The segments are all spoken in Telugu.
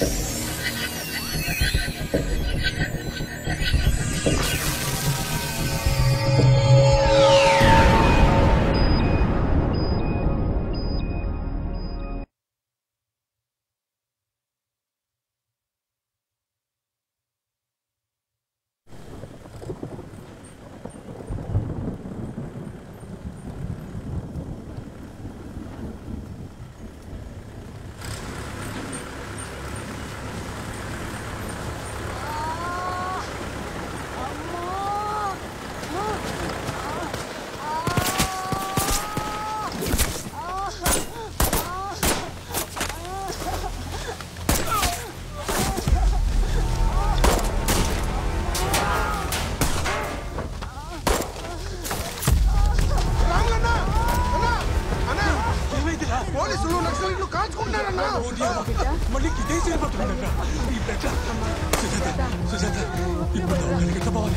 పోలీసులు నక్సలైట్లు కాల్చుకుంటున్నారన్నా మళ్ళీ ఇదే చేయబోతున్నాడన్నా ఇప్పుడెట్లా సుజాత సుజాత ఇప్పుడు లోపలికి ఎట్లా పోవాలి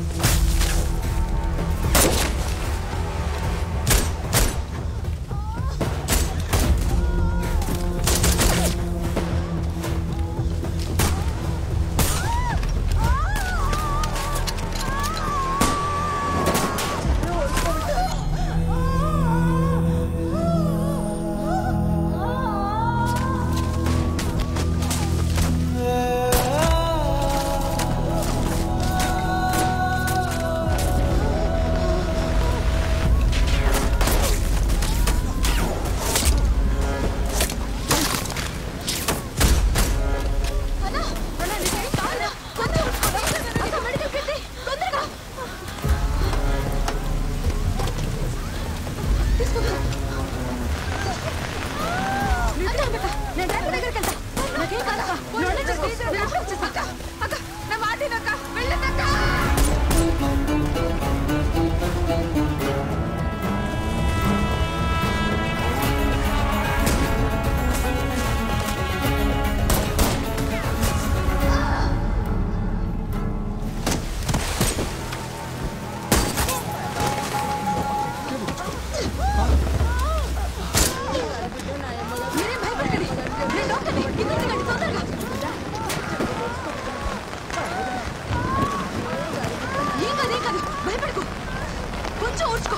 భయపడకు కొంచెం ఊర్చుకో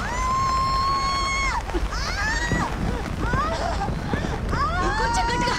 కొంచెం గట్టిగా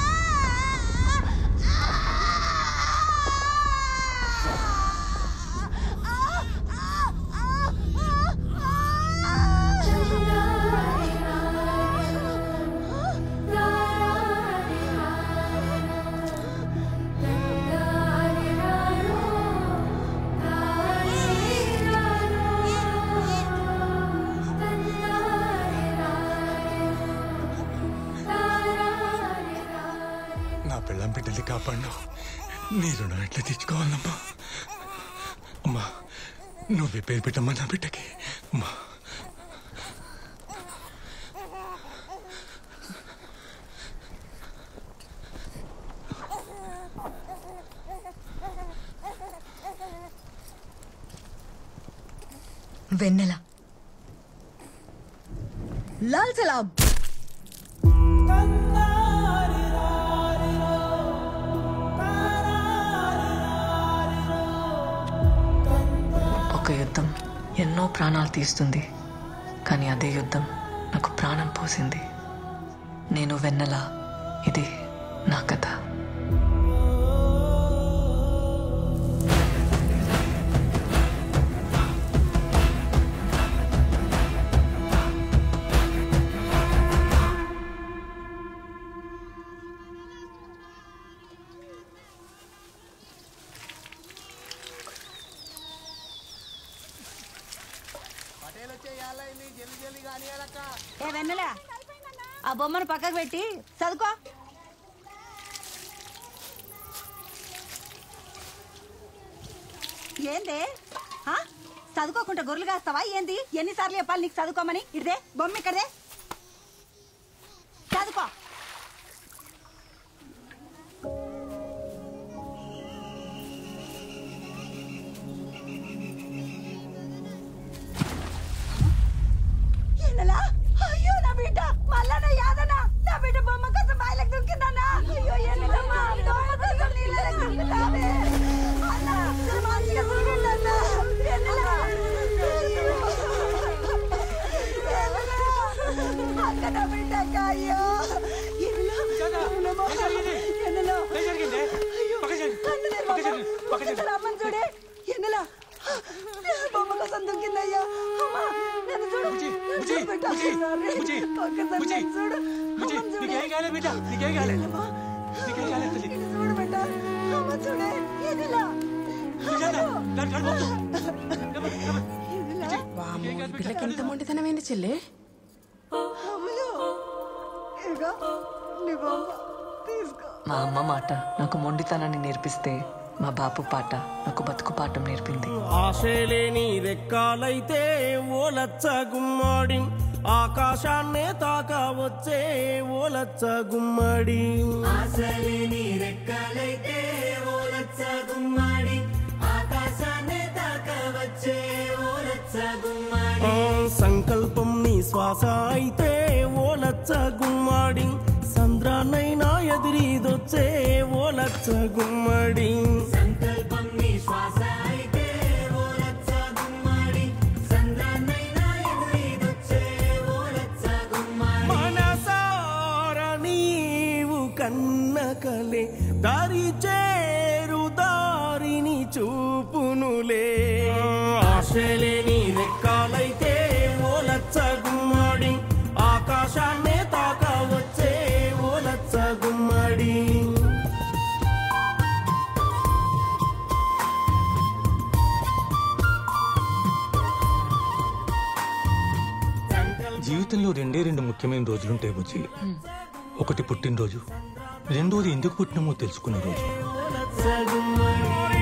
నా పిల్లం బిడ్డల్ని కాపాడు నీ రుణం ఎట్లా తెచ్చుకోవాలమ్మా అమ్మా నువ్వే పేరు పెట్టమ్మా నా బిడ్డకి అమ్మా వెన్నెల లాల్ సలాం ఒక యుద్ధం ఎన్నో ప్రాణాలు తీస్తుంది కానీ అదే యుద్ధం నాకు ప్రాణం పోసింది నేను వెన్నెల ఇది నా కథ ఏ వెన్నెల ఆ బొమ్మను పక్కకు పెట్టి చదువుకో ఏంది ఆ? చదువుకోకుండా గొర్రెలు కాస్తావా ఏంది ఎన్నిసార్లు చెప్పాలి నీకు చదువుకోమని ఇదే బొమ్మ ఇక్కడే చదువుకో ఎన్నెలా? అయ్యో నా బిడ్డ మల్లన్న యాదన నా బిడ్డ బొమ్మ కోసం బాయిలకు దుక్కిందన్నా అయ్యో ఎన్నెలమ్మా అమ్మో. బిడ్డ నీకేం కాలే నీకేం కాలే తల్లి చూడు బిడ్డ అమ్మ చూడే ఇదిలా సుజాత, నడు, నడు, వద్దు. వామ్మో, ఈ పిల్లకి ఎంత మొండితనమైంది చెల్లె అమ్మలు ఇదిగో నీ బొమ్మ తీసుకో మా అమ్మ మాట నాకు మొండితనాన్ని నేర్పిస్తే మా బాపు పాట నాకు బతుకు పాఠం నేర్పింది ఆశలేని రెక్కాలైతే ఓలచ్చ గుమ్మడి ఆకాశాన్నే తాక వచ్చే ఓలచ్చ గుమ్మడి ఆశలేని రెక్కాలైతే ఓలచ్చ గుమ్మడి ఆకాశాన్నే తాక వచ్చే ఓలచ్చ గుమ్మడి సంకల్పం నీ శ్వాస అయితే ఓలచ్చ గుమ్మడి సంద్రానైనా ఎదిరిదొచ్చే ఓలచ్చ గుమ్మడి సంకల్పం నీ శ్వాస అయితే ఓలచ్చ గుమ్మడి సంద్రానైనా ఎదిరిదొచ్చే ఓలచ్చ గుమ్మడి మనసార నీవు కన్నకలే దారి చేరు దారిని చూపునులే ఆశలేని రెక్కాలైతే ఓలచ్చ గుమ్మడి ఆకాశాన్నే తాక వచ్చే ఓలచ్చ గుమ్మడి జీవితంలో రెండే రెండు ముఖ్యమైన రోజులుంటాయి బుజ్జి ఒకటి పుట్టినరోజు రెండోది ఎందుకు పుట్టినామో తెలుసుకునే రోజు ఓలచ్చ గుమ్మడి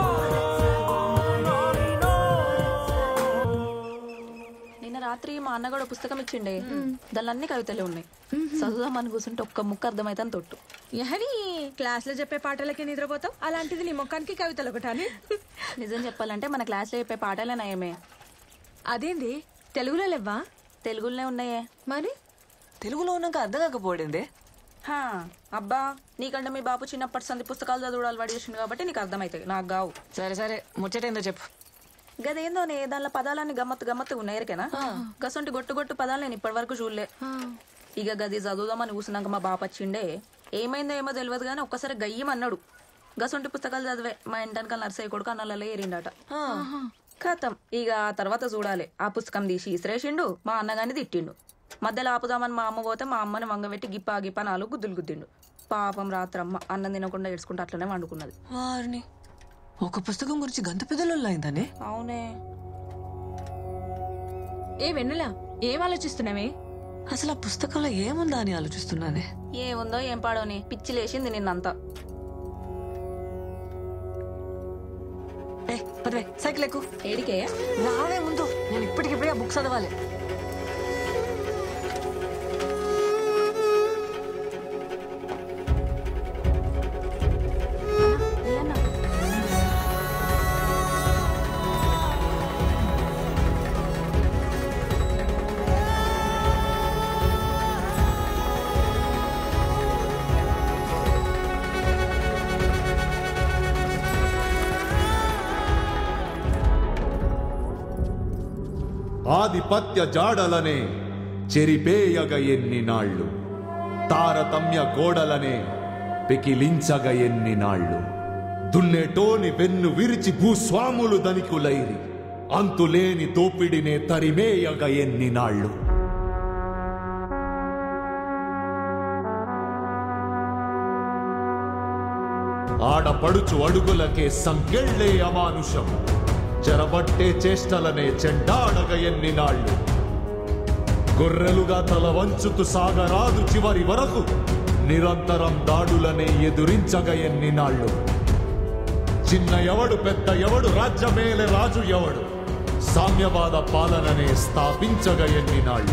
నిన్న రాత్రి మా అన్న కూడా పుస్తకం ఇచ్చిండే దానిలో అన్ని కవితలే ఉన్నాయి చదువుదామని కూర్చుంటే ఒక్క ముక్క అర్థమైతే తొట్టు ఎహని క్లాస్ లో చెప్పే పాటలకి నిద్రపోతావు అలాంటిది నీ ముఖానికి కవితలు ఒకటాని నిజం చెప్పాలంటే మన క్లాస్లో చెప్పే పాటలే నయమే అదేంది తెలుగులో లేవ్వా తెలుగులోనే ఉన్నాయే మరి తెలుగులో ఉన్నాక అర్థం కాకపోయిందే హా, అబ్బా నీకంటే మీ బాపు చిన్నప్పటి సంది పుస్తకాలు చదువుడు అలవాటు చేసిండు కాబట్టి నీకు అర్థమవుతాయి నాకు గావు సరే సరే ముచ్చటేందో చెప్పు గదేందోనే దానిలో పదాలన్నీ గమ్మత్తు గమ్మత్తు ఉన్నాయి ఎరికేనా గసంటి గొట్టు గొట్టు పదాలు నేను ఇప్పటి వరకు చూడలే ఇక గది చదువుదామని కూసినాక మా బాప వచ్చిండే ఏమైందో ఏమో తెలియదు కానీ ఒక్కసారి గయ్యమన్నాడు గసంటి పుస్తకాలు చదివే మా ఇంటనకాల నర్సయ్య కొడుకు అన్నలలో ఏరిండట కథం ఇక ఆ తర్వాత చూడాలి ఆ పుస్తకం తీసి ఇసిరేసిండు మా అన్నగాని తిట్టిండు మధ్యలో ఆపుదామని మా అమ్మ పోతే మా అమ్మని వంగబెట్టి గిప్పా గిప్పా నాలుగు గుద్దులు గుద్దిండు పాపం రాత్రమ్మ అన్నం తినకుండా ఏడ్చుకుంటూ అట్లనే వండుకున్నది వారిని ఒక పుస్తకం గురించి గంత పెద్దలు అయిందని అవునే ఏ వెన్నులా ఏం ఆలోచిస్తున్నావే అసలు ఆ పుస్తకంలో ఏముందా అని ఆలోచిస్తున్నానే ఏముందో ఏం పాడోని పిచ్చి లేచింది నిన్నంతా ఏ పదవే సైకిల్ ఎక్కు ఏడికే రావే ముందు నేను ఇప్పటికిప్పుడే ఆ బుక్స్ చదవాలి ఆధిపత్య జాడలనే చెరిపేయగ ఎన్ని నాళ్ళు తారతమ్య గోడలనే పెకిలించగ ఎన్ని నాళ్ళు దున్నేటోని వెన్ను విరిచి భూస్వాములు ధనికులైరి అంతులేని దోపిడినే తరిమేయగ ఎన్ని నాళ్ళు ఆడపడుచు అడుగులకే సంకెళ్ళే అమానుషం చెరబట్టే చేష్టలనే చెండాడగ ఎన్ని నాళ్ళు గొర్రెలుగా తల వంచుతూ సాగరాదు చివరి వరకు నిరంతరం దాడులనే ఎదురించగ ఎన్ని నాళ్ళు చిన్న ఎవడు పెద్ద ఎవడు రాజ్యమేలే రాజు ఎవడు సామ్యవాద పాలననే స్థాపించగ ఎన్ని నాళ్ళు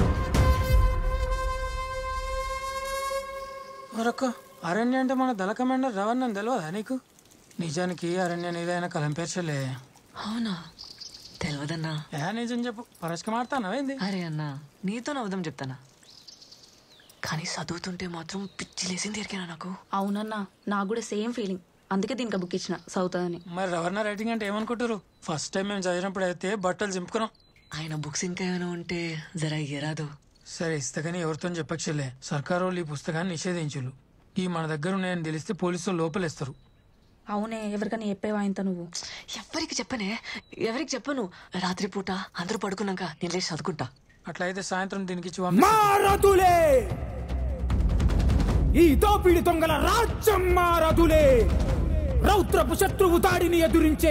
మరొక అరణ్య అంటే మన దళ కమాండర్ రవణ్ తెలియదా నీకు నిజానికి అరణ్య ఏదైనా కలంపేర్చలే అవునా తెలియదన్నా ఏ నిజం చెప్పు పరస్కమాడతానవేంది అరే అన్నా నీతో నవ్వుదాం చెప్తానా కానీ చదువుతుంటే మాత్రం పిచ్చి లేసింది ఎరికేనా నాకు అవునన్నా నాకు కూడా సేమ్ ఫీలింగ్ అందుకే దీనికి బుక్ ఇచ్చిన సౌతని మరి రవర్ణ రైటింగ్ అంటే ఏమనుకుంటారు ఫస్ట్ టైం మేము చదివినప్పుడు అయితే బట్టలు చింపుకున్నాం ఆయన బుక్స్ ఇంకా ఏమైనా ఉంటే జరా ఇయ్యరాదు సరే ఇస్తకని ఎవరితో చెప్పక్షలే సర్కారు వాళ్ళు ఈ పుస్తకాన్ని నిషేధించులు ఈ మన దగ్గర ఉన్నాయని తెలిస్తే పోలీసులు లోపలేస్తారు అవునే ఎవరికైనా చెప్పేవా ఇంత నువ్వు ఎవరికి చెప్పనే ఎవరికి చెప్పను రాత్రిపూట అందరూ పడుకున్నాక నేను లేచి చదువుకుంటా అట్లయితే సాయంత్రం దీనికి ఇచ్చి పంపి- మారతులే ఈ దోపిడి దొంగల రాజ్యం మారదులే రౌద్రపు శత్రువు దాడిని ఎదురించే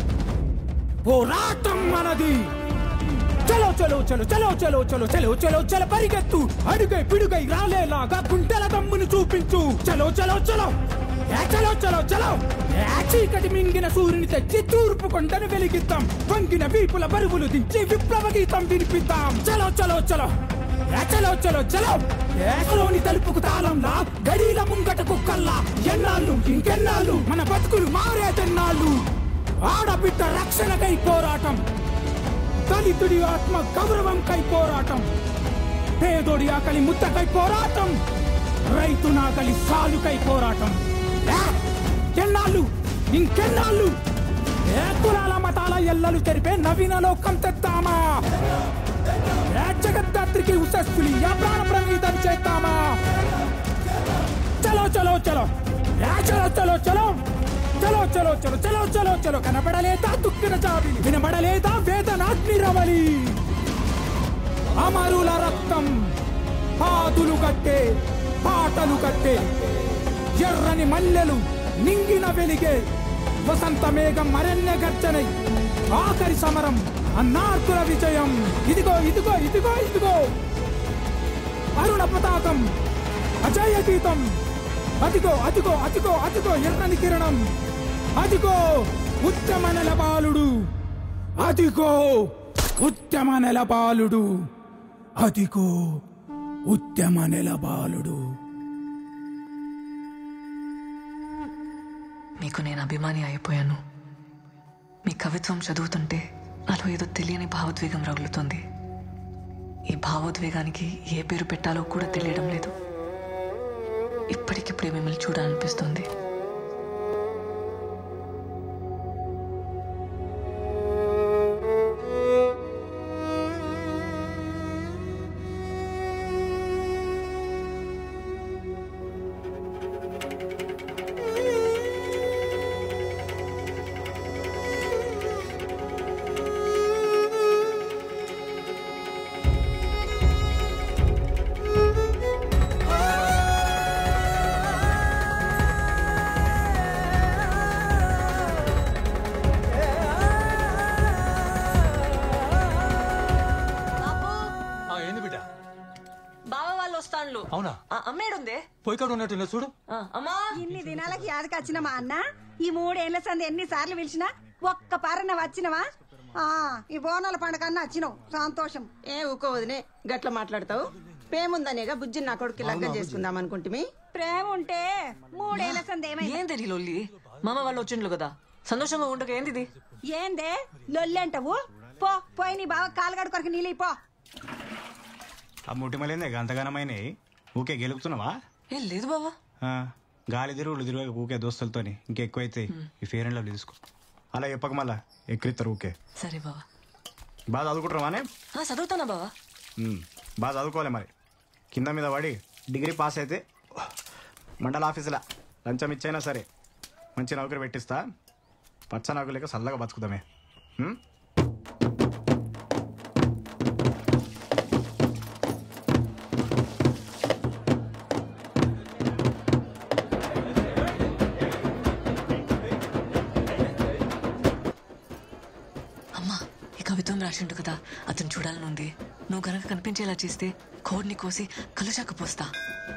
పోరాటం మనది చలో చలో చలో చలో చలో చలో చలో చలో చలో పరిగెత్తు అడుగై పిడుగై రాలేలాగా గుంటల దమ్మును చూపించు చలో చలో చలో ఏ చలో చలో చలో ఏ చీకటి మింగిన సూర్యుని తెచ్చి తూర్పు కొండను వెలిగిద్దాం వంగిన వీపుల బరువులు దించి విప్లవ గీతం వినిపిద్దాం చలో చలో చలో ఏ చలో చలో చలో ఏకలోని తలుపుకు తాళంలా గడిల ముంగట కుక్కల్లా ఎన్నాళ్ళు ఇంకెన్నాళ్ళు మన బతుకులు మారేదెన్నాళ్ళు ఆడబిడ్డ రక్షణకై పోరాటం దళితుడి ఆత్మ గౌరవం కై పోరాటం పేదోడి ఆకలి ముద్దకై పోరాటం రైతు నాకలి సాలుకై పోరాటం ఏ! ఎన్నాళ్ళు ఇంకెన్నాళ్ళు ఏ కులాల మతాల ఎల్లలు తెరిపే నవీన లోకం తెద్దామా ఏ జగద్దాత్రికి ఉసస్సులి యా ప్రాణ ప్రవీతం చేద్దామా చలో చలో చలో ఏ చలో చలో చలో చలో చలో చలో చలో చలో చలో కనపడలేదా దుఃఖిన చావిలి వినబడలేదా వేదనాగ్ని రవలి అమరుల రక్తం పాదులు కట్టే పాటలు కట్టే ఎర్రని మల్లెలు నింగిన వెలిగే వసంత మేఘం మరణ్య గర్జనై ఆఖరి సమరం అన్నార్కుల విజయం ఇదిగో ఇదిగో ఇదిగో ఇదిగో అరుణ పతాకం అజయ గీతం అదిగో అదిగో అదిగో అదిగో ఎర్రని కిరణం అదిగో ఉత్తమ నెలబాలుడు అదిగో ఉత్తమ నెలబాలుడు అదిగో ఉత్తమ నెలబాలుడు మీకు నేను అభిమాని అయిపోయాను మీ కవిత్వం చదువుతుంటే నాలో ఏదో తెలియని భావోద్వేగం రగులుతుంది ఈ భావోద్వేగానికి ఏ పేరు పెట్టాలో కూడా తెలియడం లేదు ఇప్పటికిప్పుడే మిమ్మల్ని చూడాలనిపిస్తుంది ఏంది బిడ్డ బావ వాళ్ళు వస్తాండ్లు అవునా అమ్మేడుందే పోయికాడు ఉన్నట్టు చూడు అమ్మా ఇన్ని దినాలకి యాదకి వచ్చినమా అన్న ఈ మూడేళ్ల సంది ఎన్ని సార్లు పిలిచినా ఒక్క పారన వచ్చినవా ఆ ఈ బోనాల పండుగ అన్న వచ్చినావు సంతోషం ఏ ఊకో వదినే గట్ల మాట్లాడతావు ప్రేముందనేగా బుజ్జి నా కొడుకు లగ్గం చేసుకుందాం అనుకుంటుమి ప్రేమ ఉంటే మూడేళ్ల సంది ఏమైంది ఏంది ఈ లొల్లి మామ వాళ్ళు వచ్చిండ్లు కదా సంతోషంగా ఉండక ఏంది ఇది ఏందే లొల్లి అంటావు పో పోయి నీ బావ కాలుగడు కొరకు నీళ్ళు పో ఆ ముట్టిమలేందే గంతగానమైనవి ఊకే గెలుపుతున్నావా ఏ లేదు బావా ఆ, గాలి తిరుగులు తిరుగు ఊకే దోస్తులతోని ఇంకెక్కువైతే ఈ ఫేర్ అండ్ లవ్లీ తీసుకో అలా చెప్పక మళ్ళా ఎక్కిరిస్తారు ఊకే సరే బావా బాగా చదువుకుంటారానే ఆ, చదువుతానా బావా బాగా చదువుకోవాలి మరి కింద మీద పడి డిగ్రీ పాస్ అయితే మండల ఆఫీసులా లంచం ఇచ్చైనా సరే మంచి నౌకరి పెట్టిస్తా పచ్చ నౌకరు లేక చల్లగా బతుకుతామే ఉమ్? అమ్మా ఈ కవిత్వం రాసిండు కదా అతను చూడాలనుంది నువ్వు గనక కనిపించేలా చేస్తే కోడిని కోసి కలుషాక పోస్తా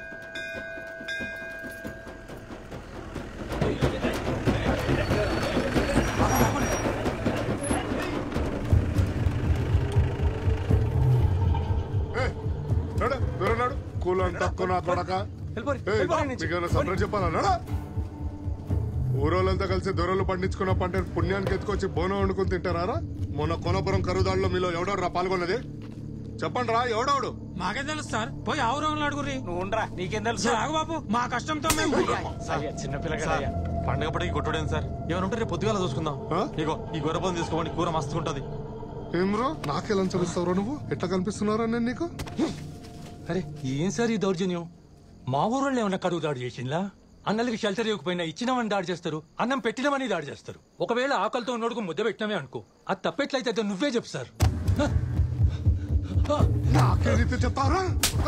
నడు దూరం నడు కూలం తక్కువ నా కొడక ఏయ్, మీకేమైనా సపరేట్ చెప్పాలన్నాడా ఊరోళ్ళంతా కలిసి దొరలు పండించుకున్న పంట పుణ్యానికి ఎత్తుకొచ్చి బోనం వండుకుని తింటారా మొన్న కొనపురం కరుదాళ్ళలో మీలో ఎవడోడు రా పాల్గొన్నది చెప్పండి రా ఎవడోడు మాకే తెలుసు సార్ పోయి ఆవురంలో అడుగురి నువ్వు ఉండరా నీకేం తెలుసు ఆగు బాబు మా కష్టంతో మేము చిన్నపిల్లగా పండగ పడికి కొట్టుడేం సార్ ఏమైనా ఉంటే రేపు పొద్దుగాల చూసుకుందాం ఇగో ఈ గొర్రెపం తీసుకోండి కూర మస్తు ఉంటది ఏం రో నాకే లంచం ఇస్తావురా నువ్వు ఎట్లా కనిపిస్తున్నారా నేను నీకు అరే ఏం సార్ ఈ దౌర్జన్యం మా ఊరోళ్ళు ఏమన్నా కరువు దాడి చేసిందా అన్నలకి షెల్టర్ ఇవ్వకపోయినా ఇచ్చినామని దాడి చేస్తారు అన్నం పెట్టినామని దాడి చేస్తారు ఒకవేళ ఆకలితో ఉన్నోడుకు ముద్ద పెట్టినమే అనుకో అది తప్పెట్లయితే అయితే నువ్వే చెప్పు సార్ హ? నాకే నీతి చెప్తారా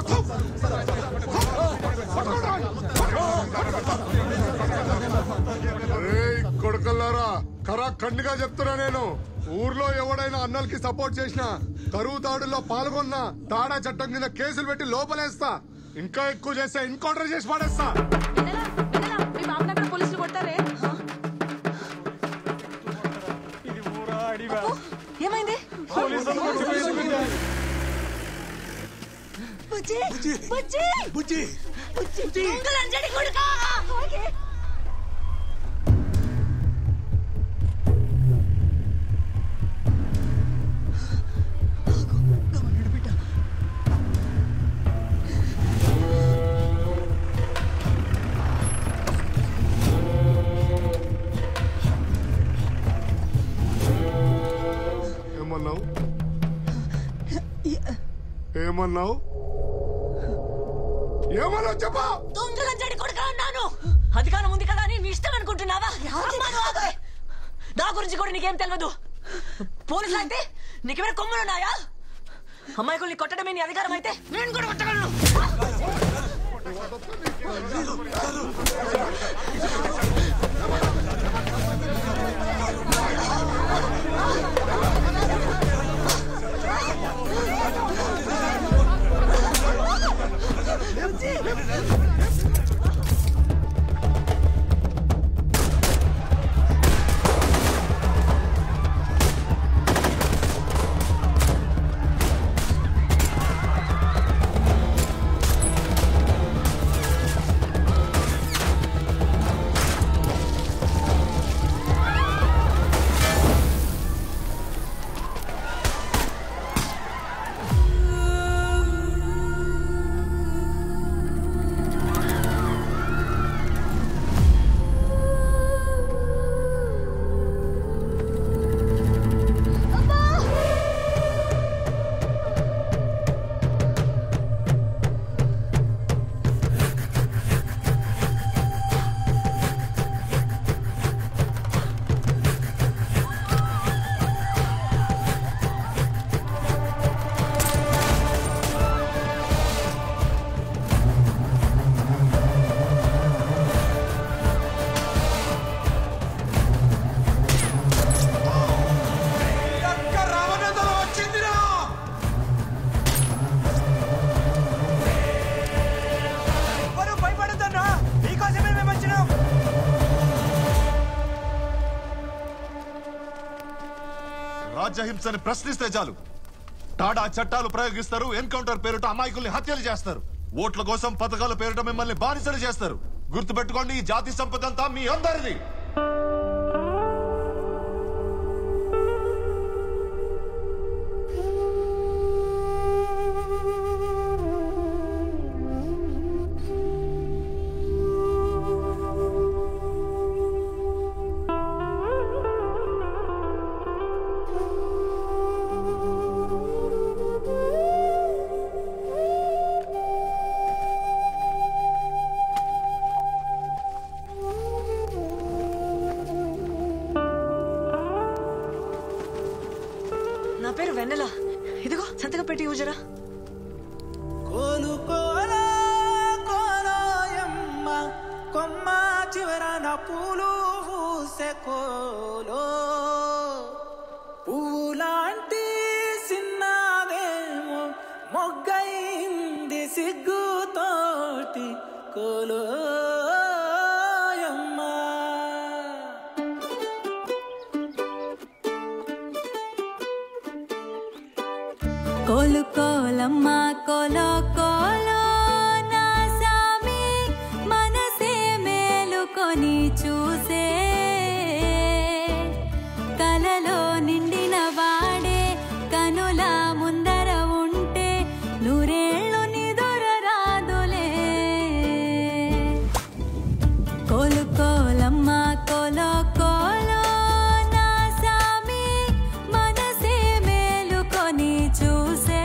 కొడుకల్లారా కరా కండిగా చెప్తున్నా నేను ఊర్లో ఎవడైనా అన్నలకి సపోర్ట్ చేసినా కరువు దాడుల్లో పాల్గొన్నా తాడా చట్టం కింద కేసులు పెట్టి లోపలేస్తా ఇంకా ఎక్కువ చేస్తే ఎన్కౌంటర్ చేసి పడేస్తా మీ బాబు దగ్గర పోలీసులు కొట్టారే ఏమైంది బుజ్జి బుజ్జి బుజ్జి బుజ్జి దొంగలంజడి కొడుకా ఏమన్నావు ఏమన్నావు ఏమన్నావు చెప్పా దొంగలంజడి కొడుకా అన్నాను అధికారం ఉంది కదా అని నీ ఇష్టం అనుకుంటున్నావా అమ్మా, నువ్వు ఆగు. నా గురించి కూడా నీకేం తెలియదు పోలీసులు అయితే నీకేమైనా కొమ్ములున్నాయా అమ్మాయికుల్ని కొట్టడమే నీ అధికారం అయితే నేను కూడా కొట్టగలను ఎవరు భయపడద్దన్నా మీకోసమే మేము వచ్చినాం రాజ్యహింసని ప్రశ్నిస్తే చాలు టాడా చట్టాలు ప్రయోగిస్తారు ఎన్కౌంటర్ పేరుట అమాయకుల్ని హత్యలు చేస్తారు ఓట్ల కోసం పథకాల పేరుట మిమ్మల్ని బానిసలు చేస్తారు గుర్తుపెట్టుకోండి ఈ జాతి సంపద అంతా మీ అందరిది నా పేరు వెన్నెల ఇదిగో సంతకం పెట్టి యూజరా కోలు కోలా కోలోయమ్మ కొమ్మ చివరన పూలు పూసే కోలో పువ్వులాంటి సిన్నదేమో మొగ్గైంది సిగ్గుతోటి కోలోయమ్మ కోలు కోలమ్మ కోలో కోలో నా సామి మనసే మేలుకొని చూసే కలలో నిండిన వాడే కనుల ముందర ఉంటే నూరేళ్ళు నిదుర రాదులే కోలు కోలమ్మ కోలో కోలో నా సామి మనసే మేలుకొని చూసే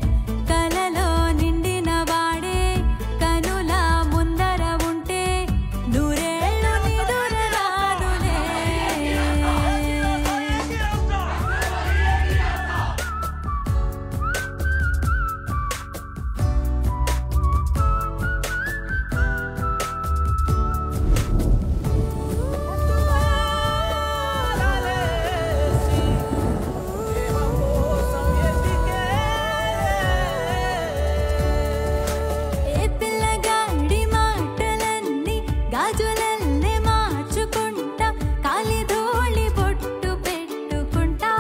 కలలో నిండిన వాడే కనుల ముందర ఉంటే గాజులల్లే మార్చుకుంటా కాలిధూళి బొట్టు పెట్టుకుంటా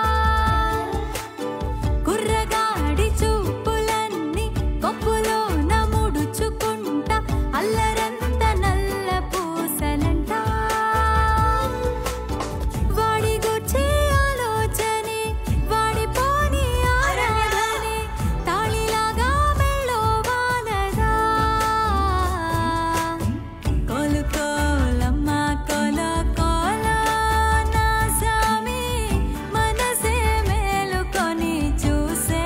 కుర్రగాడి చూపులన్నీ కొప్పులో నముడుచుకుంటా అల్లరంత నల్ల పూసలంట వాడి గుచ్చి ఆలోచనే వాడి పోని ఆరాధనే తాళిలాగా మెళ్ళో వాలదా కోలు కోలమ్మ కోల కోల నా సామి మనసే మేలుకొని చూసే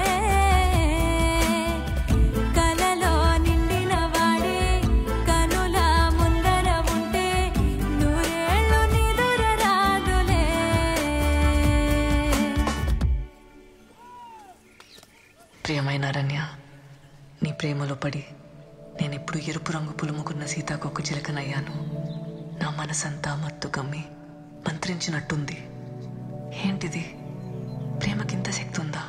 కలలో నిండిన వాడే కనుల ముందర ఉంటే నూరేళ్ళు నిదుర రాదులే ప్రియమైన అరణ్య నీ ప్రేమలో పడి నేనెప్పుడు ఎరుపు రంగు పులుముకున్న సీతాకొక చిలకనయ్యాను నా మనసంతా మత్తు కమ్మి మంత్రించినట్టుంది ఏంటిది ప్రేమకింత శక్తి ఉందా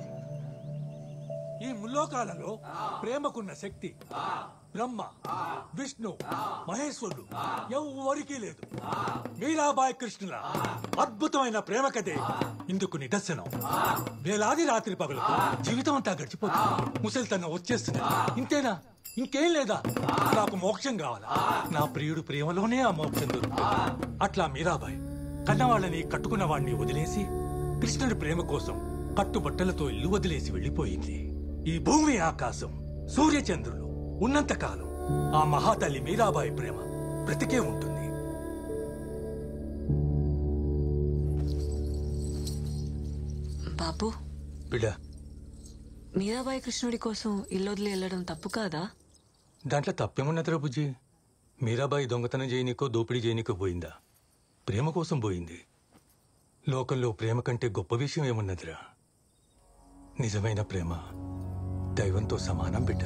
ఈ ముల్లోకాలలో ప్రేమకున్న శక్తి బ్రహ్మ విష్ణు మహేశ్వరుడు ఎవ్వరికీ లేదు మీరాబాయి కృష్ణుల అద్భుతమైన ప్రేమ కథే ఇందుకు నిదర్శనం వేలాది రాత్రి పగలు జీవితం అంతా గడిచిపోతుంది ముసలితనం వచ్చేస్తుంది ఇంతేనా ఇంకేం లేదా నాకు మోక్షం కావాలా నా ప్రియుడు ప్రేమలోనే ఆ మోక్షం దొరుకుతుంది అట్లా మీరాబాయి కన్నవాళ్ళని కట్టుకున్న వాడిని వదిలేసి కృష్ణుడి ప్రేమ కోసం కట్టుబట్టలతో ఇల్లు వదిలేసి వెళ్ళిపోయింది ఈ భూమి ఆకాశం సూర్యచంద్రులు ఉన్నంత కాలం ఆ మహాతల్లి మీరాబాయి ప్రేమ బ్రతికే ఉంటుంది బాబు బిడ్డ మీరాబాయి కృష్ణుడి కోసం ఇల్లొదిలి వెళ్ళడం తప్పు కాదా దాంట్లో తప్పేమున్నదిరా బుజ్జి మీరాబాయి దొంగతనం చేయనీకో దోపిడీ చేయనీకో పోయిందా ప్రేమ కోసం పోయింది లోకంలో ప్రేమ కంటే గొప్ప విషయం ఏమున్నదిరా నిజమైన ప్రేమ దైవంతో సమానం బిడ్డ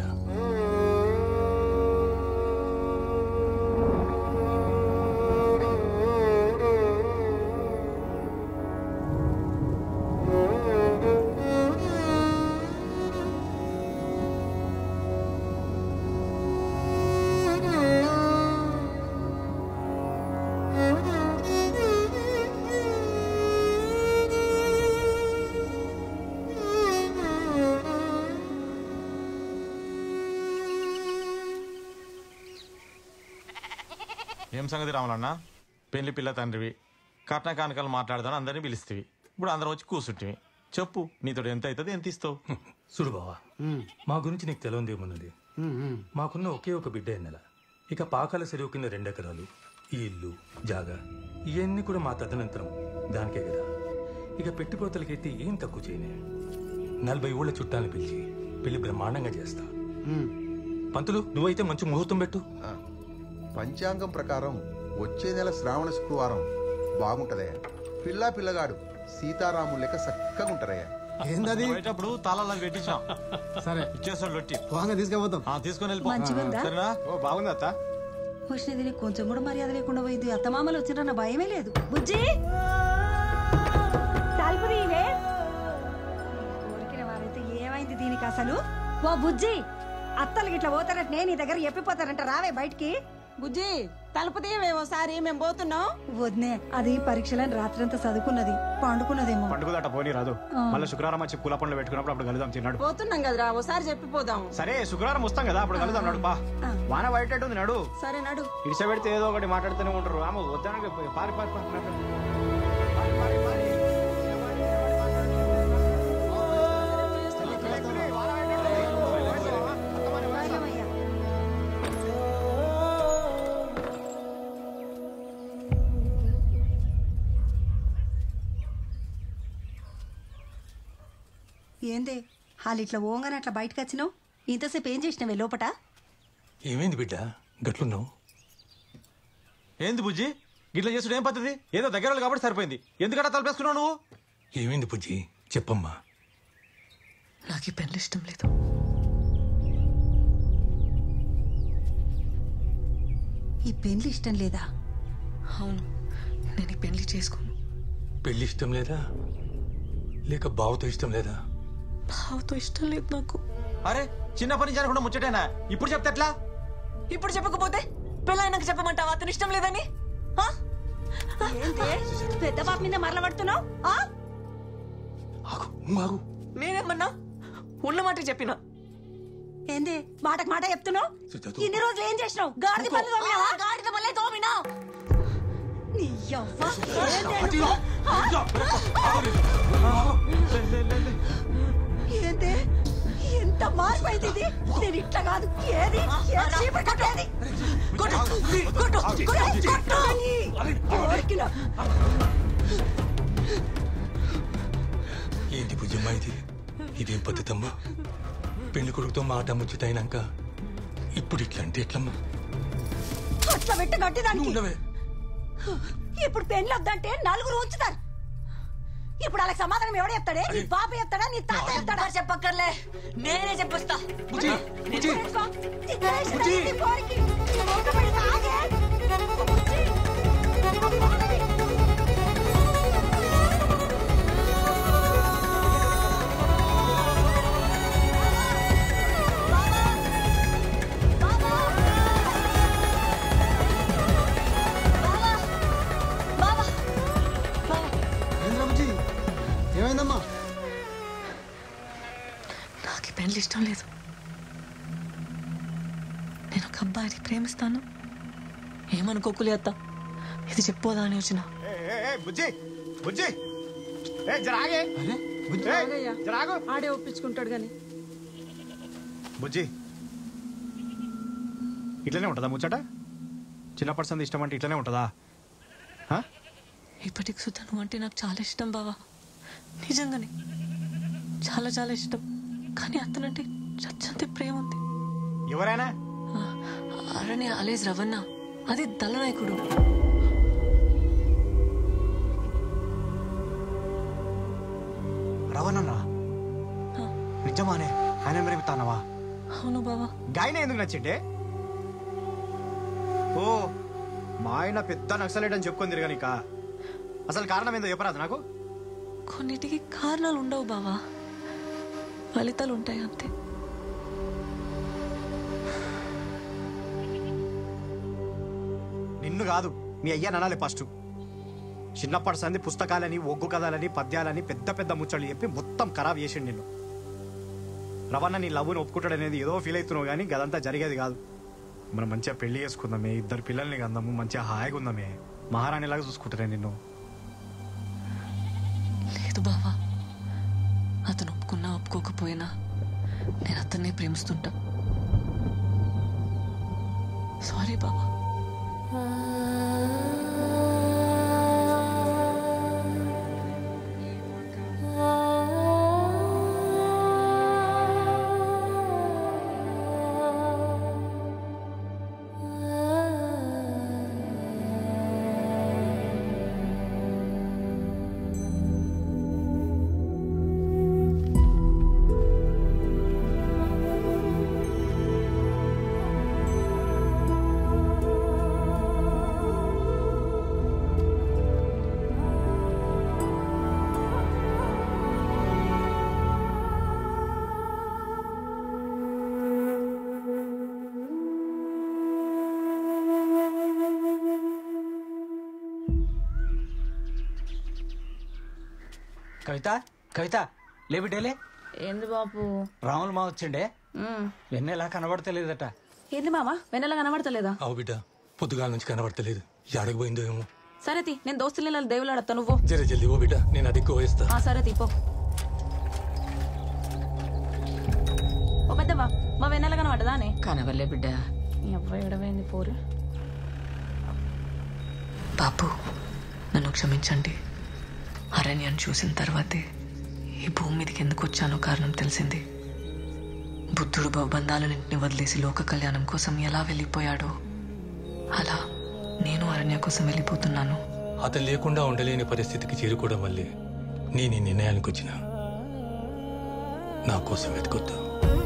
ఏం సంగతి రామలన్న పెళ్లి పిల్ల తండ్రివి కట్న కానుకలు మాట్లాడదాని అందరినీ పిలుస్తీవి ఇప్పుడు అందరం వచ్చి కూర్చుంటివి చెప్పు నీతో ఎంత అవుతుంది ఎంత ఇస్తావు చూడు బావా మా గురించి నీకు తెలియంది ఏమున్నది మాకున్న ఒకే ఒక బిడ్డ ఎన్నెల ఇక పాకాల చెరువు కింద రెండెకరాలు ఈ ఇల్లు జాగా ఇవన్నీ కూడా మా తదనంతరం దానికే కదా ఇక పెట్టుకోతలకైతే ఏం తక్కువ చేయనే నలభై ఊళ్ళ చుట్టాలను పిలిచి పెళ్లి బ్రహ్మాండంగా చేస్తా పంతులు నువ్వైతే మంచి ముహూర్తం పెట్టు పంచాంగం ప్రకారం వచ్చే నెల శ్రావణ శుక్రవారం బాగుంటదే పిల్లా పిల్లగాడు సీతారాములు లెక్క చక్కగా ఉంటారయ్యా ఏందది పోయేటప్పుడు తాళాలు పెట్టించాం సరే. ఇచ్చేసాడు లొట్టి పోగా తీసుకుపోతాం తీసుకొని వెళ్ళిపో మంచిగుందా? సరేనా ఓ బాగుంది అత్త వచ్చినది నీకు కొంచెం కూడా మర్యాద లేకుండా పోయింది అత్తమామలు వచ్చిన భయమే లేదు బుజ్జి తలుపు తీయవే ఊరికిన వారైతే ఏమైంది దీనికి అసలు ఓ బుజ్జి అత్తలు గిట్లా పోతారంటే నీ దగ్గర చెప్పిపోతారంట రావే బయటికి బుజ్జి తలుపు తీయవే ఓసారి మేము పోతున్నాం వద్నే అది పరీక్షలని రాత్రంతా చదువుకున్నది పండుకున్నదేమో పండుగదట పోనీ రాదు ఆ. మళ్ళీ శుక్రవారం వచ్చి పూల పండ్లు పెట్టుకున్నప్పుడు అప్పుడు కలుద్దాం తిన్నాడు పోతున్నాం కదరా ఓసారి చెప్పిపోదాం సరే శుక్రవారం వస్తాం కదా అప్పుడు కలుద్దాం నడు బా వాన బయటట్టుంది నడు సరే నడు ఇడిస పెడితే ఏదో ఒకటి మాట్లాడుతూనే ఉంటారు ఆమె వద్దానికి పారి పారి పారి నడు. ఏందే వాళ్ళు ఇట్లా ఓంగానే అట్లా బయటకు వచ్చినావు ఇంతసేపు ఏం చేసినావే లోపట ఏమైంది బిడ్డ గట్లున్నావు ఏంది బుజ్జి గిట్ల చేసుడు ఏం పద్ధతి ఏదో దగ్గర వాళ్ళు కాబట్టి సరిపోయింది ఎందుకంటే తలపేసుకున్నావు నువ్వు ఏమైంది బుజ్జి చెప్పమ్మా నాకు ఈ పెళ్లి ఇష్టం లేదు ఈ పెళ్లి ఇష్టం లేదా అవును నేను ఈ పెళ్లి చేసుకోను పెళ్లి ఇష్టం లేదా లేక బావతో ఇష్టం లేదా బావతో ఇష్టం లేదు నాకు అరే చిన్నప్పటి నుంచి అనుకుంటా ముచ్చటేనా ఇప్పుడు చెప్తే ఎట్లా ఇప్పుడు చెప్పకపోతే పెళ్ళైనాక చెప్పమంటావా అతని ఇష్టం లేదని ఆ? ఏంటి పెద్ద బాబు మీద మరలబడుతున్నావు ఆ? నేనేమన్నా ఉన్న మాట చెప్పినా ఏంది మాటకు మాట చెప్తున్నావు ఇన్ని రోజులు ఏం చేసినావు గాడిద పనులు తోమినావా? గాడిద పనులే తోమినా నీ యవ్వ, ఏంది నువ్వు? ఏంది ఎంత మార్పు అయింది ఇది నేను ఇట్లా కాదు ఏది ఏ చీపురు కట్టేది కొట్టు కొట్టు కొట్టు కొట్టు కోరికిన ఏంటి పూజమ్మ ఇది ఇదేం పద్ధతమ్మా పెళ్లి కొడుకుతో మాట ముచ్చటైనాక ఇప్పుడు ఇట్లా అంటే ఎట్లమ్మా అట్లా పెట్టి కట్టేదానికి ఉండవే ఇప్పుడు పెళ్లి వద్దంటే నలుగురు ఉంచుతారు ఇప్పుడు వాళ్ళకి సమాధానం ఎవడు చెప్తాడే నీ బాబు చెప్తాడా నీ తాత చెప్తాడా చెప్పక్కర్లే నేనే చెప్పొస్తా బుజ్జి, బుజ్జి. బుజ్జి. ఏమైందమ్మా నాకు ఈ పెళ్లి ఇష్టం లేదు నేను ఒక అబ్బాయిని ప్రేమిస్తాను ఏమనుకోకులే అత్త ఇది చెప్పోదా అని వచ్చిన బుజ్జి బుజ్జి ఏ జరాగే ఏయ్, జరాగు ఆడే ఒప్పించుకుంటాడు గాని బుజ్జి ఇట్లనే ఉంటుందా ముచ్చట చిన్నప్పటి సంది ఇష్టం అంటే ఇట్లనే ఉంటుందా హ? ఇప్పటికి సుధా నువ్వు అంటే నాకు చాలా ఇష్టం బావా నిజంగానే చాలా చాలా ఇష్టం కానీ అతనంటే చచ్చంతే ప్రేమ ఉంది ఎవరైనా అరణ్య అలేజ్ రవణ అది దళనాయకుడు రవణన్నా నిజమానే ఆయన ప్రేమిస్తానవా అవును బావా గాయన ఎందుకు నచ్చిండే ఓ మా ఆయన పెద్ద నక్సలైట్ అని చెప్పుకొని తిరగనిక అసలు కారణం ఏందో చెప్పరాదు నాకు కొన్నిటికి కారణాలు ఉండవు బావా ఫలితాలు ఉంటాయి అంతే నిన్ను కాదు మీ అయ్యా ననాలి ఫస్ట్ చిన్నప్పటి సంది పుస్తకాలని ఒగ్గు కథలని పద్యాలని పెద్ద పెద్ద ముచ్చట్లు చెప్పి మొత్తం ఖరాబ్ చేసిండు నిన్ను రవణ నీ లవ్వుని ఒప్పుకుంటాడు అనేది ఏదో ఫీల్ అవుతున్నావు కానీ గదంతా జరిగేది కాదు మనం మంచిగా పెళ్లి చేసుకుందామే ఇద్దరు పిల్లల్ని కందాము మంచిగా హాయిగా ఉందామే మహారాణిలాగా చూసుకుంటారే నిన్ను లేదు బావా అతను ఒప్పుకున్నా ఒప్పుకోకపోయినా నేను అతన్నే ప్రేమిస్తుంటా సారీ బావా కవిత కవిత లేబిటేలే ఏంది బాపు రాములు మా వచ్చిండే వెన్నెలా కనబడతలేదట ఏంది మామ వెన్నెల కనబడతలేదా అవు బిడ్డ పొద్దుగాల నుంచి కనబడతలేదు ఎడకు పోయిందో ఏమో సరే తి నేను దోస్తుల దేవులాడతా నువ్వు జర జల్దీ ఓ బిడ్డ నేను అది ఎక్కువ వేస్తా ఆ సరే తీపో ఓ పెద్దవా మా వెన్నెల కనబడదానే కనవల్లే బిడ్డ ఎవ్వ ఎడవైంది పోరు బాపు నన్ను క్షమించండి అరణ్యాన్ని చూసిన తర్వాతే ఈ భూమి మీదకి ఎందుకు వచ్చానో కారణం తెలిసింది బుద్ధుడు బహుబంధాలన్నింటిని వదిలేసి లోక కళ్యాణం కోసం ఎలా వెళ్ళిపోయాడో అలా నేను అరణ్య కోసం వెళ్ళిపోతున్నాను అతను లేకుండా ఉండలేని పరిస్థితికి చేరుకోవడం వల్లే నేను ఈ నిర్ణయానికి వచ్చిన నా కోసం వెతుకొద్దు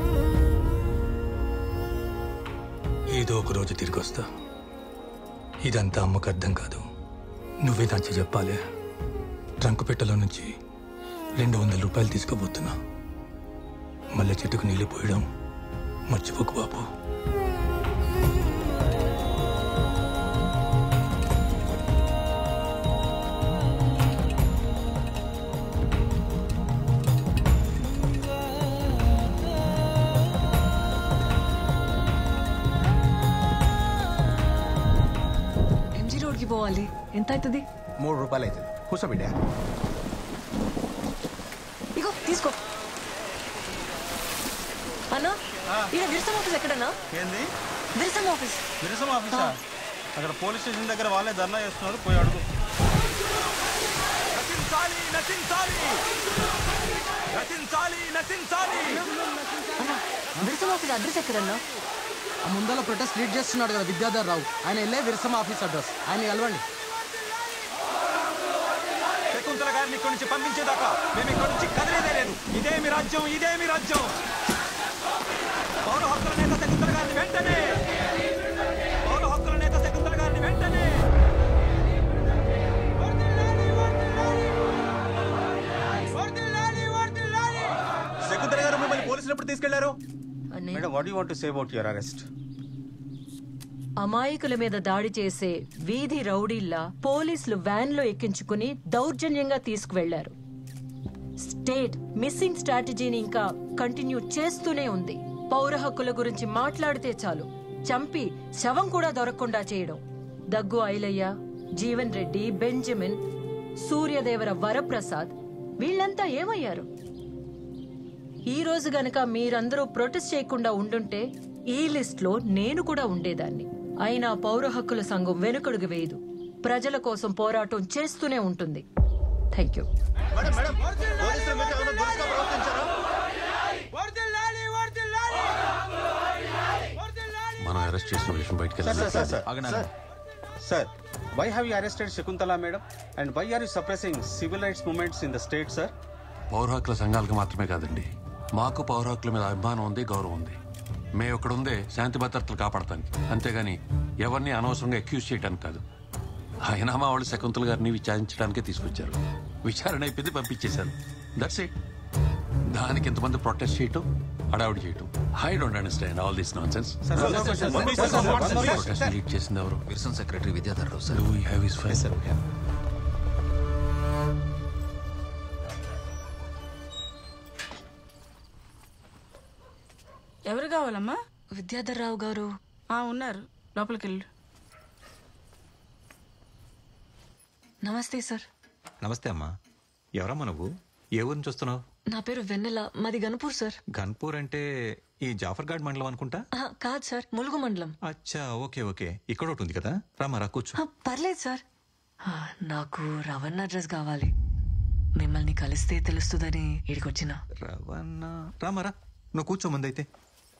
ఏదో ఒక రోజు తిరిగి వస్తా ఇదంతా అమ్మకు అర్థం కాదు నువ్వే నచ్చ చెప్పాలి ట్రంకు పెట్టెలో నుంచి రెండు వందల రూపాయలు తీసుకోబోతున్నా మళ్ళీ చెట్టుకు నీళ్ళు పోయడం మర్చిపోకు బాబు ఊరికి పోవాలి ఎంత అవుతుంది మూడు రూపాయలు అవుతుంది కూర్చోబిడ్డ ఇగో తీసుకో అన్నా ఈయన విరసం ఆఫీస్ ఎక్కడన్నా ఏంది విరసం ఆఫీస్ విరసం ఆఫీసా అక్కడ పోలీస్ స్టేషన్ దగ్గర వాళ్ళే ధర్నా చేస్తున్నారు పోయి అడుగు నశించాలి నశించాలి నశించాలి నశించాలి విరసం ఆఫీస్ అడ్రస్ ఎక్కడన్నా ఆ ముందర ప్రొటెస్ట్ లీడ్ చేస్తున్నాడు కదా విద్యాధర్ రావు ఆయన వెళ్ళే విరసమ ఆఫీస్ అడ్రస్ ఆయన కలవండి శకుంతల గారిని ఇక్కడి నుంచి పంపించేదాకా మేము ఇక్కడి నుంచి కదిలేదే లేదు ఇదే మీ రాజ్యం ఇదే మీ రాజ్యం పౌర హక్కుల నేత శకుంతల గారిని వెంటనే పౌర హక్కుల నేత శకుంతల గారిని వెంటనే శకుంతల గారు మిమ్మల్ని పోలీసులు ఎప్పుడు తీసుకెళ్లారు madam what you want to say about your arrest అమాయకుల మీద దాడి చేసే వీధి రౌడీల్లా పోలీసులు వ్యాన్లో ఎక్కించుకుని దౌర్జన్యంగా తీసుకువెళ్లారు స్టేట్ మిస్సింగ్ స్ట్రాటజీని ఇంకా కంటిన్యూ చేస్తూనే ఉంది పౌర హక్కుల గురించి మాట్లాడితే చాలు చంపి శవం కూడా దొరకకుండా చేయడం దగ్గు ఐలయ్య జీవన్ రెడ్డి బెంజమిన్ సూర్యదేవర వరప్రసాద్ వీళ్ళంతా ఏమయ్యారు ఈ రోజు గనక మీరందరూ ప్రొటెస్ట్ చేయకుండా ఉండుంటే ఈ లిస్ట్ లో నేను కూడా ఉండేదాన్ని అయినా పౌర హక్కుల సంఘం వెనుకడుగు వేయదు ప్రజల కోసం పోరాటం చేస్తూనే ఉంటుంది థ్యాంక్ యూ మనం అరెస్ట్ చేసిన విషయం బయటకు సార్ సార్ సార్ సార్ వెళ్ళాలి sir sir why have you arrested Shakuntala madam and why are you suppressing civil rights movements in the state sir పౌర హక్కుల సంఘాలకు మాత్రమే కాదండి మాకు పౌర హక్కుల మీద అభిమానం ఉంది గౌరవం ఉంది మేము ఇక్కడ ఉందే శాంతి భద్రతలు కాపాడటానికి అంతేగాని ఎవరిని అనవసరంగా అక్యూజ్ చేయడానికి కాదు అయినా మా వాళ్ళు శకుంతల గారిని విచారించడానికే తీసుకొచ్చారు విచారణ అయిపోయింది పంపించేశారు దట్స్ ఇట్ దానికి ఇంతమంది ప్రొటెస్ట్ చేయటం అడావిడి చేయటం I don't understand all this nonsense Sir, sir, sir, sir, sir, sir, sir, one more protest question. Lead చేసింది ఎవరు Wilson secretary Vidyadhar Rao sir Do we have his file? ఎవరు కావాలమ్మా విద్యాధర్ రావు గారు ఆ ఉన్నారు లోపలికి వెళ్ళు నమస్తే సార్ నమస్తే అమ్మా ఎవరమ్మా నువ్వు ఏ ఊరు నుంచి వస్తున్నావు నా పేరు వెన్నెల మాది గన్పూర్ సార్ గన్పూర్ అంటే ఈ జాఫర్ఘాట్ మండలం అనుకుంటా ఆహా, కాదు సార్ ములుగు మండలం అచ్చా ఓకే ఓకే ఇక్కడ ఒకటి ఉంది కదా రామా రా కూర్చో ఆ, పర్లేదు సార్ ఆ, నాకు రవణ అడ్రస్ కావాలి మిమ్మల్ని కలిస్తే తెలుస్తుందని ఇక్కడికి వచ్చిన రవణ రామా రా నువ్వు కూర్చో ముందు అయితే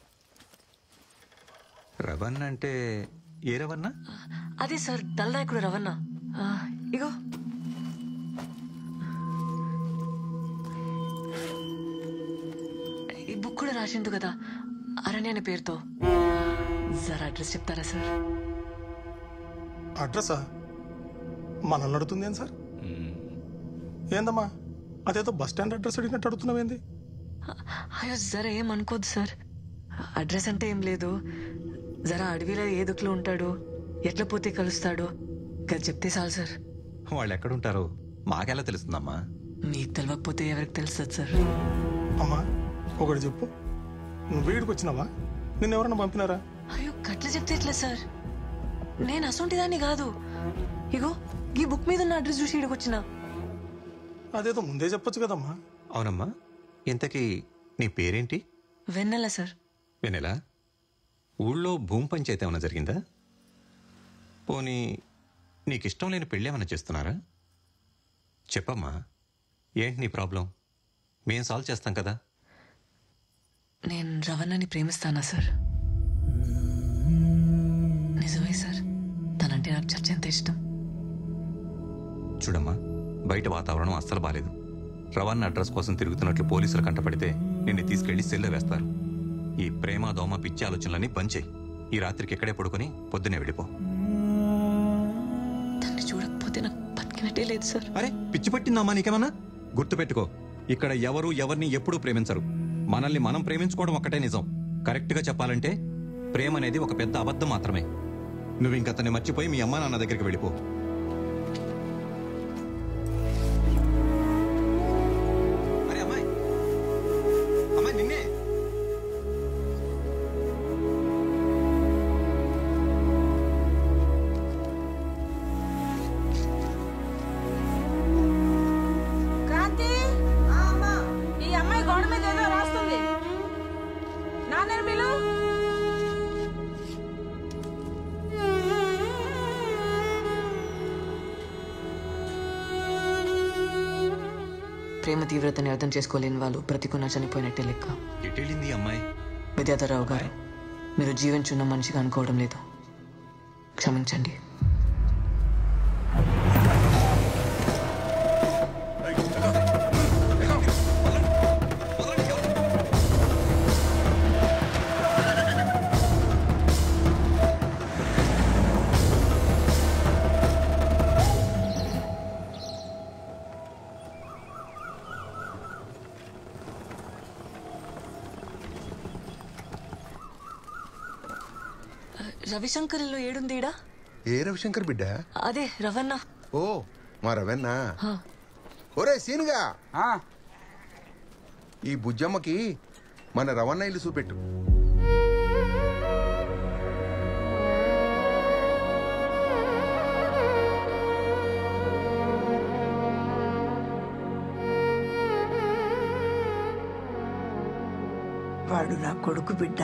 రవణ అంటే ఏ రవణ అదే సార్ దళనాయకుడు రవణ ఆ, ఇగో ఈ బుక్ కూడా రాసిండు కదా అరణ్య అనే పేరుతో సార్ అడ్రస్ చెప్తారా సార్ అడ్రస్సా మనల్ని అడుగుతుంది ఏం సార్ ఏందమ్మా అదేదో బస్ స్టాండ్ అడ్రస్ అడిగినట్టు అడుగుతున్నావేంది అయ్యో జరా ఏం అనుకోదు సార్ అడ్రస్ అంటే ఏం లేదు జరా అడవిలో ఏ దుక్కులో ఉంటాడు ఎట్లా పోతే కలుస్తాడో గది చెప్తే చాలు సార్ వాళ్ళు ఎక్కడుంటారో మాకెలా తెలుస్తుందమ్మా మీకు తెలియకపోతే ఎవరికి తెలుస్తుంది సార్ అమ్మా ఒకటి చెప్పు నువ్వు వీడికి వచ్చినావా నిన్ను ఎవరన్నా పంపినారా అయ్యో గట్ల చెప్తే ఎట్లా సార్ నేను అసొంటిదాన్ని కాదు ఇగో ఈ బుక్ మీద ఉన్న అడ్రస్ చూసి ఇక్కడికి వచ్చిన అదేదో ముందే చెప్పొచ్చు కదమ్మా అవునమ్మా ఇంతకీ నీ పేరేంటి వెన్నెల సార్ వెనెలా ఊళ్ళో భూమి పంచాయతీ ఏమైనా జరిగిందా పోనీ నీకు ఇష్టం లేని పెళ్ళి ఏమైనా చేస్తున్నారా చెప్పమ్మా ఏంటి నీ ప్రాబ్లం మేం సాల్వ్ చేస్తాం కదా నేను రవణని ప్రేమిస్తానా సార్ నిజమే సార్ తనంటే నాకు చర్చ ఎంత ఇష్టం చూడమ్మా బయట వాతావరణం అస్సలు బాలేదు రవాణా అడ్రస్ కోసం తిరుగుతున్నట్లు పోలీసులు కంటపడితే నిన్ను తీసుకెళ్లి సెల్లో వేస్తారు ఈ ప్రేమ దోమ పిచ్చి ఆలోచనలన్నీ బంచేయి ఈ రాత్రికి ఎక్కడే పడుకొని పొద్దునే వెళ్ళిపో తన్ని చూడకపోతే నాకు బతికినట్టే లేదు సార్ అరే పిచ్చి పట్టిందమ్మా నీకేమన్నా గుర్తుపెట్టుకో ఇక్కడ ఎవరు ఎవరిని ఎప్పుడూ ప్రేమించరు మనల్ని మనం ప్రేమించుకోవడం ఒక్కటే నిజం కరెక్ట్గా చెప్పాలంటే ప్రేమ అనేది ఒక పెద్ద అబద్ధం మాత్రమే నువ్వు ఇంక అతన్ని మర్చిపోయి మీ అమ్మ నాన్న దగ్గరికి వెళ్ళిపో అరే అమ్మాయి అమ్మాయి నిన్నే ప్రేమ తీవ్రతని అర్థం చేసుకోలేని వాళ్ళు బ్రతికున్న చనిపోయినట్టే లెక్క ఎటెళ్ళింది ఈ అమ్మాయి విద్యాధరరావు గారు మీరు జీవించున్న మనిషిగా అనుకోవడం లేదు క్షమించండి రవిశంకర్ ఇల్లు ఏడుందిడా ఏ రవిశంకర్ బిడ్డ అదే రవణ ఓ మా రవెన్నా హా. ఒరే సీనుగా ఈ బుజ్జమ్మకి మన రవణ ఇల్లు చూపెట్టు వాడు నా కొడుకు బిడ్డ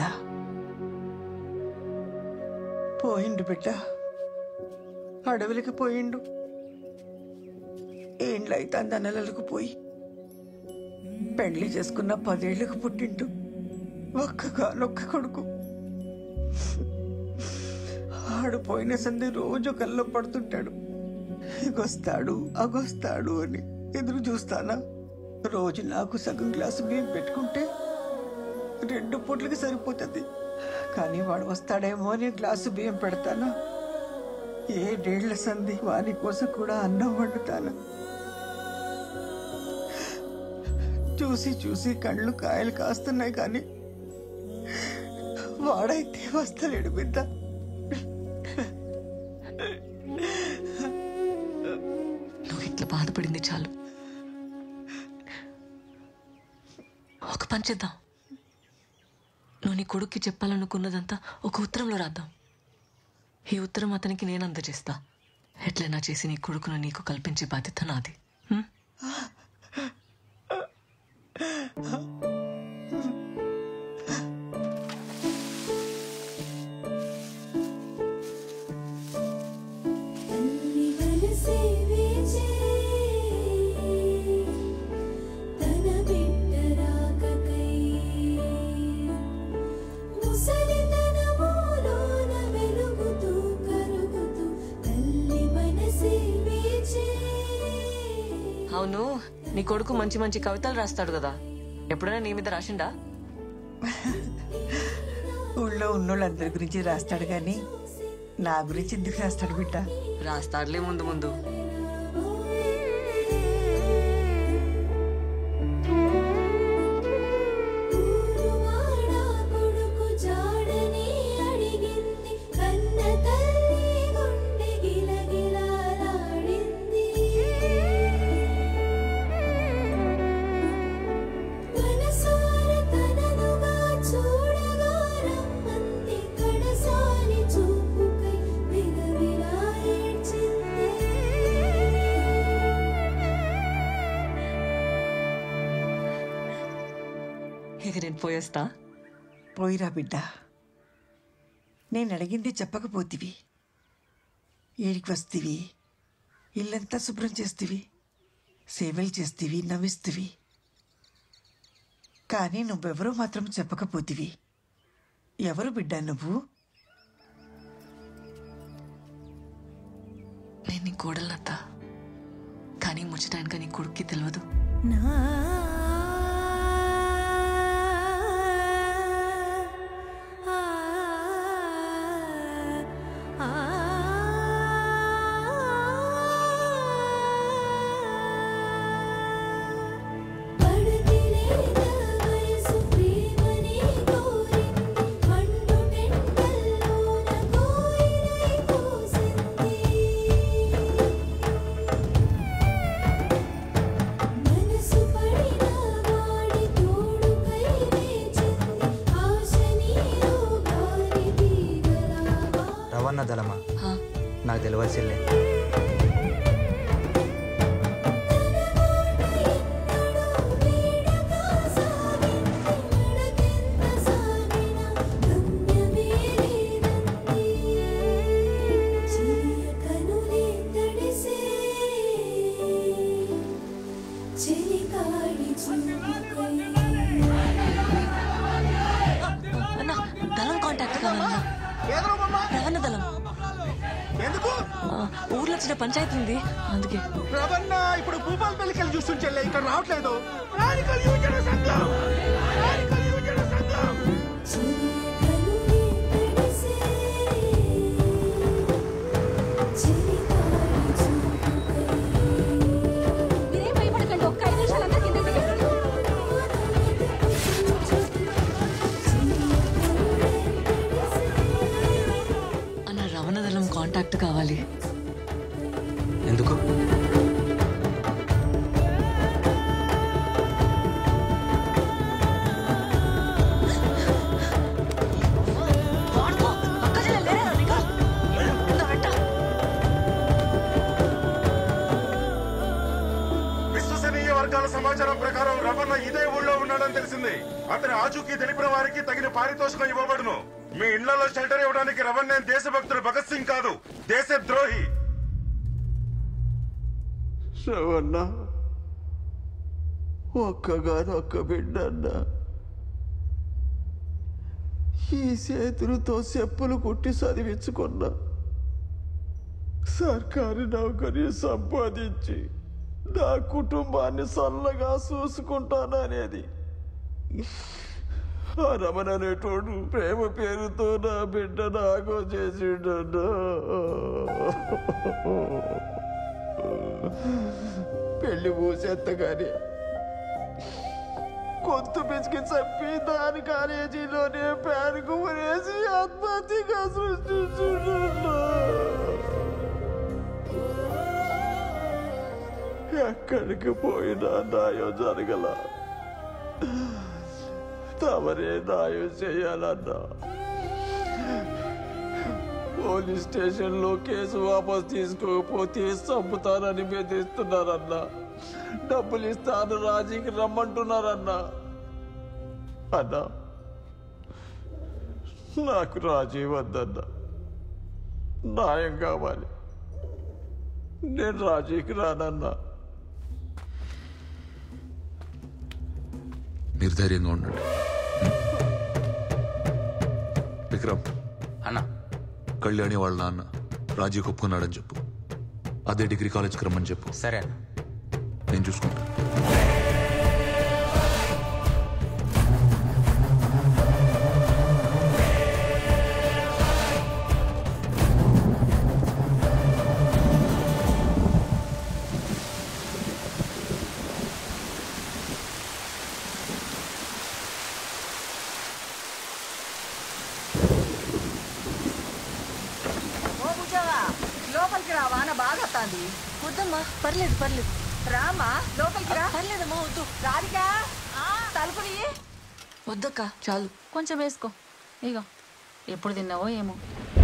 పోయిండు బిడ్డ అడవులకి పోయిండు ఏండ్లయితే నెలలకు పోయి పెళ్లి చేసుకున్న పదేళ్లకు పుట్టిండు ఒక్కగానొక్క కొడుకు ఆడు పోయిన సంది రోజు కల్లో పడుతుంటాడు ఇగొస్తాడు అగొస్తాడు అని ఎదురు చూస్తానా రోజు నాకు సగం గ్లాసు బియ్యం పెట్టుకుంటే రెండు పూట్లకి సరిపోతుంది కానీ వాడు వస్తాడేమో అని గ్లాసు బియ్యం పెడతానా ఏడేళ్ల సంధి వాని కోసం కూడా అన్నం వండుతాను చూసి చూసి కళ్ళు కాయలు కాస్తున్నాయి కానీ వాడైతే వస్తలేడు బిడ్డ నువ్వు ఇట్లా బాధపడింది చాలు ఒక పని చేద్దాం నువ్వు నీ కొడుక్కి చెప్పాలనుకున్నదంతా ఒక ఉత్తరంలో రాద్దాం ఈ ఉత్తరం అతనికి నేను అందజేస్తా ఎట్లయినా చేసి నీ కొడుకును నీకు కల్పించే బాధ్యత నాది హ్మ్? మనసే వేచే తన బిడ్డ రాకకై ముసలితనములోన వెలుగుతూ కరుగుతూ తల్లి మనసే వేచే అవును నీ కొడుకు మంచి మంచి కవితలు రాస్తాడు కదా ఎప్పుడైనా నీ మీద రాసిండా ఊళ్ళో ఉన్నోళ్ళందరి గురించి రాస్తాడు కానీ నా గురించి ఎందుకు రాస్తాడు బిడ్డ రాస్తాడులే ముందు ముందు వాడా కొడుకు జాడని అడిగింది కన్న తల్లి గుండె గిలగిలాడింది మనసార తననుగా చూడగా రమ్మంది కడసారి చూపుకై విలవిలా ఏడ్చింది ఇక నేను పోయేస్తా పోయిరా బిడ్డ నేను అడిగింది చెప్పకపోతివి ఏడికి వస్తీవి ఇల్లంతా శుభ్రం చేస్తీవి సేవలు చేస్తీవి నవ్విస్తీవి కానీ నువ్వెవరో మాత్రం చెప్పకపోతివి ఎవరు బిడ్డ నువ్వు నేను నీ కోడలనత్త కానీ ముచ్చటానికి నీ కొడుక్కి తెలియదు వయసు ప్రేమని కోరింది పండు టెండల్లోన కోయిలై కూసింది మనసు పడిన వాడి తోడుకై వేచింది ఆశ నీలో గాలి తీగలాగా రవణ దళమా నాకు తెలియదు చెల్లె కనులే తడిసే చెలికాడ ఊర్లో చిన్న పంచాయతీ ఉంది అందుకే రవణ ఇప్పుడు భూపాల్ పెళ్లికెళ్ళి చూస్తుంటే ఇక్కడ రావట్లేదు రాణికల్ యువజన సంఘం రాణికల్ యువజన సంఘం మీరేం భయపడకండి ఒక్క ఐదు నిమిషాలంతా కింద దిగండి అన్న రవణదళం కాంటాక్ట్ కావాలి ఎందుకు విశ్వసనీయ వర్గాల సమాచారం ప్రకారం రమణ ఇదే ఊళ్ళో ఉన్నాడని తెలిసింది అతని ఆచూకీ తెలిపిన వారికి తగిన పారితోషికం ఇవ్వబడును మీ ఇళ్లలో షెల్టర్ ఇవ్వడానికి రమణ నేను దేశభక్తుడు భగత్ సింగ్ కాదు దేశద్రోహి శ్రవణ ఒక్కగాను ఒక్క బిడ్డ అన్నా ఈ చేతులతో చెప్పులు కుట్టి చదివించుకున్నా సర్కారు నౌకరీ సంపాదించి నా కుటుంబాన్ని సల్లగా చూసుకుంటాననేది ఆ రమణ అనేటోడు ప్రేమ పేరుతో నా బిడ్డ నాగో చేసిండన్నా పెళ్లి మూసేత్తగానే కొంత పిసికి చంపి దాని కాలేజీలోనే ప్యారుకు ఉరేసి ఆత్మహత్యగా సృష్టించున్నా ఎక్కడికి పోయినా న్యాయం జరగల తమరే న్యాయం చేయాలన్నా పోలీస్ స్టేషన్ లో కేసు వాపస్ తీసుకోకపోతే చంపుతానని బెదిరిస్తున్నారన్నా డబ్బులు ఇస్తాను రాజీకి రమ్మంటున్నారన్నా అన్నా నాకు రాజీ వద్దన్నా న్యాయం కావాలి నేను రాజీకి రానన్నా మీరు ధైర్యంగా ఉండండి విక్రమ్ అన్న కళ్యాణి వాళ్ళ నాన్న రాజీ ఒప్పుకున్నాడని చెప్పు అదే డిగ్రీ కాలేజ్కి రమ్మని చెప్పు సరే అన్న నేను చూసుకుంటా ఓ బుజ్జవా లోపలికి రా వాన బాగా వస్తాంది వద్దమ్మా పర్లేదు పర్లేదు రామా లోపలికి రా పర్లేదమ్మా వద్దు రాధికా తలుపు తీయి వద్దక్క చాలు కొంచెం వేసుకో ఇగో ఎప్పుడు తిన్నావో ఏమో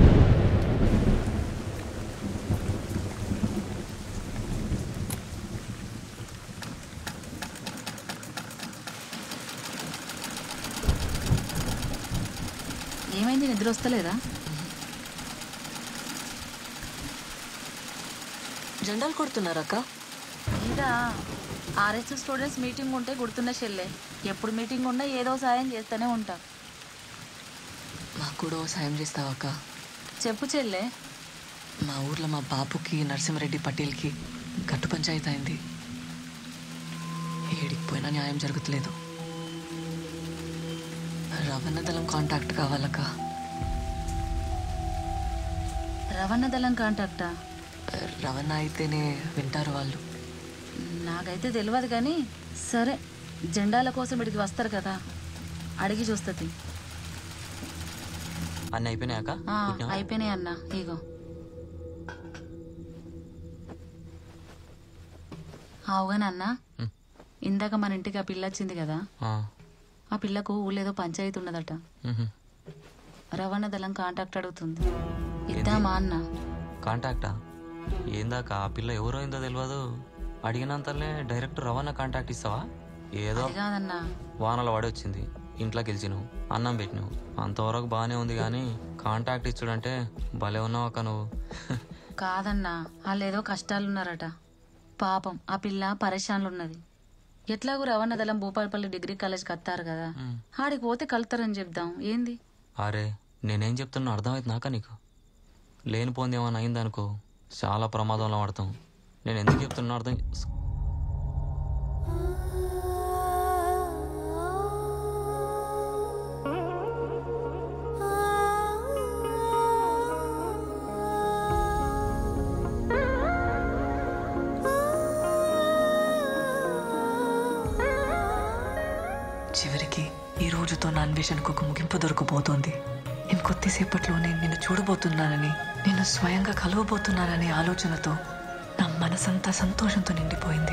ఏమైంది నిద్ర వస్తలేదా జెండాలు కొడుతున్నారక్క ఇదా ఆర్ఎస్ఎస్ స్టూడెంట్స్ మీటింగ్ ఉంటే గుర్తున్న చెల్లె ఎప్పుడు మీటింగ్ ఉన్నా ఏదో సాయం చేస్తూనే ఉంటా మాకు కూడా ఓ సాయం చేస్తావక్క చెప్పు చెల్లె మా ఊర్లో మా బాపుకి నరసింహారెడ్డి పటేల్కి గట్టు పంచాయతీ అయింది ఏడికి పోయినా న్యాయం జరుగుతలేదు రవణ దళం కాంటాక్ట్ కావాలక్క రవాణా దళం కాంటాక్టా రవణ అయితేనే వింటారు వాళ్ళు నాకైతే తెలియదు కానీ సరే జెండాల కోసం ఇక్కడికి వస్తారు కదా అడిగి చూస్తుంది అన్న అయిపోయినాయక ఆ, అయిపోయినాయి అన్న ఇగో అవుగానే అన్న ఇందాక మన ఇంటికి ఆ పిల్ల వచ్చింది కదా ఆ పిల్లకు ఊళ్ళేదో పంచాయతీ ఉన్నదట రవాణా దళం కాంటాక్ట్ అడుగుతుంది ఇద్దామా అన్న కాంటాక్టా ఏందాక ఆ పిల్ల ఎవరో అయిందో తెలియదు అడిగినంతలే డైరెక్ట్ రవాణా కాంటాక్ట్ ఇస్తావా ఏదో అది కాదన్నా వానలో పడి వచ్చింది ఇంట్లోకి గెలిచినావు అన్నం పెట్టినావు అంతవరకు బాగానే ఉంది కానీ కాంటాక్ట్ ఇచ్చుడంటే భలే ఉన్నావు అక్క నువ్వు కాదన్నా వాళ్ళు ఏదో కష్టాలున్నారట పాపం ఆ పిల్ల పరేషాన్లు ఉన్నది ఎట్లాగూ రవాణా దళం భూపాలపల్లి డిగ్రీ కాలేజ్కి వస్తారు కదా ఆడికి పోతే కలుతారని చెప్దాం ఏంది అరే నేనేం చెప్తున్నా అర్థమైంది నాక నీకు లేనిపోయింది ఏమైనా అయిందనుకో చాలా ప్రమాదంలో పడతాం నేను ఎందుకు చెప్తున్నా అర్థం చివరికి ఈ రోజుతో నా అన్వేషణకు ఒక ముగింపు దొరకబోతోంది ఇంకొద్దిసేపట్లోనే నిన్ను చూడబోతున్నానని నిన్ను స్వయంగా కలవబోతున్నాననే ఆలోచనతో నా మనసంతా సంతోషంతో నిండిపోయింది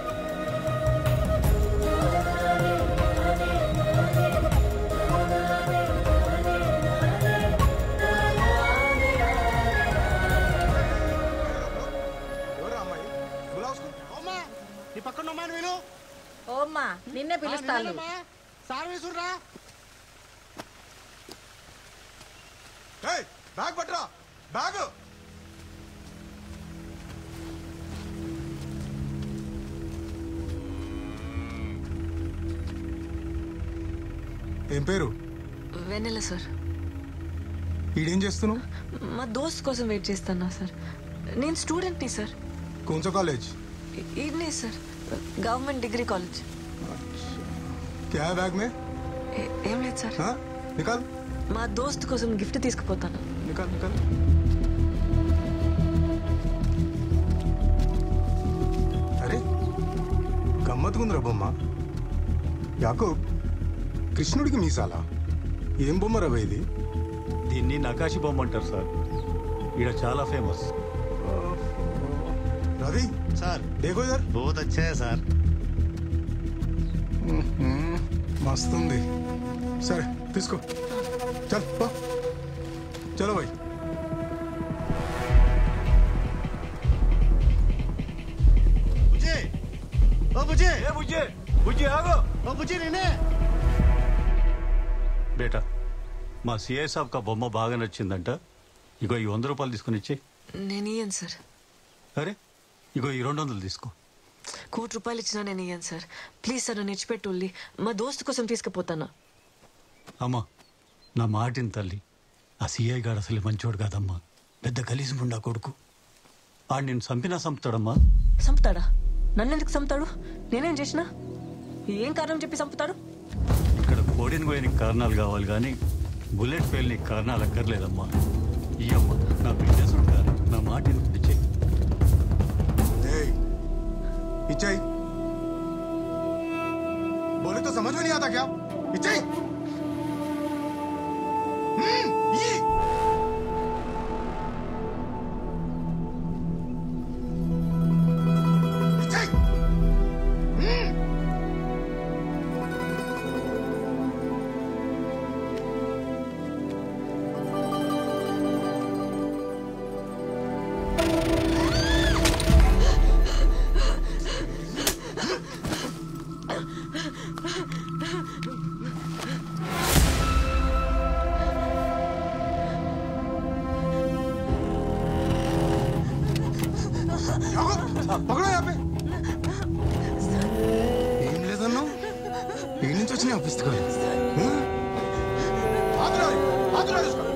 ఈ పక్కన అమ్మాయిని వీలు ఓమ్మా నిన్నే పిలుస్తాను సార్ వీసుర్రా బ్యాగ్ పట్టరా బ్యాగ్ ఏం పేరు వెన్నెల సార్ ఈడేం చేస్తున్నావు మా దోస్త్ కోసం వెయిట్ చేస్తున్నా సార్ నేను స్టూడెంట్ని సార్ कौन కాలేజ్ ఈడనే సార్ గవర్నమెంట్ డిగ్రీ కాలేజ్ क्या है बैग में ఏ- ఏం లేదు సార్ हाँ निकाल మా దోస్త్ కోసం గిఫ్ట్ తీసుకుపోతాను निकाल निकाल అరే గమ్మత్తుకుందిరా బొమ్మ యాకోబ్ కృష్ణుడికి మీసాలా ఏం బొమ్మ రవ ఇది దీన్ని నకాశి బొమ్మ అంటారు సార్ ఈడ చాలా ఫేమస్ రవి సార్ దేఖో ఇధర్ బహుత్ అచ్చా హై సార్ మస్తు ఉంది సరే తీసుకో చల్ పో చలో భాయ్ బుజ్జి ఓ బుజ్జి ఏ బుజ్జి బుజ్జి ఆగు ఓ బుజ్జి నేనే బేటా మా సిఐ సాబ్ కా బొమ్మ బాగా నచ్చిందంట ఇగో ఈ వంద రూపాయలు తీసుకుని ఇచ్చి నేను ఇయ్యను సార్ అరే ఇగో ఈ రెండు వందలు తీసుకో కోటి రూపాయలు ఇచ్చినా నేను ఇయ్యను సార్ ప్లీజ్ సార్ నన్ను ఇచ్చిపెట్టుల్లి మా దోస్త్ కోసం తీసుకుపోతాను అమ్మా నా మాటిని తల్లి ఆ సిఐ గారు అసలు మంచోడు కాదమ్మా పెద్ద గలీజు ముండా కొడుకు ఆడు నేను చంపినా చంపుతాడమ్మా చంపుతాడా నన్ను ఎందుకు చంపుతాడు నేనేం చేసినా ఏం కారణం చెప్పి చంపుతాడు ఇక్కడ కోడిని పోయడానికి కారణాలు కావాలి కానీ బుల్లెట్ పేలినికి కారణాలు అక్కర్లేదమ్మా ఈ అమ్మ నా బిజినెస్ ఉంటారు నా మాట ఎందుకు చెయ్యి ఏయ్, ఇచ్చేయ్ बोले तो समझ में नहीं आता क्या इच्छाई ये इच्छाई పకడో యా పే ఏం లేదన్నావు ఏ నుంచి వచ్చినాయి ఆ పుస్తకాలు ఆ? ఆదురాలి, ఆదురాలి उसका।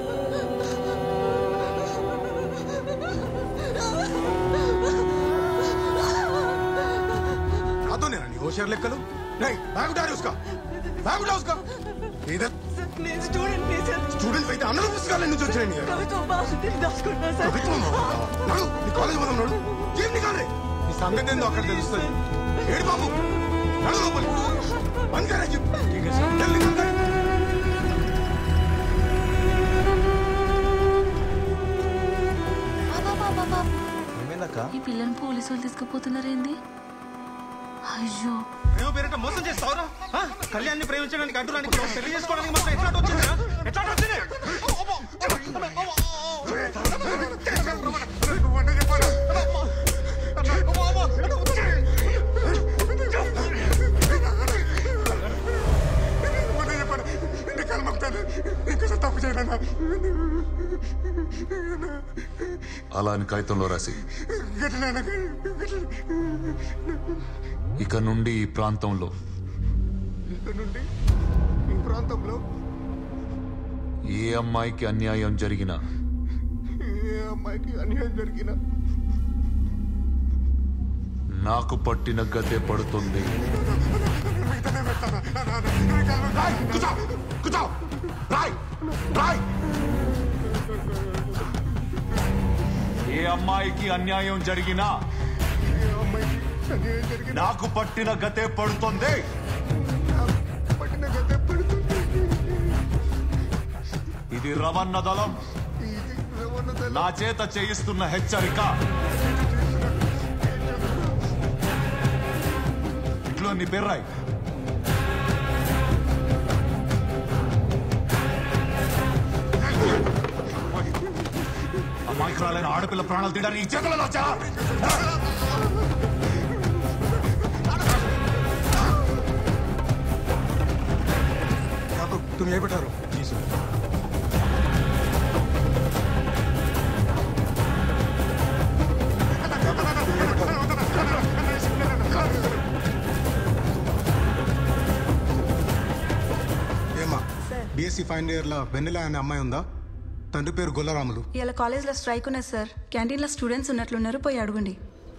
రాతో నేనా నీ హోషియార్ లెక్కలు नहीं बैग उठा रहे उसका बैग उठा उसका इधर నేను స్టూడెంట్ సార్ స్టూడెంట్స్ అయితే అందరూ పుస్తకాలు నుంచి వచ్చినాయి నీ దగ్గర. కవిత్వం బాగుంది దాచుకుంటున్నా సార్ కవిత్వం నడు నీ కాలేజ్ పోదాం నడు ఏం నికాలే నీ సంగతి ఏందో అక్కడ తెలుస్తుంది ఏడు బాబు నడు లోపలి బంద్ కరే చెప్పు జల్దీ బంద్ కరే. ఈ పిల్లని పోలీసు వాళ్ళు తీసుకుపోతున్నారేంది అయ్యో ప్రేమ పేరిట మోసం చేస్తావురా ఆ? కళ్యాణ్ని ప్రేమించడానికి అడ్డురానికి పెళ్లి చేసుకోవడానికి మాత్రం ఎట్లా వచ్చిందిరా ఎట్లా వచ్చింది తప్పు చేయనా అలా అని కాగితంలో రాసి ఇక నుండి ఈ ప్రాంతంలో ఇక్కడ నుండి ఈ ప్రాంతంలో ఏ అమ్మాయికి అన్యాయం జరిగినా ఏ అమ్మాయికి అన్యాయం జరిగిన నాకు పట్టిన గతే పడుతుంది రాయ్ కూర్చో కూర్చో రాయ్ రాయ్ ఏ అమ్మాయికి అన్యాయం జరిగినా అన్యాయం జరిగిన నాకు పట్టిన గతే పడుతుంది పట్టిన గతే పడుతుంది ఇది రవణ దళం నా చేత చేయిస్తున్న హెచ్చరిక ఇట్లో నీ పేరు రాయ్ అమాయకురాలైన ఆడపిల్ల ప్రాణాలు తీయడానికి ఈ చేతులలో వచ్చా तुम यही बैठा रहो जी सर ఏమా బీఎస్సీ ఫైనల్ ఇయర్లో వెన్నెల అనే అమ్మాయి ఉందా తండ్రి పేరు గొల్లరాములు ఇలా కాలేజ్లో స్ట్రైక్ ఉన్నది సార్ క్యాంటీన్లో స్టూడెంట్స్ ఉన్నట్లున్నారు పోయి అడగండి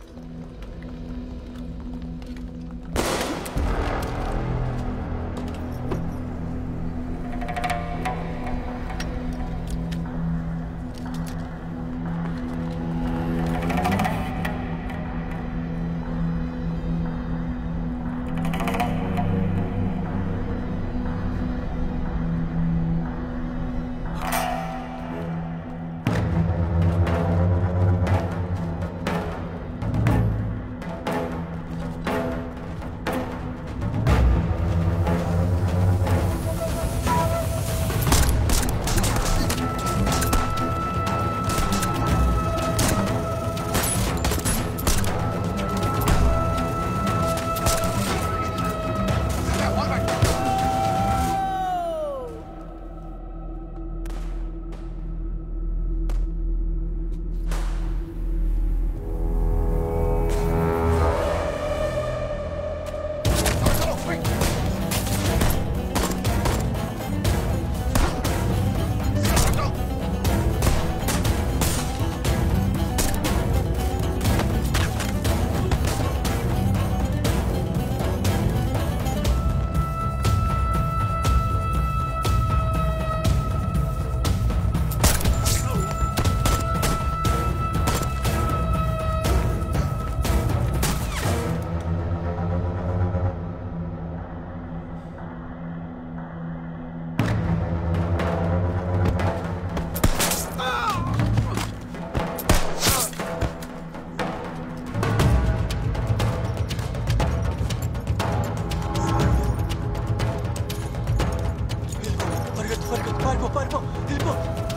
పరిగెత్తు పరిగెత్తు పారిపో పారిపో వెళ్ళిపో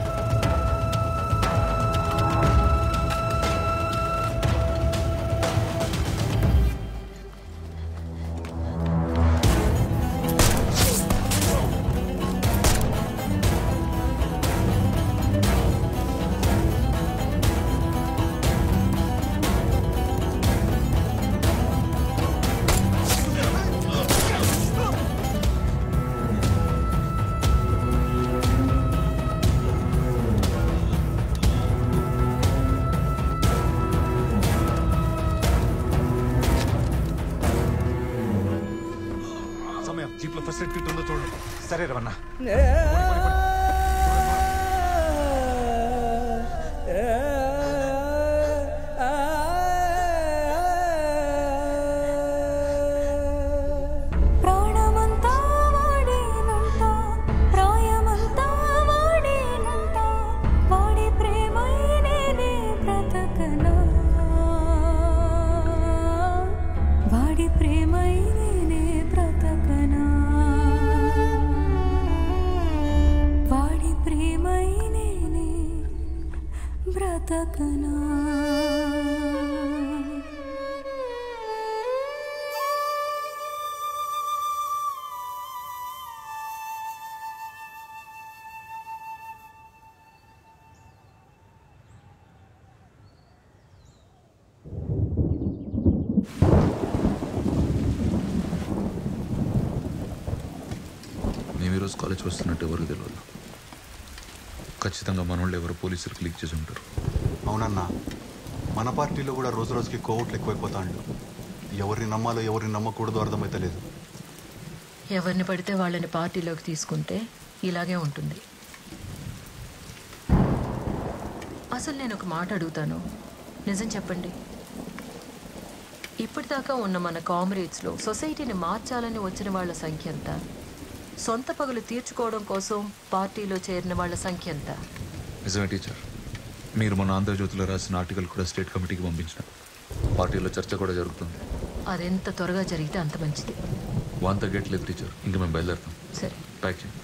సమయం జీప్ లో ఫస్ట్ ఎయిడ్ కిట్ ఉందో చూడండి సరే రవణ ప్రాణమంతా వాడేనంట ప్రాయమంతా వాడేనంట వాడి ప్రేమై నేనే బ్రతకనా వాడి ప్రేమై నేనే బ్రతకనా వాడి ప్రేమై నేనే బ్రతకనా మేము ఈరోజు కాలేజ్కి వస్తున్నట్టు ఎవరికి తెలియదు ఖచ్చితంగా మనోళ్ళు ఎవరు పోలీసులకు లీక్ చేసి ఉంటారు అవునన్నా మన పార్టీలో కూడా రోజు రోజుకి కోవట్లు ఎక్కువైపోతాండు ఎవరిని నమ్మాలో ఎవరిని నమ్మకూడదో అర్థమైతలేదు ఎవరిని పడితే వాళ్ళని పార్టీలోకి తీసుకుంటే ఇలాగే ఉంటుంది అసలు నేను ఒక మాట అడుగుతాను నిజం చెప్పండి ఇప్పటిదాకా ఉన్న మన కామ్రేడ్స్లో సొసైటీని మార్చాలని వచ్చిన వాళ్ళ సంఖ్య ఎంత సొంత పగులు తీర్చుకోవడం కోసం పార్టీలో చేరిన వాళ్ళ సంఖ్య ఎంత నిజమే టీచర్ మీరు మన ఆంధ్రజ్యోతిలో రాసిన ఆర్టికల్ కూడా స్టేట్ కమిటీకి పంపించిన పార్టీలో చర్చ కూడా జరుగుతుంది అదెంత త్వరగా జరిగితే అంత మంచిది వాన్ తగ్గట్లేదు టీచర్ ఇంకా మేము బయలుదేరుతాం సరే ప్యాక్ చేయండి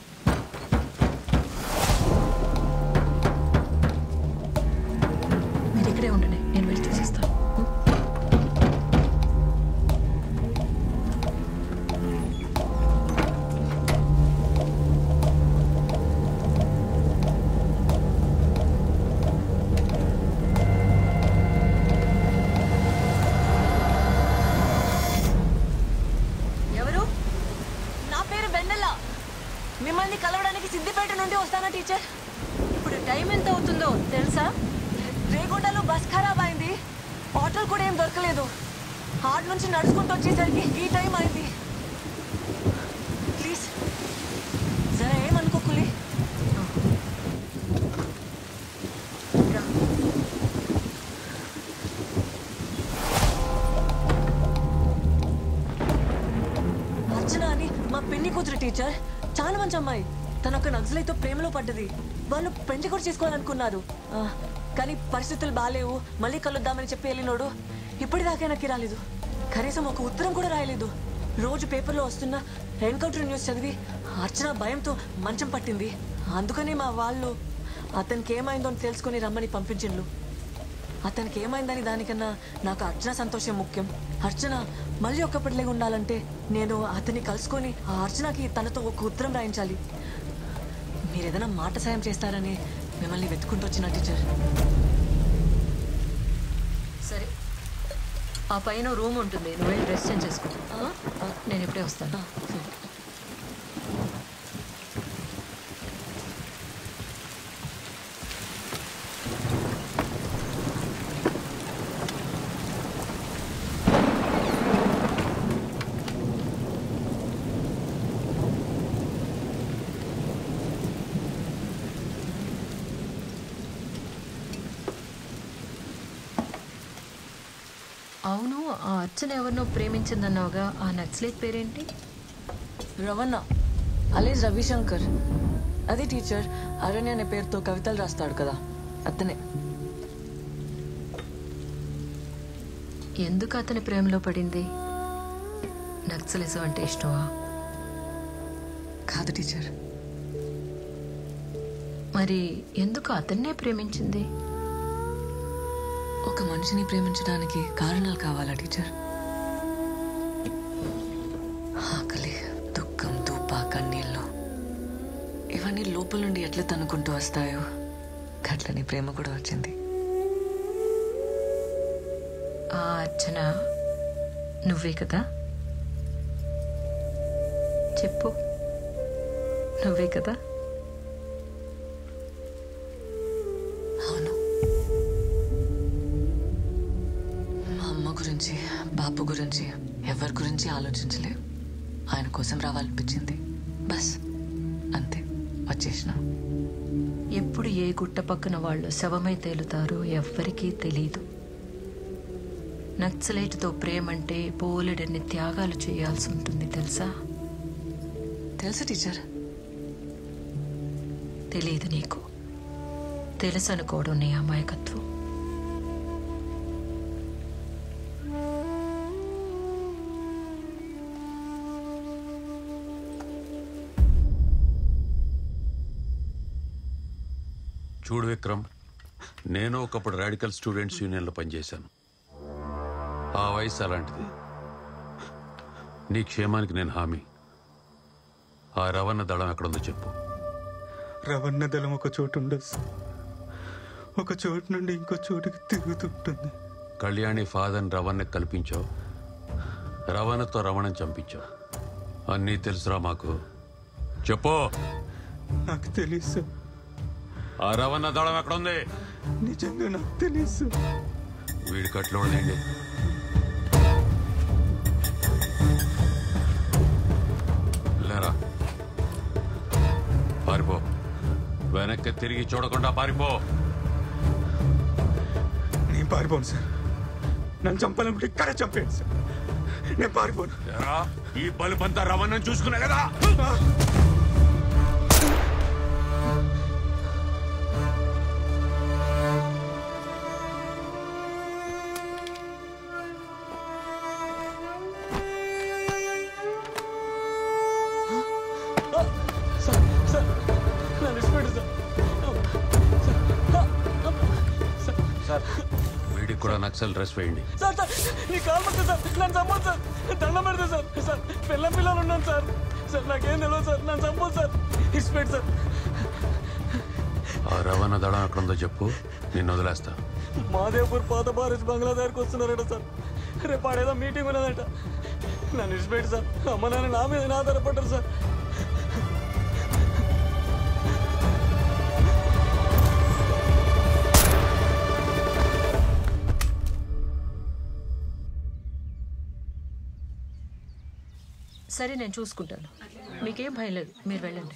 మీరు ఇక్కడే ఉండండి నేను వెళ్ళి చూసిస్తాను ఎవరు నా పేరు వెన్నెల మిమ్మల్ని కలవడానికి సిద్దిపేట నుండి వస్తానా టీచర్ ఇప్పుడు టైం ఎంత అవుతుందో తెలుసా రేగొండలో బస్ ఖరాబ్ అయింది ఆటోలు కూడా ఏం దొరకలేదు హార్ట్ నుంచి నడుచుకుంటూ వచ్చేసరికి ఈ టైం అయింది ప్లీజ్ జరా ఏమనుకోకులి అర్చన అని మా పెళ్లి కూతురు టీచర్ చాలా మంచి అమ్మాయి తన ఒక నక్సలైతో ప్రేమలో పడ్డది వాళ్ళు పెళ్లి కూడా చేసుకోవాలనుకున్నారు ఆ, కానీ పరిస్థితులు బాగాలేవు మళ్ళీ కలుద్దామని చెప్పి వెళ్ళినోడు ఇప్పటిదాకా నాకు రాలేదు కనీసం ఒక ఉత్తరం కూడా రాయలేదు రోజు పేపర్లో వస్తున్న ఎన్కౌంటర్ న్యూస్ చదివి అర్చన భయంతో మంచం పట్టింది అందుకని మా వాళ్ళు అతనికి ఏమైందో అని తెలుసుకొని రమ్మని పంపించిండ్లు అతనికి ఏమైందని దానికన్నా నాకు అర్చన సంతోషం ముఖ్యం అర్చన మళ్ళీ ఒక్కప్పటిలాగా ఉండాలంటే నేను అతన్ని కలుసుకొని ఆ అర్చనకి తనతో ఒక ఉత్తరం రాయించాలి మీరు ఏదైనా మాట సాయం చేస్తారని మిమ్మల్ని వెతుకుంటూ వచ్చిన టీచర్ సరే ఆ పైన రూమ్ ఉంటుంది నువ్వు వెళ్ళి డ్రెస్ చేంజ్ చేసుకో ఆ? నేను ఇప్పుడే వస్తాను అవును ఆ అర్చన ఎవరినో ప్రేమించిందన్నావుగా ఆ నక్సలేట్ పేరేంటి రవణ అలేజ్ రవిశంకర్ అదే టీచర్ అరణ్య అనే పేరుతో కవితలు రాస్తాడు కదా అతనే ఎందుకు అతని ప్రేమలో పడింది నక్సలిజం అంటే ఇష్టమా కాదు టీచర్ మరి ఎందుకు అతన్నే ప్రేమించింది ఒక మనిషిని ప్రేమించడానికి కారణాలు కావాలా టీచర్ ఆకలి దుఃఖం దూప కన్నీళ్ళు ఇవన్నీ లోపల నుండి ఎట్లా తనుకుంటూ వస్తాయో గట్లని ప్రేమ కూడా వచ్చింది ఆ అర్చన నువ్వే కదా చెప్పు నువ్వే కదా అవును మా అమ్మ గురించి బాపు గురించి ఎవరి గురించి ఆలోచించలే ఆయన కోసం రావాలనిపించింది బస్ అంతే వచ్చేసిన ఎప్పుడు ఏ గుట్ట పక్కన వాళ్ళు శవమై తేలుతారో ఎవ్వరికీ తెలీదు నక్సలైట్తో ప్రేమంటే పోలెడన్ని త్యాగాలు చేయాల్సి ఉంటుంది తెలుసా తెలుసు టీచర్ తెలియదు నీకు తెలుసు అనుకోవడం నీ అమాయకత్వం చూడు విక్రమ్ నేను ఒకప్పుడు రాడికల్ స్టూడెంట్స్ యూనియన్లో పనిచేశాను ఆ వయసు అలాంటిది నీ క్షేమానికి నేను హామీ ఆ రవణ దళం ఎక్కడుందో చెప్పు రవణ దళం ఒక చోటు ఉండదు సార్. ఒక చోటు నుండి ఇంకో చోటుకి తిరుగుతుంటుంది కళ్యాణి ఫాదర్ని రవణ్ని కల్పించావు రవణతో రవణని చంపించావు అన్నీ తెలుసురా మాకు చెప్పు నాకు తెలియదు సార్ ఆ రవణ దళం ఎక్కడ ఉంది నిజంగా నాకు తెలుసు వీడి కట్లో లేండి లేరా పారిపో వెనక్కి తిరిగి చూడకుండా పారిపో నేను పారిపోను సార్ నన్ను చంపాలనుకుంటే ఇక్కడే చంపేయండి సార్ నేను పారిపోను ఎరా, ఈ బలుపంతా రవణను చూసుకున్నా కదా సార్ సార్ నన్ను ఇష్టపెట్టు సార్ సార్ వీడికి కూడా నక్సల్ డ్రెస్ వేయండి సార్ సార్ నీ కాల్ పడుతుంది సార్ నన్ను చంపదు సార్ దండం పెడతా సార్ సార్ పిల్ల పిల్లలు ఉన్నాను సార్ సార్ నాకేం తెలియదు సార్ నన్ను చంపదు సార్ ఇష్టపెట్టు సార్ ఆ రవణ దళం ఎక్కడుందో చెప్పు నిన్ను వదిలేస్తా మాదేవ్పూర్ పాత బారేజ్ బంగ్లా దగ్గరకు వస్తున్నారట సార్ రేపు ఆడేదో మీటింగ్ ఉన్నదట నన్ను ఇష్టపెట్టు సార్ అమ్మ నాన్న నా మీద ఆధారపడ్డారు సార్ సరే నేను చూసుకుంటాను మీకేం భయం లేదు మీరు వెళ్ళండి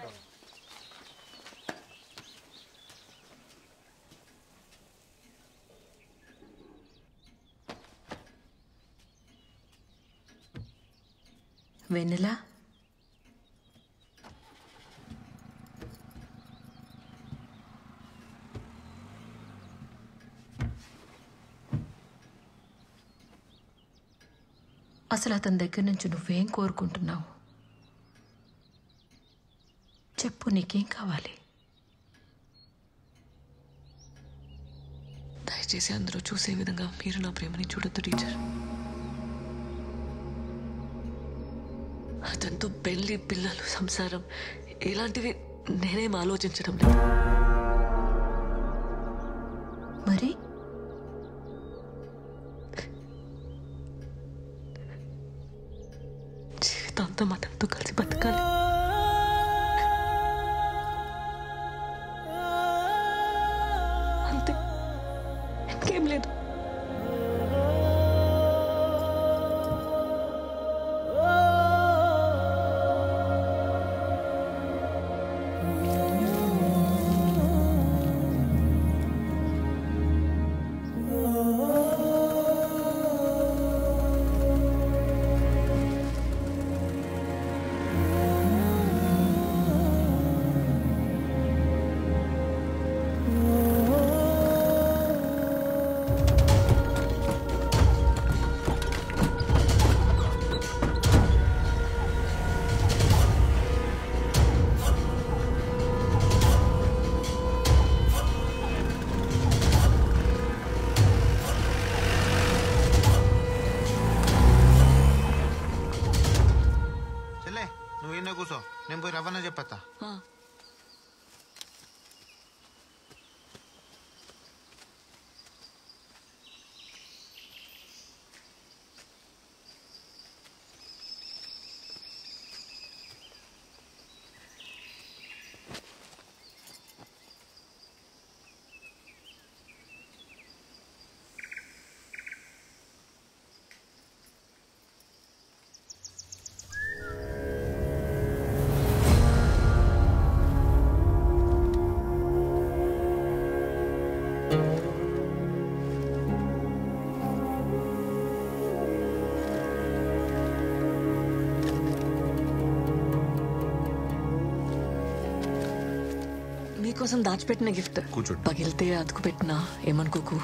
వెన్నెలా అసలు అతని దగ్గర నుంచి నువ్వేం కోరుకుంటున్నావు చెప్పు నీకేం కావాలి దయచేసి అందరూ చూసే విధంగా మీరు నా ప్రేమని చూడొద్దు టీచర్ అతనితో పెళ్లి పిల్లలు సంసారం ఇలాంటివి నేనేం ఆలోచించడం లేదు మరి జీవితాంతం అతనితో కలిసి బతకాలి అంతే ఇంకేం లేదు చెల్లె నువ్వు ఎన్నో కూర్చో నేను పోయి రవ్వన్న చెప్పేస్తా మీకోసం దాచిపెట్టిన గిఫ్ట్ కూర్చోండి. పగిలితే అతుకు పెట్టినా ఏమనుకోకు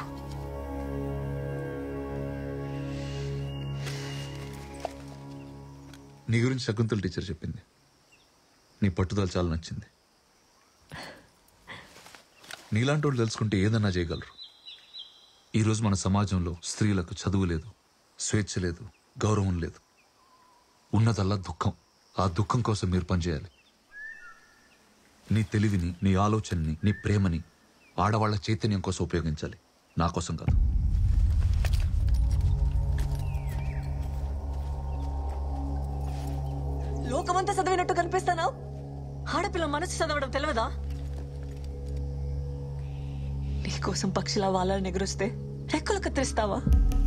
నీ గురించి శకుంతల టీచర్ చెప్పింది నీ పట్టుదల చాలా నచ్చింది నీలాంటి వాళ్ళు తెలుసుకుంటే ఏదన్నా చేయగలరు ఈరోజు మన సమాజంలో స్త్రీలకు చదువు లేదు స్వేచ్ఛ లేదు గౌరవం లేదు ఉన్నదల్లా దుఃఖం ఆ దుఃఖం కోసం మీరు పనిచేయాలి నీ తెలివిని నీ ఆలోచనని నీ ప్రేమని ఆడవాళ్ల చైతన్యం కోసం ఉపయోగించాలి నా కోసం కాదు లోకమంతా చదివినట్టు కనిపిస్తానా ఆడపిల్ల మనసు చదవడం తెలియదా నీకోసం పక్షిలా వాళ్ళని ఎగురొస్తే రెక్కలు కత్తిరిస్తావా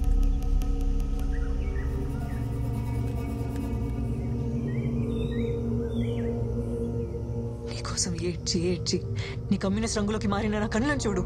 నీకోసం ఏడ్చి ఏడ్చి నీ కమ్యూనిస్ట్ రంగులోకి మారిన నా కళ్ళను చూడు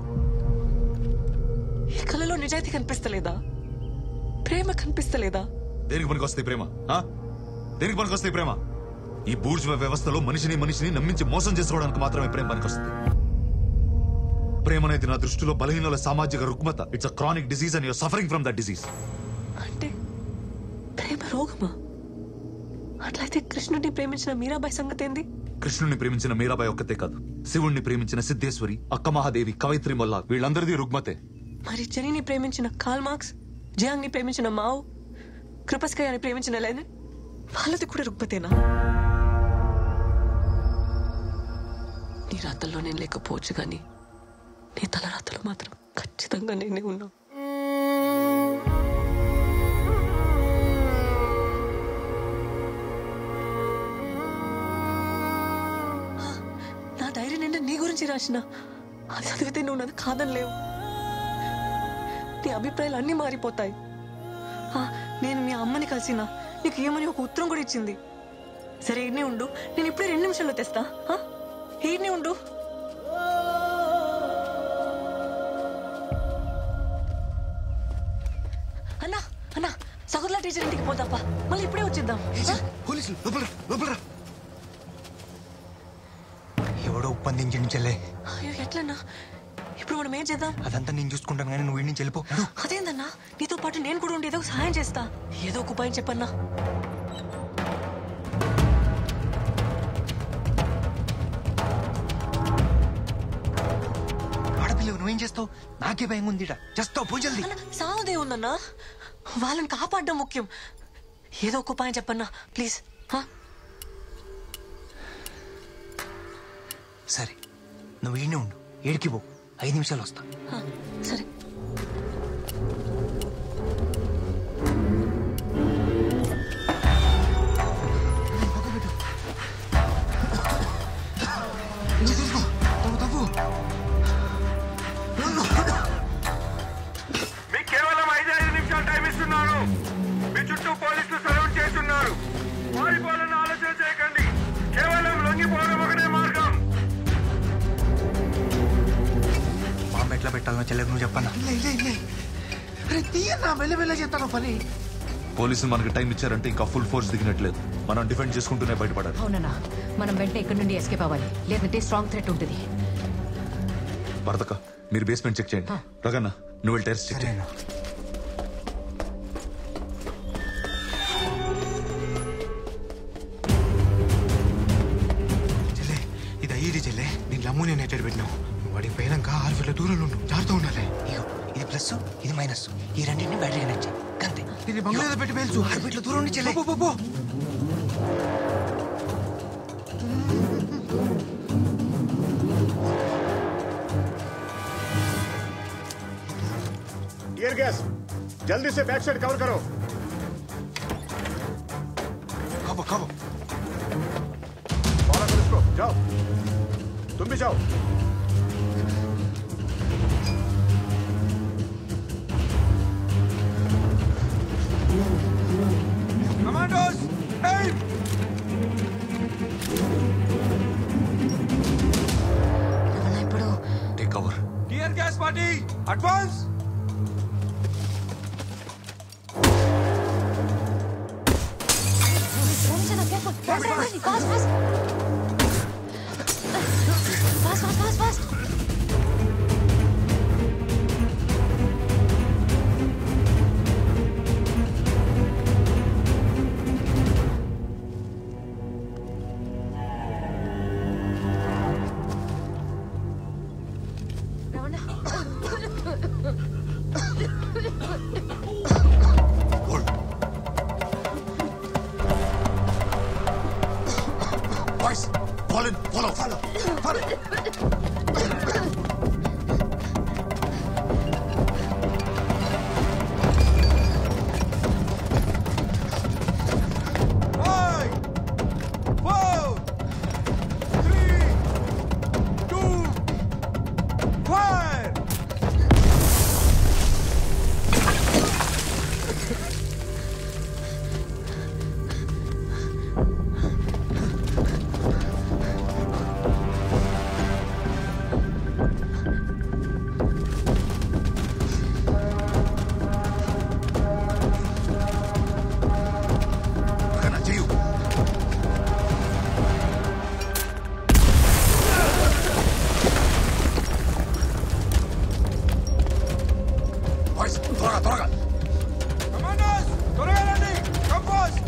ఈ కళ్ళలో నిజాయితీ కనిపిస్తలేదా ప్రేమ కనిపిస్తలేదా దేనికి పనికి వస్తాయి ప్రేమ ఆ? దేనికి పనికి వస్తాయి ప్రేమ ఈ బూర్జువ వ్యవస్థలో మనిషిని మనిషిని నమ్మించి మోసం చేసుకోవడానికి మాత్రమే ప్రేమ పనికి వస్తుంది ప్రేమ అనేది నా దృష్టిలో బలహీనుల సామాజిక రుగ్మత it's a chronic disease and you're suffering from that disease అంటే ప్రేమ రోగమా అట్లయితే కృష్ణుడిని ప్రేమించిన మీరాబాయి సంగతి ఏంది కృష్ణుని ప్రేమించిన మీరాబాయి ఒక్కతే కాదు శివుణ్ణి ప్రేమించిన సిద్ధేశ్వరి అక్క మహాదేవి కవయిత్రి మొల్లా వీళ్ళందరిది రుగ్మతే మరి జనిని ప్రేమించిన కాల్ మార్క్స్ జియాంగ్ని ప్రేమించిన మావు కృపస్కయాన్ని ప్రేమించిన లెనిన్ వాళ్ళది కూడా రుగ్మతేనా నీ రాతల్లో నేను లేకపోవచ్చు కానీ నీ తల రాతలో మాత్రం ఖచ్చితంగా నేనే ఉన్నా నా డైరీ నిండా నీ గురించి రాసిన అది చదివితే నువ్వు నన్ను కాదనలేవు నీ అభిప్రాయాలు అన్నీ మారిపోతాయి ఆ, నేను మీ అమ్మని కలిసిన నీకు ఏమని ఒక ఉత్తరం కూడా ఇచ్చింది సరే ఈడనే ఉండు నేను ఇప్పుడే రెండు నిమిషాల్లో తెస్తా ఆ? ఈడనే ఉండు అన్నా అన్నా సగుర్లా టీచర్ ఇంటికి పోతాపా మళ్ళీ ఇప్పుడే వచ్చిద్దాం పోలీసులు లోపల లోపల ఎవడో ఒప్పందించండి చెల్లె అయ్యో ఎట్లన్నా ఇప్పుడు మనం ఏం చేద్దాం అదంతా నేను చూసుకుంటాను కానీ నువ్వు ఇంటి నుంచి వెళ్ళిపో నడు. అదేందన్నా నీతో పాటు నేను కూడా ఉండి ఏదో ఒక సహాయం చేస్తా ఏదో ఒక ఉపాయం చెప్పన్నా ఆడపిల్లవు నువ్వేం చేస్తావు నాకే భయం ఉంది చేస్తావు పో జల్దీ సావదే ఉందన్నా వాళ్ళని కాపాడడం ముఖ్యం ఏదో ఒక ఉపాయం చెప్పన్నా ప్లీజ్ హా? సరే నువ్వు ఈయనే ఉండు ఏడికి పో ఐదు నిమిషాలు వస్తా హా, సరే మీకు కేవలం ఐదు ఐదు నిమిషాలు టైం ఇస్తున్నాను మీ చుట్టూ పోలీసులు సరౌండ్ చేస్తున్నారు పారిపోవాలని ఆలోచన చేయకండి కేవలం లొంగిపోవడం ఒకటే మార్గం బాంబు ఎట్లా పెట్టాలో చెల్లెకు నువ్వు చెప్పన్నా తీయన్నా మెల్లమెల్ల చేస్తాను పని పోలీసులు మనకి టైం ఇచ్చారంటే ఇంకా ఫుల్ ఫోర్స్ దిగినట్లేదు మనం డిఫెండ్ చేసుకుంటూనే బయటపడాలి అవునన్నా మనం వెంటనే ఇక్కడి నుండి ఎస్కేప్ అవ్వాలి లేదంటే స్ట్రాంగ్ థ్రెట్ ఉంటుంది భరతక మీరు బేస్మెంట్ చెక్ చేయండి రగన్న నువ్వు వెళ్ళి టెరెస్ చెక్ చేయండి చెల్లె ఇది అయ్యేది చెల్లె దీంట్లో అమ్మోనియా నైట్రేట్ పెట్టినావు నువ్వు వాడికి పోయినాక ఆరు ఫీట్ల దూరంలో ఉండు జాగ్రత్త ఉండాలి ఇగో ఇది ప్లస్ ఇది మైనస్ ఈ రెండింటిని బ్యాటరీ కనెక్ట్ చేయి అంతే ఇది బంగ్లాలో పెట్టి పేల్చు ఆరు ఫీట్ల దూరం ఉండి చెల్లె పో, పో, పో. ईयर गैस जल्दी से बैक साइड कवर करो कबो कबो फॉलो करो इसको जाओ तुम भी जाओ కమాండోస్ ఎయిమ్ ఇప్పుడు take cover tear gas party advance Fast, fast, fast, fast. Boys, fall in, follow, follow, follow. Five, four, three, two, one. త్వరగా త్వరగా రండి కంపోజ్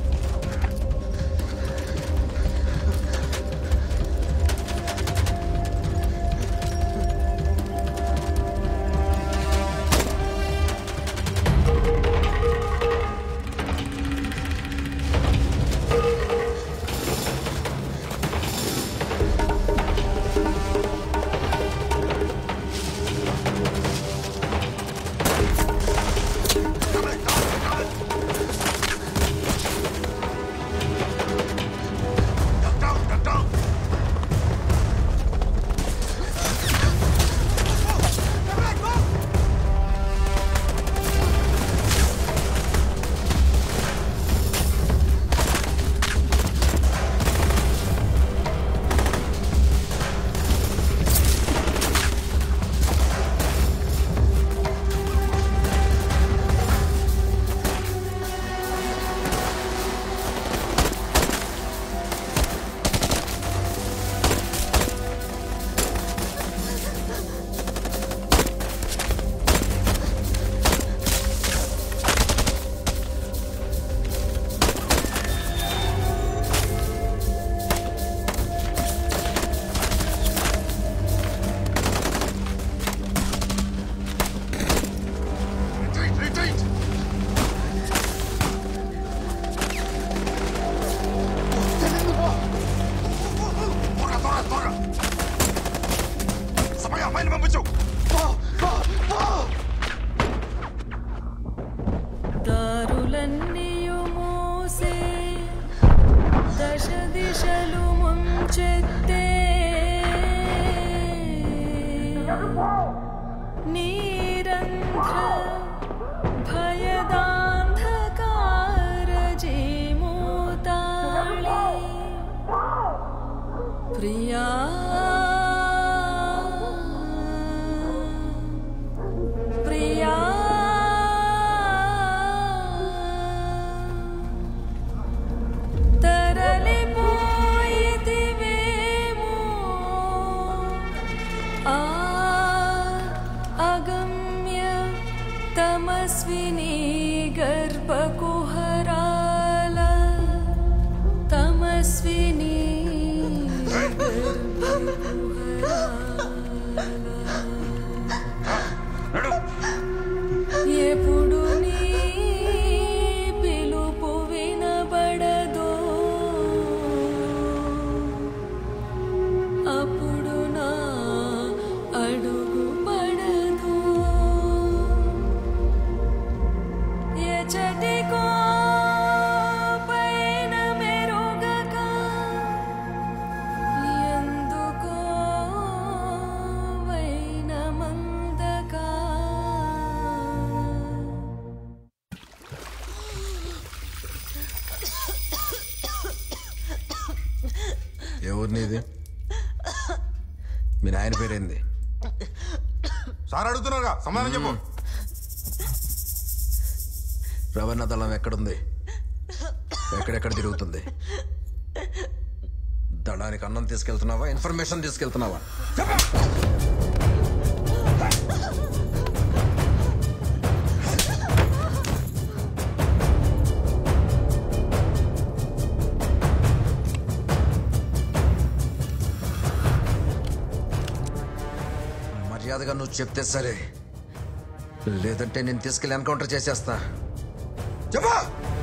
సమయ అమ్మాయిని పంపించు దారులన్నీయు మోసే దశ దిశలు ముంచెత్తే నీరంధ్ర భయదాంధకార జీమూతాళి ప్రియా ప్రియా తరలిపోయితివేమో ఆ అగమ్య తమస్విని గర్భకుహరాల తమస్విని ఎప్పుడు నీ పిలుపు వినబడదో అప్పుడు నా అడుగు పడదు ఎచటికో పైన మెరుగక ఎందుకో వైన మందకా ఎవరిని ఇది మీ నాయన పేరేంది సార్ అడుగుతున్నారుగా సమాధానం చెప్పు రవాణా దళం ఎక్కడుంది ఎక్కడెక్కడ తిరుగుతుంది దళానికి అన్నం తీసుకెళ్తున్నావా ఇన్ఫర్మేషన్ తీసుకెళ్తున్నావా మర్యాదగా నువ్వు చెప్తే సరే లేదంటే నేను తీసుకెళ్ళి ఎన్కౌంటర్ చేసేస్తా చెప్పా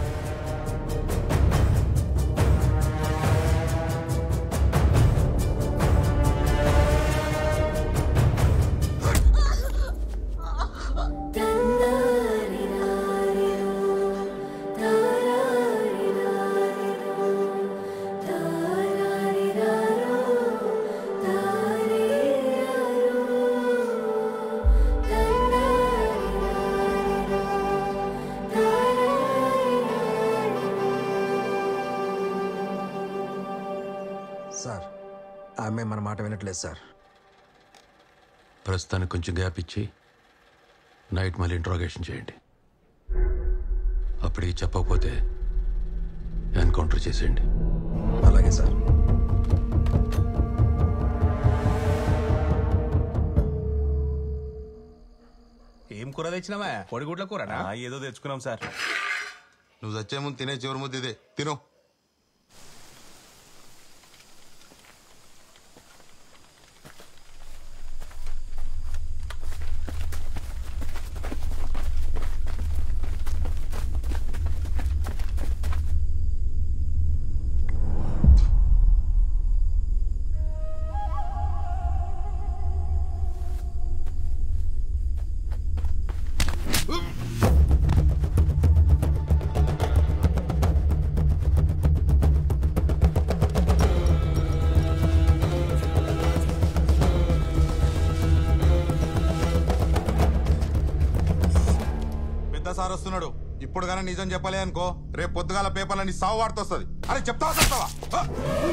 సార్ ఆమె మన మాట వినట్లేదు సార్ ప్రస్తుతానికి కొంచెం గ్యాప్ ఇచ్చి నైట్ మళ్ళీ ఇంట్రాగేషన్ చేయండి అప్పటికి చెప్పకపోతే ఎన్కౌంటర్ చేసేయండి అలాగే సార్ ఏం కూర తెచ్చినావా కోడిగుడ్ల కూరనా ఏదో తెచ్చుకున్నాం సార్ నువ్వు వచ్చే ముందు తినే చివరి ముద్ద ఇదే తిను పెద్ద సార్ వస్తున్నాడు ఇప్పుడు కానీ నిజం చెప్పలే అనుకో రేపు పొద్దుగాల పేపర్లో నీ సావు వార్త వస్తుంది అరే చెప్తావా చెప్తావా ఆ!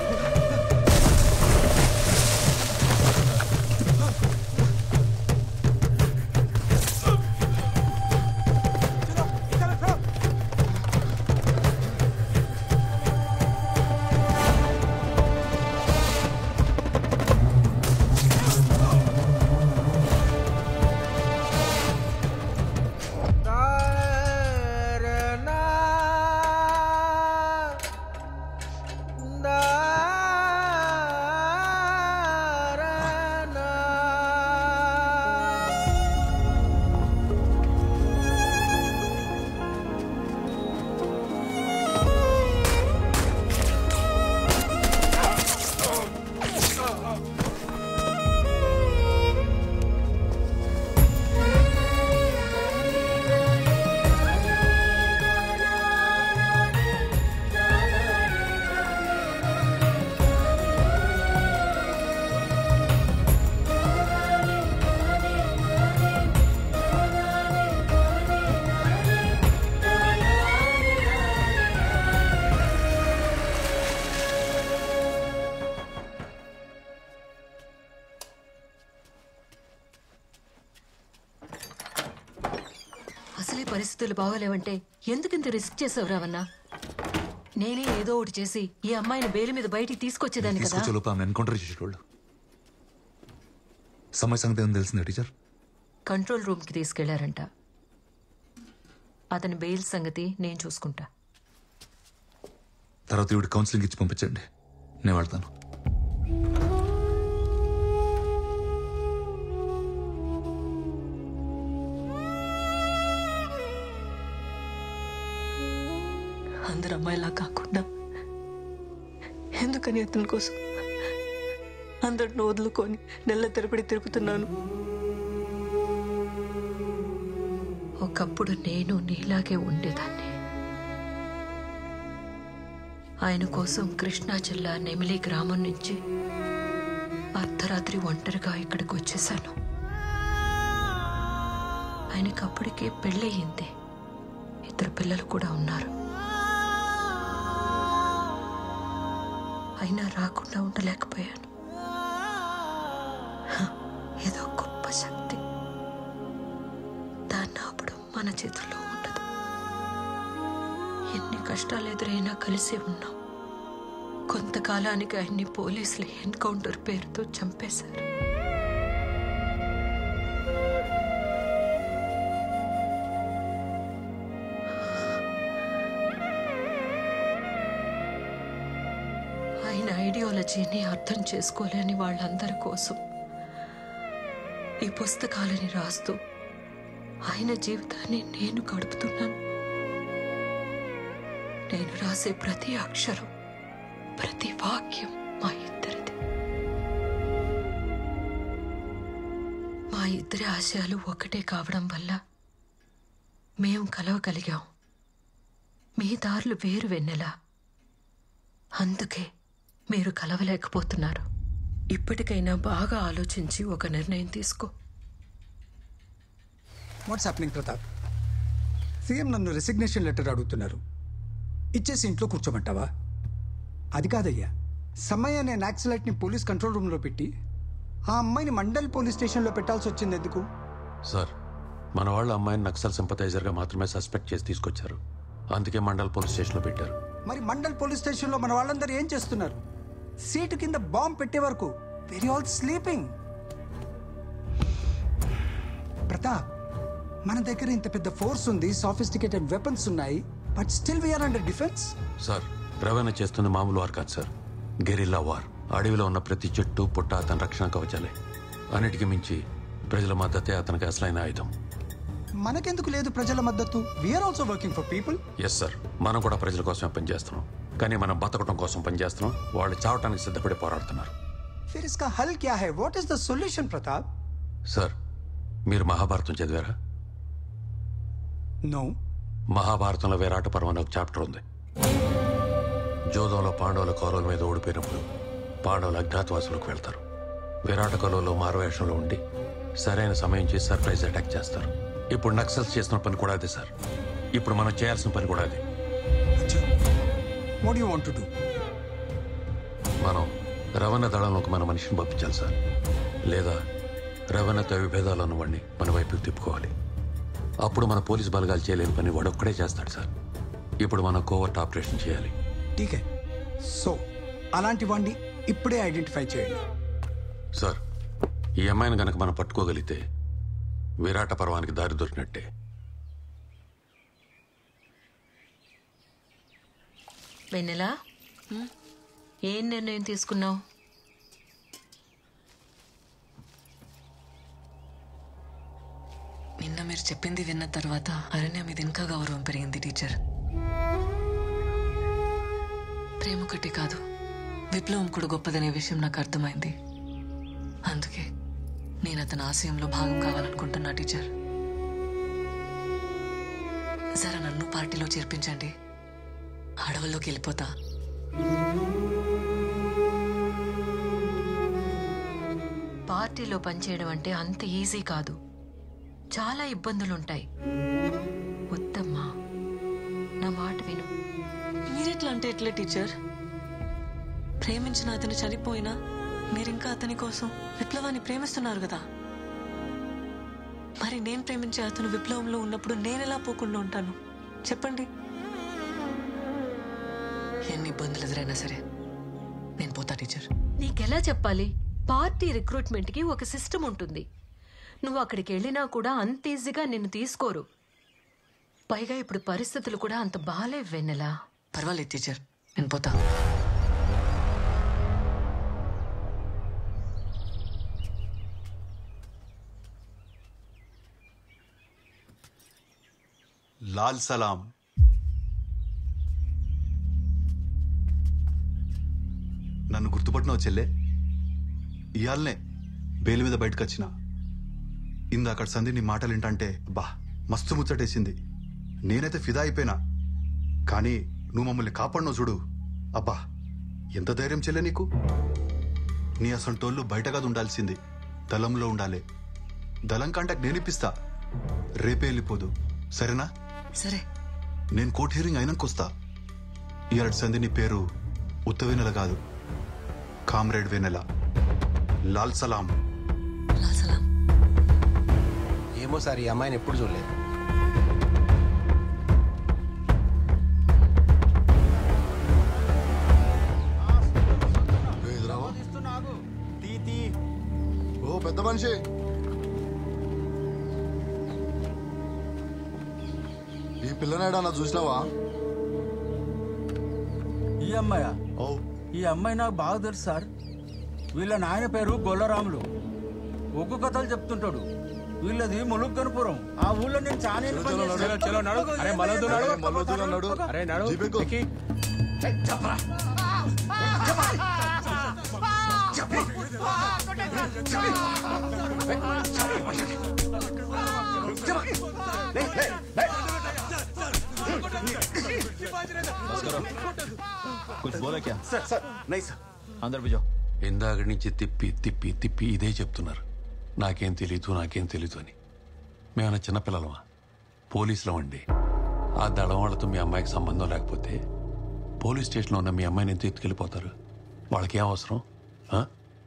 అసలే పరిస్థితులు బాగోలేవంటే ఎందుకింత రిస్క్ చేసావు రావన్నా నేనే ఏదో ఒకటి చేసి ఈ అమ్మాయిని బెయిల్ మీద బయటికి తీసుకొచ్చేదాన్ని కదా తీసుకొచ్చే లోపు ఆమె ఎన్కౌంటర్ చేసేటోళ్ళు సమయ సంగతి ఏం తెలిసిందా టీచర్ కంట్రోల్ రూమ్ కి తీసుకెళ్లారంట అతని బెయిల్ సంగతి నేను చూసుకుంటా తర్వాత ఈవిడ కౌన్సిలింగ్ ఇచ్చి పంపించండి నేను వెళ్తాను అందరు అమ్మాయిలా కాకుండా ఎందుకని అతని కోసం అందరిని వదులుకొని నెల తెరపడి తిరుగుతున్నాను ఒకప్పుడు నేను నీలాగే ఉండేదాన్ని ఆయన కోసం కృష్ణా జిల్లా నెమిలి గ్రామం నుంచి అర్ధరాత్రి ఒంటరిగా ఇక్కడికి వచ్చేసాను ఆయనకి అప్పటికే పెళ్ళయింది ఇద్దరు పిల్లలు కూడా ఉన్నారు అయినా రాకుండా ఉండలేకపోయాను హ, ఏదో గొప్ప శక్తి దాన్ని ఆపడం మన చేతుల్లో ఉండదు ఎన్ని కష్టాలు ఎదురైనా కలిసే ఉన్నాం కొంతకాలానికి ఆయన్ని పోలీసులు ఎన్కౌంటర్ పేరుతో చంపేశారు ఆయన ఐడియాలజీని అర్థం చేసుకోలేని వాళ్ళందరి కోసం ఈ పుస్తకాలని రాస్తూ ఆయన జీవితాన్ని నేను గడుపుతున్నాను నేను రాసే ప్రతి అక్షరం ప్రతి వాక్యం మా ఇద్దరిది మా ఇద్దరి ఆశయాలు ఒకటే కావడం వల్ల మేము కలవగలిగాం మీ దారులు వేరు వెన్నెలా అందుకే మీరు కలవలేకపోతున్నారు ఇప్పటికైనా బాగా ఆలోచించి ఒక నిర్ణయం తీసుకో వాట్స్ హ్యాపెనింగ్ ప్రతాప్ సీఎం నన్ను రెసిగ్నేషన్ లెటర్ అడుగుతున్నారు ఇచ్చేసి ఇంట్లో కూర్చోమంటావా అది కాదయ్యా సమ్మయ్య అనే నాక్సలైట్ని పోలీస్ కంట్రోల్ రూమ్లో పెట్టి ఆ అమ్మాయిని మండల్ పోలీస్ స్టేషన్లో పెట్టాల్సి వచ్చింది ఎందుకు సార్ మన వాళ్ళ అమ్మాయిని నక్సల్ సింపథైజర్గా మాత్రమే సస్పెక్ట్ చేసి తీసుకొచ్చారు అందుకే మండల్ పోలీస్ స్టేషన్లో పెట్టారు మరి మండల్ పోలీస్ స్టేషన్లో మన వాళ్ళందరూ ఏం చేస్తున్నారు సీటు కింద బాంబ్ పెట్టే వరకు వెరీ ఆల్ స్లీపింగ్ ప్రతాప్ మన దగ్గర ఇంత పెద్ద ఫోర్స్ ఉంది సాఫిస్టికేటెడ్ వెపన్స్ ఉన్నాయి but still we are under defence sir రవాణా చేస్తున్న మామూలు వార్ కాదు సార్ గెరిల్లా వార్ అడవిలో ఉన్న ప్రతి చెట్టు పుట్ట అతని రక్షణ కవచాలే అన్నిటికీ మించి ప్రజల మద్దతే అతనికి అసలైన ఆయుధం మనకెందుకు లేదు ప్రజల మద్దతు we are also working for people yes sir మనం కూడా ప్రజల కోసమే పనిచేస్తున్నాం కానీ మనం బతకడం కోసం పనిచేస్తున్నాం వాళ్ళు చావటానికి సిద్ధపడి పోరాడుతున్నారు फिर इसका हल क्या है what is the solution Pratap sir మీరు మహాభారతం చదివారా नो మహాభారతంలో విరాట పర్వం అనే ఒక చాప్టర్ ఉంది జోదంలో పాండవుల కౌరవుల మీద ఓడిపోయినప్పుడు పాండవులు అజ్ఞాతవాసులకు వెళ్తారు విరాట కలువలో మారువేషంలో ఉండి సరైన సమయం చేసి సర్ప్రైజ్ అటాక్ చేస్తారు ఇప్పుడు నక్సల్స్ చేసిన పని కూడా అదే సార్ ఇప్పుడు మనం చేయాల్సిన పని కూడా అదే what do you want to do మనం రవణ దళంలోకి మన మనిషిని పంపించాలి సార్ లేదా రవణతో విభేదాలు ఉన్నవాడిని మన వైపుకి తిప్పుకోవాలి అప్పుడు మన పోలీస్ బలగాలు చేయలేని పని వాడు ఒక్కడే చేస్తాడు సార్ ఇప్పుడు మనం కోవర్ట్ ఆపరేషన్ చేయాలి ठीक है సో అలాంటి వాడిని ఇప్పుడే ఐడెంటిఫై చేయండి సార్ ఈ అమ్మాయిని గనక మనం పట్టుకోగలిగితే విరాట పర్వానికి దారి దొరికినట్టే వెన్నెలా ఏం నిర్ణయం తీసుకున్నావు నిన్న మీరు చెప్పింది విన్న తర్వాత అరణ్య మీద ఇంకా గౌరవం పెరిగింది టీచర్ ప్రేమ ఒకటి కాదు విప్లవం కూడా గొప్పదనే విషయం నాకు అర్థమైంది అందుకే నేను అతని ఆశయంలో భాగం కావాలనుకుంటున్నా టీచర్ సరే నన్ను పార్టీలో చేర్పించండి అడవుల్లోకి వెళ్ళిపోతా పార్టీలో పనిచేయడం అంటే అంత ఈజీ కాదు చాలా ఇబ్బందులుంటాయి వద్దమ్మా నా మాట విను మీరెట్లా అంటే ఎట్లా టీచర్ ప్రేమించిన అతను చనిపోయినా మీరింకా అతని కోసం విప్లవాన్ని ప్రేమిస్తున్నారు కదా మరి నేను ప్రేమించే అతను విప్లవంలో ఉన్నప్పుడు నేనెలా పోకుండా ఉంటాను చెప్పండి ఎన్ని ఇబ్బందులు ఎదురైనా సరే నేను పోతా టీచర్ నీకెలా చెప్పాలి పార్టీ రిక్రూట్మెంట్ కి ఒక సిస్టమ్ ఉంటుంది నువ్వు అక్కడికి వెళ్ళినా కూడా అంత ఈజీగా నిన్ను తీసుకోరు పైగా ఇప్పుడు పరిస్థితులు కూడా అంత బాగాలేవు వెన్నెలా పర్వాలేదు టీచర్ నేను పోతా లాల్ సలాం నన్ను గుర్తుపట్టినావు చెల్లె ఇయాలనే బెయిల్ మీద బయటకు వచ్చిన ఇందా అక్కడ సంధి నీ మాటలు ఏంటంటే బా మస్తు ముచ్చటేసింది నేనైతే ఫిదా అయిపోయినా కానీ నువ్వు మమ్మల్ని కాపాడినావు చూడు అబ్బా ఎంత ధైర్యం చెల్లె నీకు నీ అసంటోళ్ళు బయట కాదు ఉండాల్సింది దళంలో ఉండాలి దళం కాంటాక్ట్ నేను ఇప్పిస్తా రేపే వెళ్ళిపోదు సరేనా సరే నేను కోర్ట్ హియరింగ్ అయినాకొస్తా ఇయర్ సంధి నీ పేరు ఉత్తవేనెల కాదు కామ్రేడ్ వెనెల లాల్ సలాం ఏమో సార్ ఈ అమ్మాయిని ఎప్పుడు చూడలేదు ఓ పెద్ద మనిషి ఈ పిల్లనేడా చూసినావా ఈ అమ్మాయ ఈ అమ్మాయి నాకు బాగా తెలుసు సార్ వీళ్ళ నాయన పేరు గొల్లరాములు ఒగ్గు కథలు చెప్తుంటాడు వీళ్ళది ములుగు గణపురం ఆ ఊళ్ళో నేను చాలా ఏళ్ళు పనిచేశాను. అరే మల్లొద్దు నడు మల్లొద్దు నడు అరే నడు జీపెక్కు కుछ बोला क्या सर सर नहीं सर అందరు బిజో ఇందాక నుంచి తిప్పి తిప్పి తిప్పి ఇదే చెప్తున్నారు నాకేం తెలీదు నాకేం తెలీదు అని మేమన్నా చిన్నపిల్లలమా పోలీసులం అండి ఆ దళం వాళ్ళతో మీ అమ్మాయికి సంబంధం లేకపోతే పోలీస్ స్టేషన్లో ఉన్న మీ అమ్మాయిని ఎంత ఎత్తుకెళ్ళిపోతారు వాళ్ళకి ఏం అవసరం ఆ?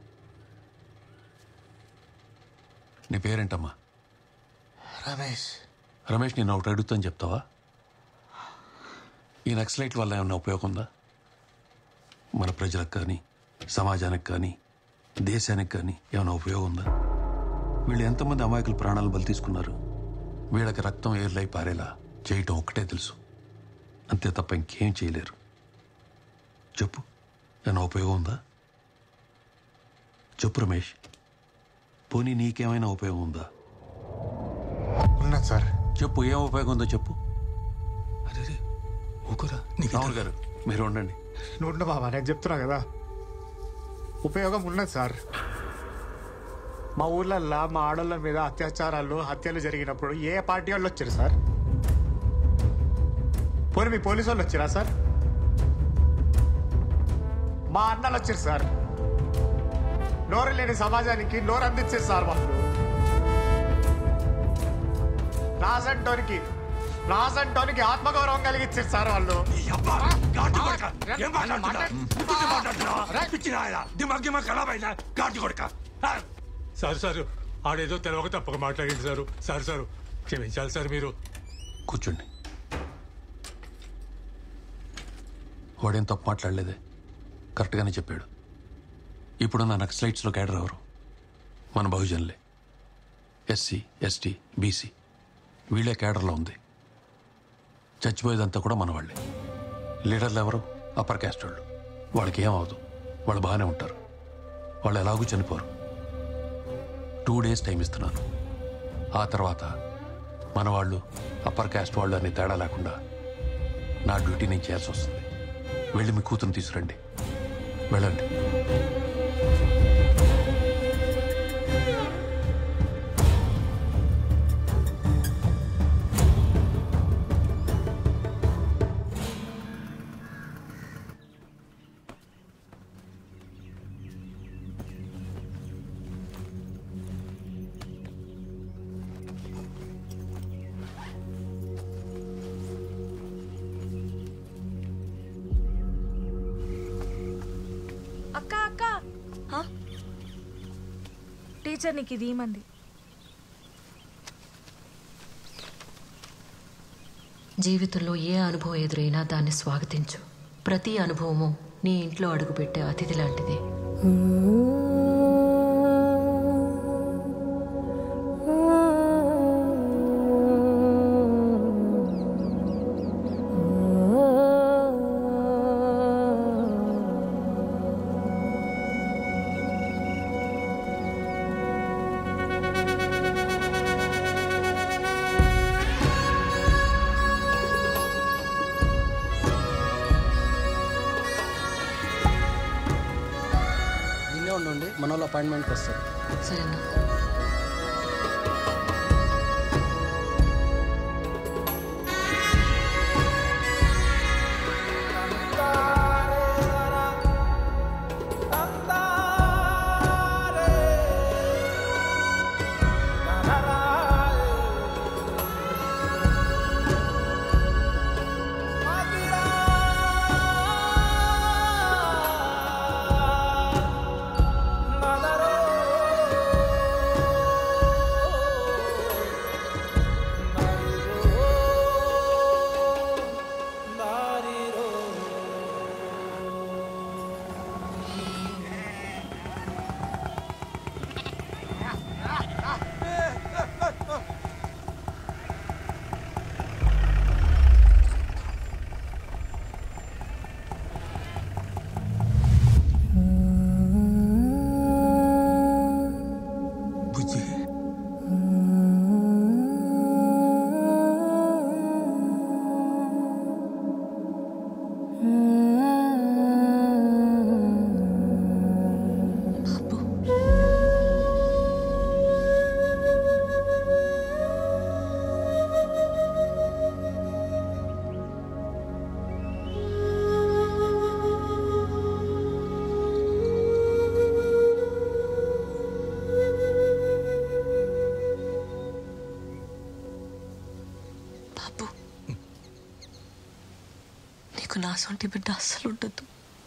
నీ పేరేంటమ్మా రమేష్ రమేష్ నేను ఒకటి అడుగుతాను చెప్తావా ఈ నక్సలైట్ వల్ల ఏమైనా ఉపయోగం ఉందా మన ప్రజలకు కానీ సమాజానికి కానీ దేశానికి కానీ ఏమైనా ఉపయోగం ఉందా వీళ్ళు ఎంతమంది అమాయకులు ప్రాణాలు బలి తీసుకున్నారు వీళ్ళకి రక్తం ఏర్లై పారేలా చేయటం ఒక్కటే తెలుసు అంతే తప్ప ఇంకేం చేయలేరు చెప్పు ఏమైనా ఉపయోగం ఉందా చెప్పు రమేష్ పోనీ నీకేమైనా ఉపయోగం ఉందా ఉన్నది సార్ చెప్పు ఏం ఉపయోగం ఉందో చెప్పు అదే ఊకురా రాహుల్ గారు మీరు ఉండండి నువ్వు బాబా నేను చెప్తున్నా కదా ఉపయోగం ఉన్నది సార్ మా ఊర్లల్లో మా ఆడోళ్ళ మీద అత్యాచారాలు హత్యలు జరిగినప్పుడు ఏ పార్టీ వాళ్ళు వచ్చారు సార్ పోనీ మీ పోలీసు వాళ్ళు వచ్చిరా సార్ మా అన్నలు వచ్చారు సార్ నోరు లేని సమాజానికి నోరు అందించారు సార్ వాళ్ళు రాజంటోనికి రాజంటోనికి ఆత్మగౌరవం కలిగించారు సార్ వాళ్ళు దిమాగ్ దిమాగ్ ఖరాబ్ అయినా గాడి కొడక సార్ సార్ ఆడేదో తెలవక తప్పక మాట్లాడింది సారు సార్ సార్ క్షమించాలి సార్ మీరు కూర్చోండి వాడేం తప్పు మాట్లాడలేదే కరెక్ట్గానే చెప్పాడు ఇప్పుడున్న నక్సలైట్స్లో క్యాడర్ ఎవరు మన బహుజనులే ఎస్సీ ఎస్టీ బీసీ వీళ్ళే క్యాడర్లో ఉంది చచ్చిపోయేదంతా కూడా మన వాళ్ళే లీడర్లు ఎవరు అప్పర్ క్యాస్ట్ వాళ్ళు వాళ్ళకి ఏమవదు వాళ్ళు బాగానే ఉంటారు వాళ్ళు ఎలాగూ చనిపోరు టూ డేస్ టైం ఇస్తున్నాను ఆ తర్వాత మన వాళ్ళు అప్పర్ క్యాస్ట్ వాళ్ళు అనే తేడా లేకుండా నా డ్యూటీ నేను చేయాల్సి వస్తుంది వెళ్ళి మీ కూతురు తీసురండి వెళ్ళండి అక్క అక్క టీచర్ నీకు ఇది ఇమ్మంది జీవితంలో ఏ అనుభవం ఎదురైనా దాన్ని స్వాగతించు ప్రతి అనుభవము నీ ఇంట్లో అడుగుపెట్టే అతిథి లాంటిదే ఇల్లే ఉండండి మన వాళ్ళు అపాయింట్మెంట్కి వస్తారు సరేనా బుజ్జి బాబు నీకు నా సొంటి బిడ్డ అస్సలు ఉండద్దు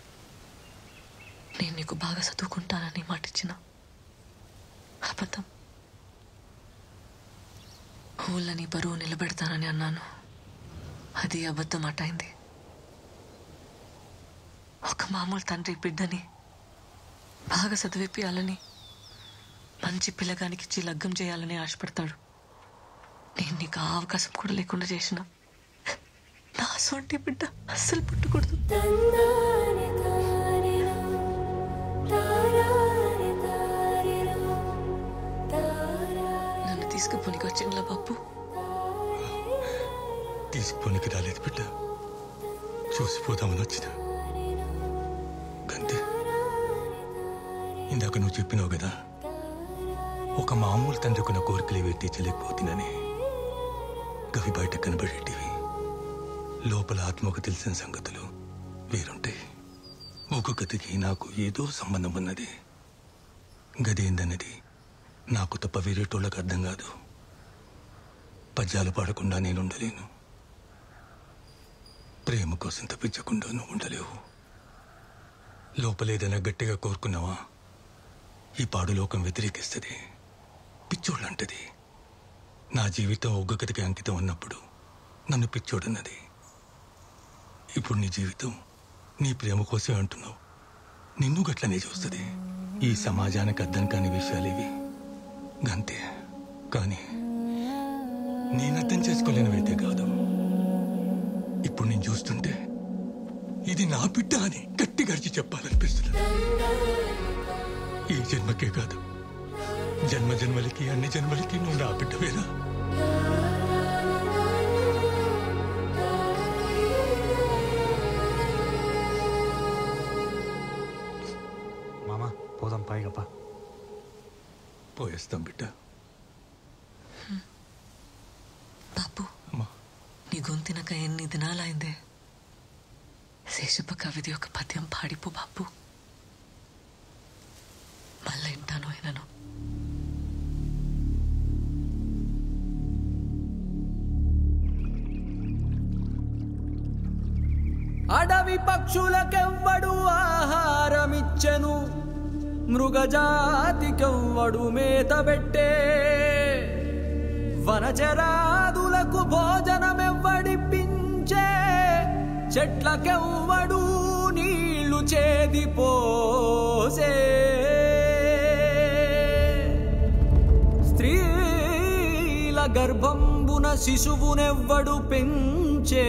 నేను నీకు బాగా చదువుకుంటానని మాట ఇచ్చిన అబద్ధం ఊళ్ళని బరువు నిలబెడతానని అన్నాను అది అబద్ధం అటైంది ఒక మామూలు తండ్రి బిడ్డని బాగా చదివిపియాలని మంచి పిల్లగానికి ఇచ్చి లగ్గం చేయాలని ఆశపడతాడు నేను నీకు ఆ అవకాశం కూడా లేకుండా చేసిన నా సొంటి బిడ్డ అస్సలు పుట్టకూడదు నన్ను తీసుకుపోనికి వచ్చిండ్లా బాపు తీసుకుపోనికి రాలేదు బిడ్డ చూసిపోదామని వచ్చిన కంతే ఇందాక నువ్వు చెప్పినావు కదా ఒక మామూలు తండ్రికున్న కోరికలు ఏవి తీర్చలేకపోతున్నాని గవి బయట కనబడేటివి లోపల ఆత్మకు తెలిసిన సంగతులు వేరుంటాయి ఒక్కొక్కటికి నాకు ఏదో సంబంధం ఉన్నది గదేందన్నది నాకు తప్ప వేరేటోళ్ళకి అర్థం కాదు పద్యాలు పాడకుండా నేను ఉండలేను ప్రేమ కోసం తప్పించకుండా నువ్వు ఉండలేవు లోపలేదైనా గట్టిగా కోరుకున్నావా ఈ పాడు లోకం వ్యతిరేకిస్తుంది పిచ్చోళ్ళంటది నా జీవితం ఒగ్గగతికి అంకితం అన్నప్పుడు నన్ను పిచ్చోడన్నది ఇప్పుడు నీ జీవితం నీ ప్రేమ కోసమే అంటున్నావు నిన్ను గట్లనే చూస్తుంది ఈ సమాజానికి అర్థం కాని విషయాలేవి గంతే కానీ నేను అర్థం చేసుకోలేనివైతే కాదు ఇప్పుడు నేను చూస్తుంటే ఇది నా బిడ్డ అని గట్టి గడిచి చెప్పాలనిపిస్తుంది ఈ జన్మకే కాదు జన్మ జన్మలకి అన్ని జన్మలకి నువ్వు నా బిడ్డవేనా మామా పోదాం పైగప్ప పోయేస్తాం బిడ్డ బాపు నీ గొంతినక ఎన్ని దినాలైందే శేషప్ప కవిది ఒక పద్యం పాడిపో బాపు మళ్ళా వింటాను వినను అడవి పక్షులకెవ్వడు ఆహారమిచ్చెను మృగజాతికెవ్వడు మేత పెట్టే వనచరాదులకు భోజనమెవ్వడిప్పించే చెట్లకెవ్వడు నీళ్లు చేది పోసే స్త్రీల గర్భంబున శిశువునెవ్వడు పెంచే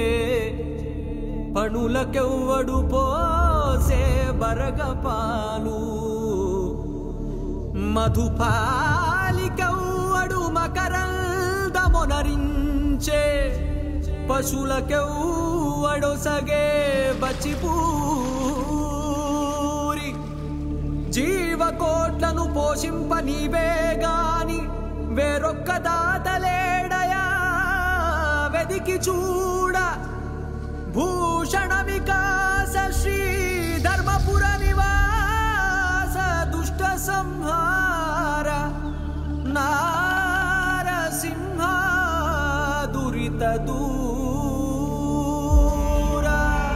పణులకెవ్వడు పోసే బరగపాలు మధుపాలికెవ్వడు మకరందమునరించే పశులకెవ్వడు సగే బచిపూరి జీవకోట్లను పోషింప నీవే గాని వేరొక్క దాతలేడయా వెదికి చూడ భూషణ వికాస శ్రీ ధర్మపుర నివాస దుష్ట సంహార నారసింహ దురిత దూర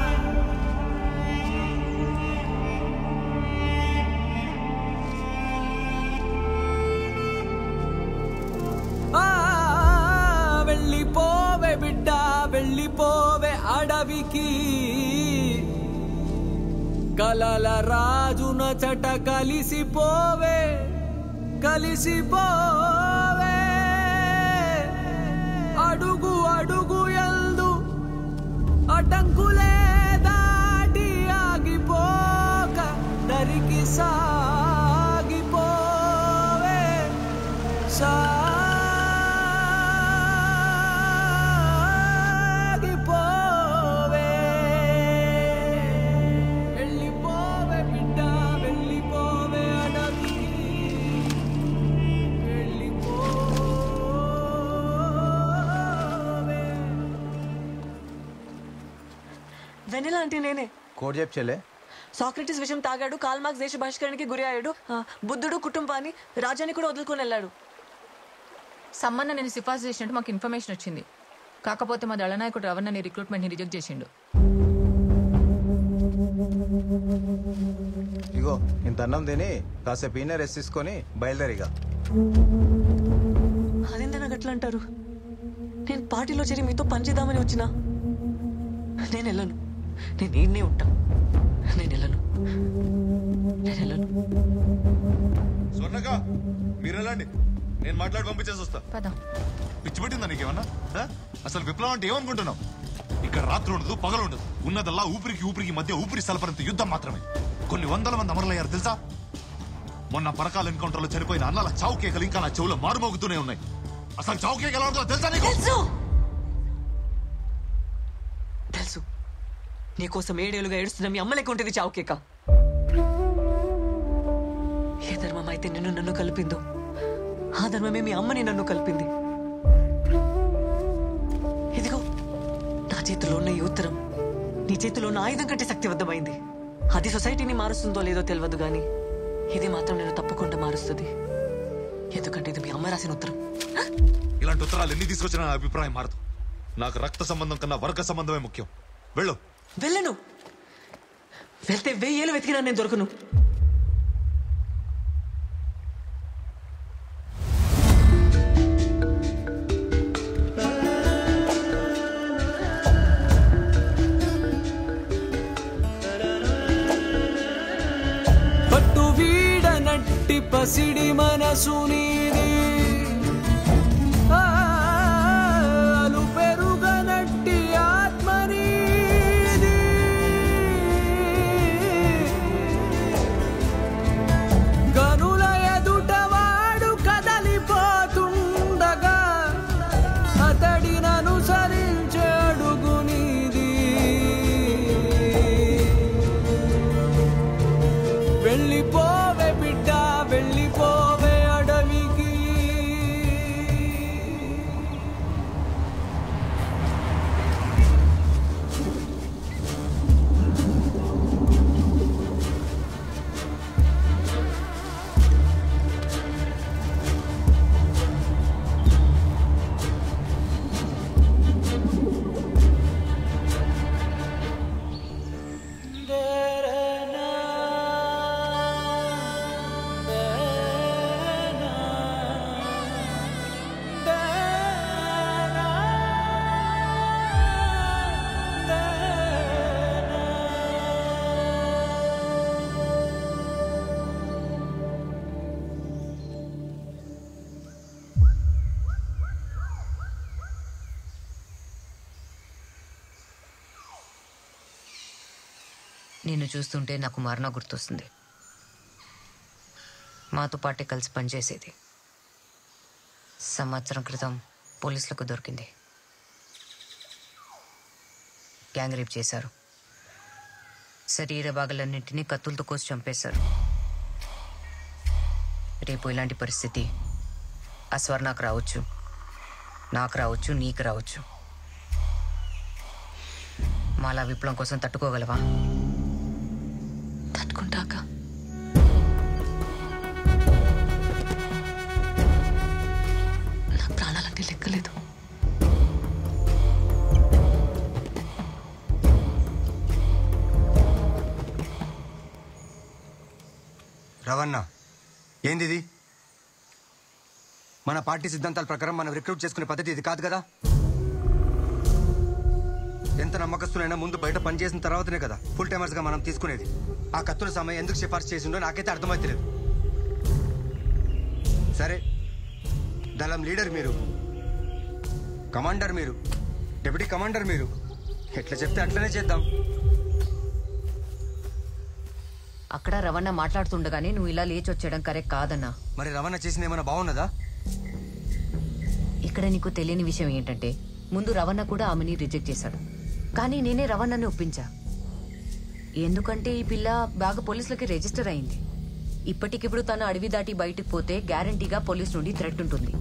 ఆ వెళ్ళిపోవే బిడ్డ వెళ్ళిపోవే అడవికి కలల రాజున చట కలిసిపోవే కలిసిపోవే అడుగు అడుగు ఎల్దు అటంకులే దాటి ఆగిపోక దరికి సాగిపోవే సాగిపోవే వెళ్ళిపోవే బిడ్డ వెళ్ళిపోవే అడవికి వెన్నెల అంటే నేనే కోడ్ చెప్పు చెల్లె సాక్రటిస్ విషయం తాగాడు కాల్ మార్క్స్ దేశ బహిష్కరణకి గురి అయ్యాడు ఆ, బుద్ధుడు కుటుంబాన్ని రాజాన్ని కూడా వదులుకొని వెళ్ళాడు సమ్మన్న నేను సిఫార్సు చేసినట్టు మాకు ఇన్ఫర్మేషన్ వచ్చింది కాకపోతే మా దళనాయకుడు రవణని రిక్రూట్మెంట్ని రిజెక్ట్ చేసిండు ఇగో ఇంత అన్నం తిని కాసేపు ఈయన రెస్ట్ తీసుకొని బయలుదేరిగా అదేంటే నాకు అట్లా అంటారు నేను పార్టీలో చేరి మీతో పనిచేద్దామని వచ్చినా నేను వెళ్ళను నేను ఈడనే ఉంటా నేను వెళ్ళను నేను వెళ్ళను స్వర్ణగా మీరు వెళ్ళండి నేను మాట్లాడి పంపించేసి వస్తా పద పిచ్చి పట్టిందా నీకేమన్నా ఆ? అసలు విప్లవం అంటే ఏమనుకుంటున్నావు ఇక్కడ రాత్రి ఉండదు పగలు ఉండదు ఉన్నదల్లా ఊపిరికి ఊపిరికి మధ్య ఊపిరి సలపరంత యుద్ధం మాత్రమే కొన్ని వందల మంది అమరులయ్యారు తెలుసా మొన్న పరకాల ఎన్కౌంటర్ లో చనిపోయిన అన్నల చావు కేకలు ఇంకా నా చెవులో మారుమోగుతూనే ఉన్నాయి అసలు చావు కేకలు ఎలా ఉంటుందో తెలుసా నీకు తెలుసు నీకోసం ఏడేళ్ళుగా ఏడుస్తున్న మీ అమ్మ లెక్క ఉంటుంది చావు కేక ఏ ధర్మం అయితే నిన్ను నన్ను కలిపిందో ఆ ధర్మమే మీ అమ్మని నన్ను కలిపింది ఇదిగో నా చేతిలో ఉన్న ఈ ఉత్తరం నీ చేతిలో ఉన్న ఆయుధం కంటే శక్తివంతమైంది అది సొసైటీని మారుస్తుందో లేదో తెలియదు గాని ఇది మాత్రం నేను తప్పకుండా మారుస్తుంది ఎందుకంటే ఇది మీ అమ్మ రాసిన ఉత్తరం ఇలాంటి ఉత్తరాలు ఎన్ని తీసుకొచ్చినా నా అభిప్రాయం మారదు నాకు రక్త సంబంధం కన్నా వర్గ సంబంధమే ముఖ్యం వెళ్ళు వెళ్ళను వెళ్తే వెయ్యేళ్ళు వెతికినా నేను దొరకను పట్టు వీడనట్టి పసిడి మనసు నీది ఆ, అలు పెరుగనట్టి ఆత్మ నీది గనుల ఎదుట వాడు కదలిపోతుండగా అతడిననుసరించే అడుగు నీది వెళ్ళిపోవే బిడ్డ వెళ్ళిపోవే అడవికి నిన్ను చూస్తుంటే నాకు మరణ గుర్తొస్తుంది మాతో పాటే కలిసి పనిచేసేది సంవత్సరం క్రితం పోలీసులకు దొరికింది గ్యాంగ్ రేప్ చేశారు శరీర భాగాలన్నింటినీ కత్తులతో కోసి చంపేశారు రేపు ఇలాంటి పరిస్థితి అస్వర్ నాకు రావచ్చు నాకు రావచ్చు నీకు రావచ్చు మాలా విప్లవం కోసం తట్టుకోగలవా తట్టుకుంటాక నాకు ప్రాణాలంటే లెక్కలేదు రవణ ఏంది ఇది మన పార్టీ సిద్ధాంతాల ప్రకారం మనం రిక్రూట్ చేసుకునే పద్ధతి ఇది కాదు కదా ఎంత నమ్మకస్తులైనా ముందు బయట పనిచేసిన తర్వాతనే కదా ఫుల్ టైమర్స్ గా మనం తీసుకునేది ఆ కత్తుల సమయం ఎందుకు సిఫార్సు చేసిండో నాకైతే అర్థమవుతలేదు సరే దళం లీడర్ మీరు కమాండర్ మీరు డిప్యూటీ కమాండర్ మీరు ఎట్లా చెప్తే అట్లనే చేద్దాం అక్కడ రవణ మాట్లాడుతుండగానే నువ్వు ఇలా లేచి వచ్చేయడం కరెక్ట్ కాదన్నా మరి రవాణా చేసింది ఏమైనా బాగున్నదా ఇక్కడ నీకు తెలియని విషయం ఏంటంటే ముందు రవణ కూడా ఆమెని రిజెక్ట్ చేశాడు కానీ నేనే రవణని ఒప్పించా ఎందుకంటే ఈ పిల్ల బాగా పోలీసులకి రిజిస్టర్ అయింది ఇప్పటికిప్పుడు తను అడవి దాటి బయటికి పోతే గ్యారంటీగా పోలీస్ నుండి థ్రెట్ ఉంటుంది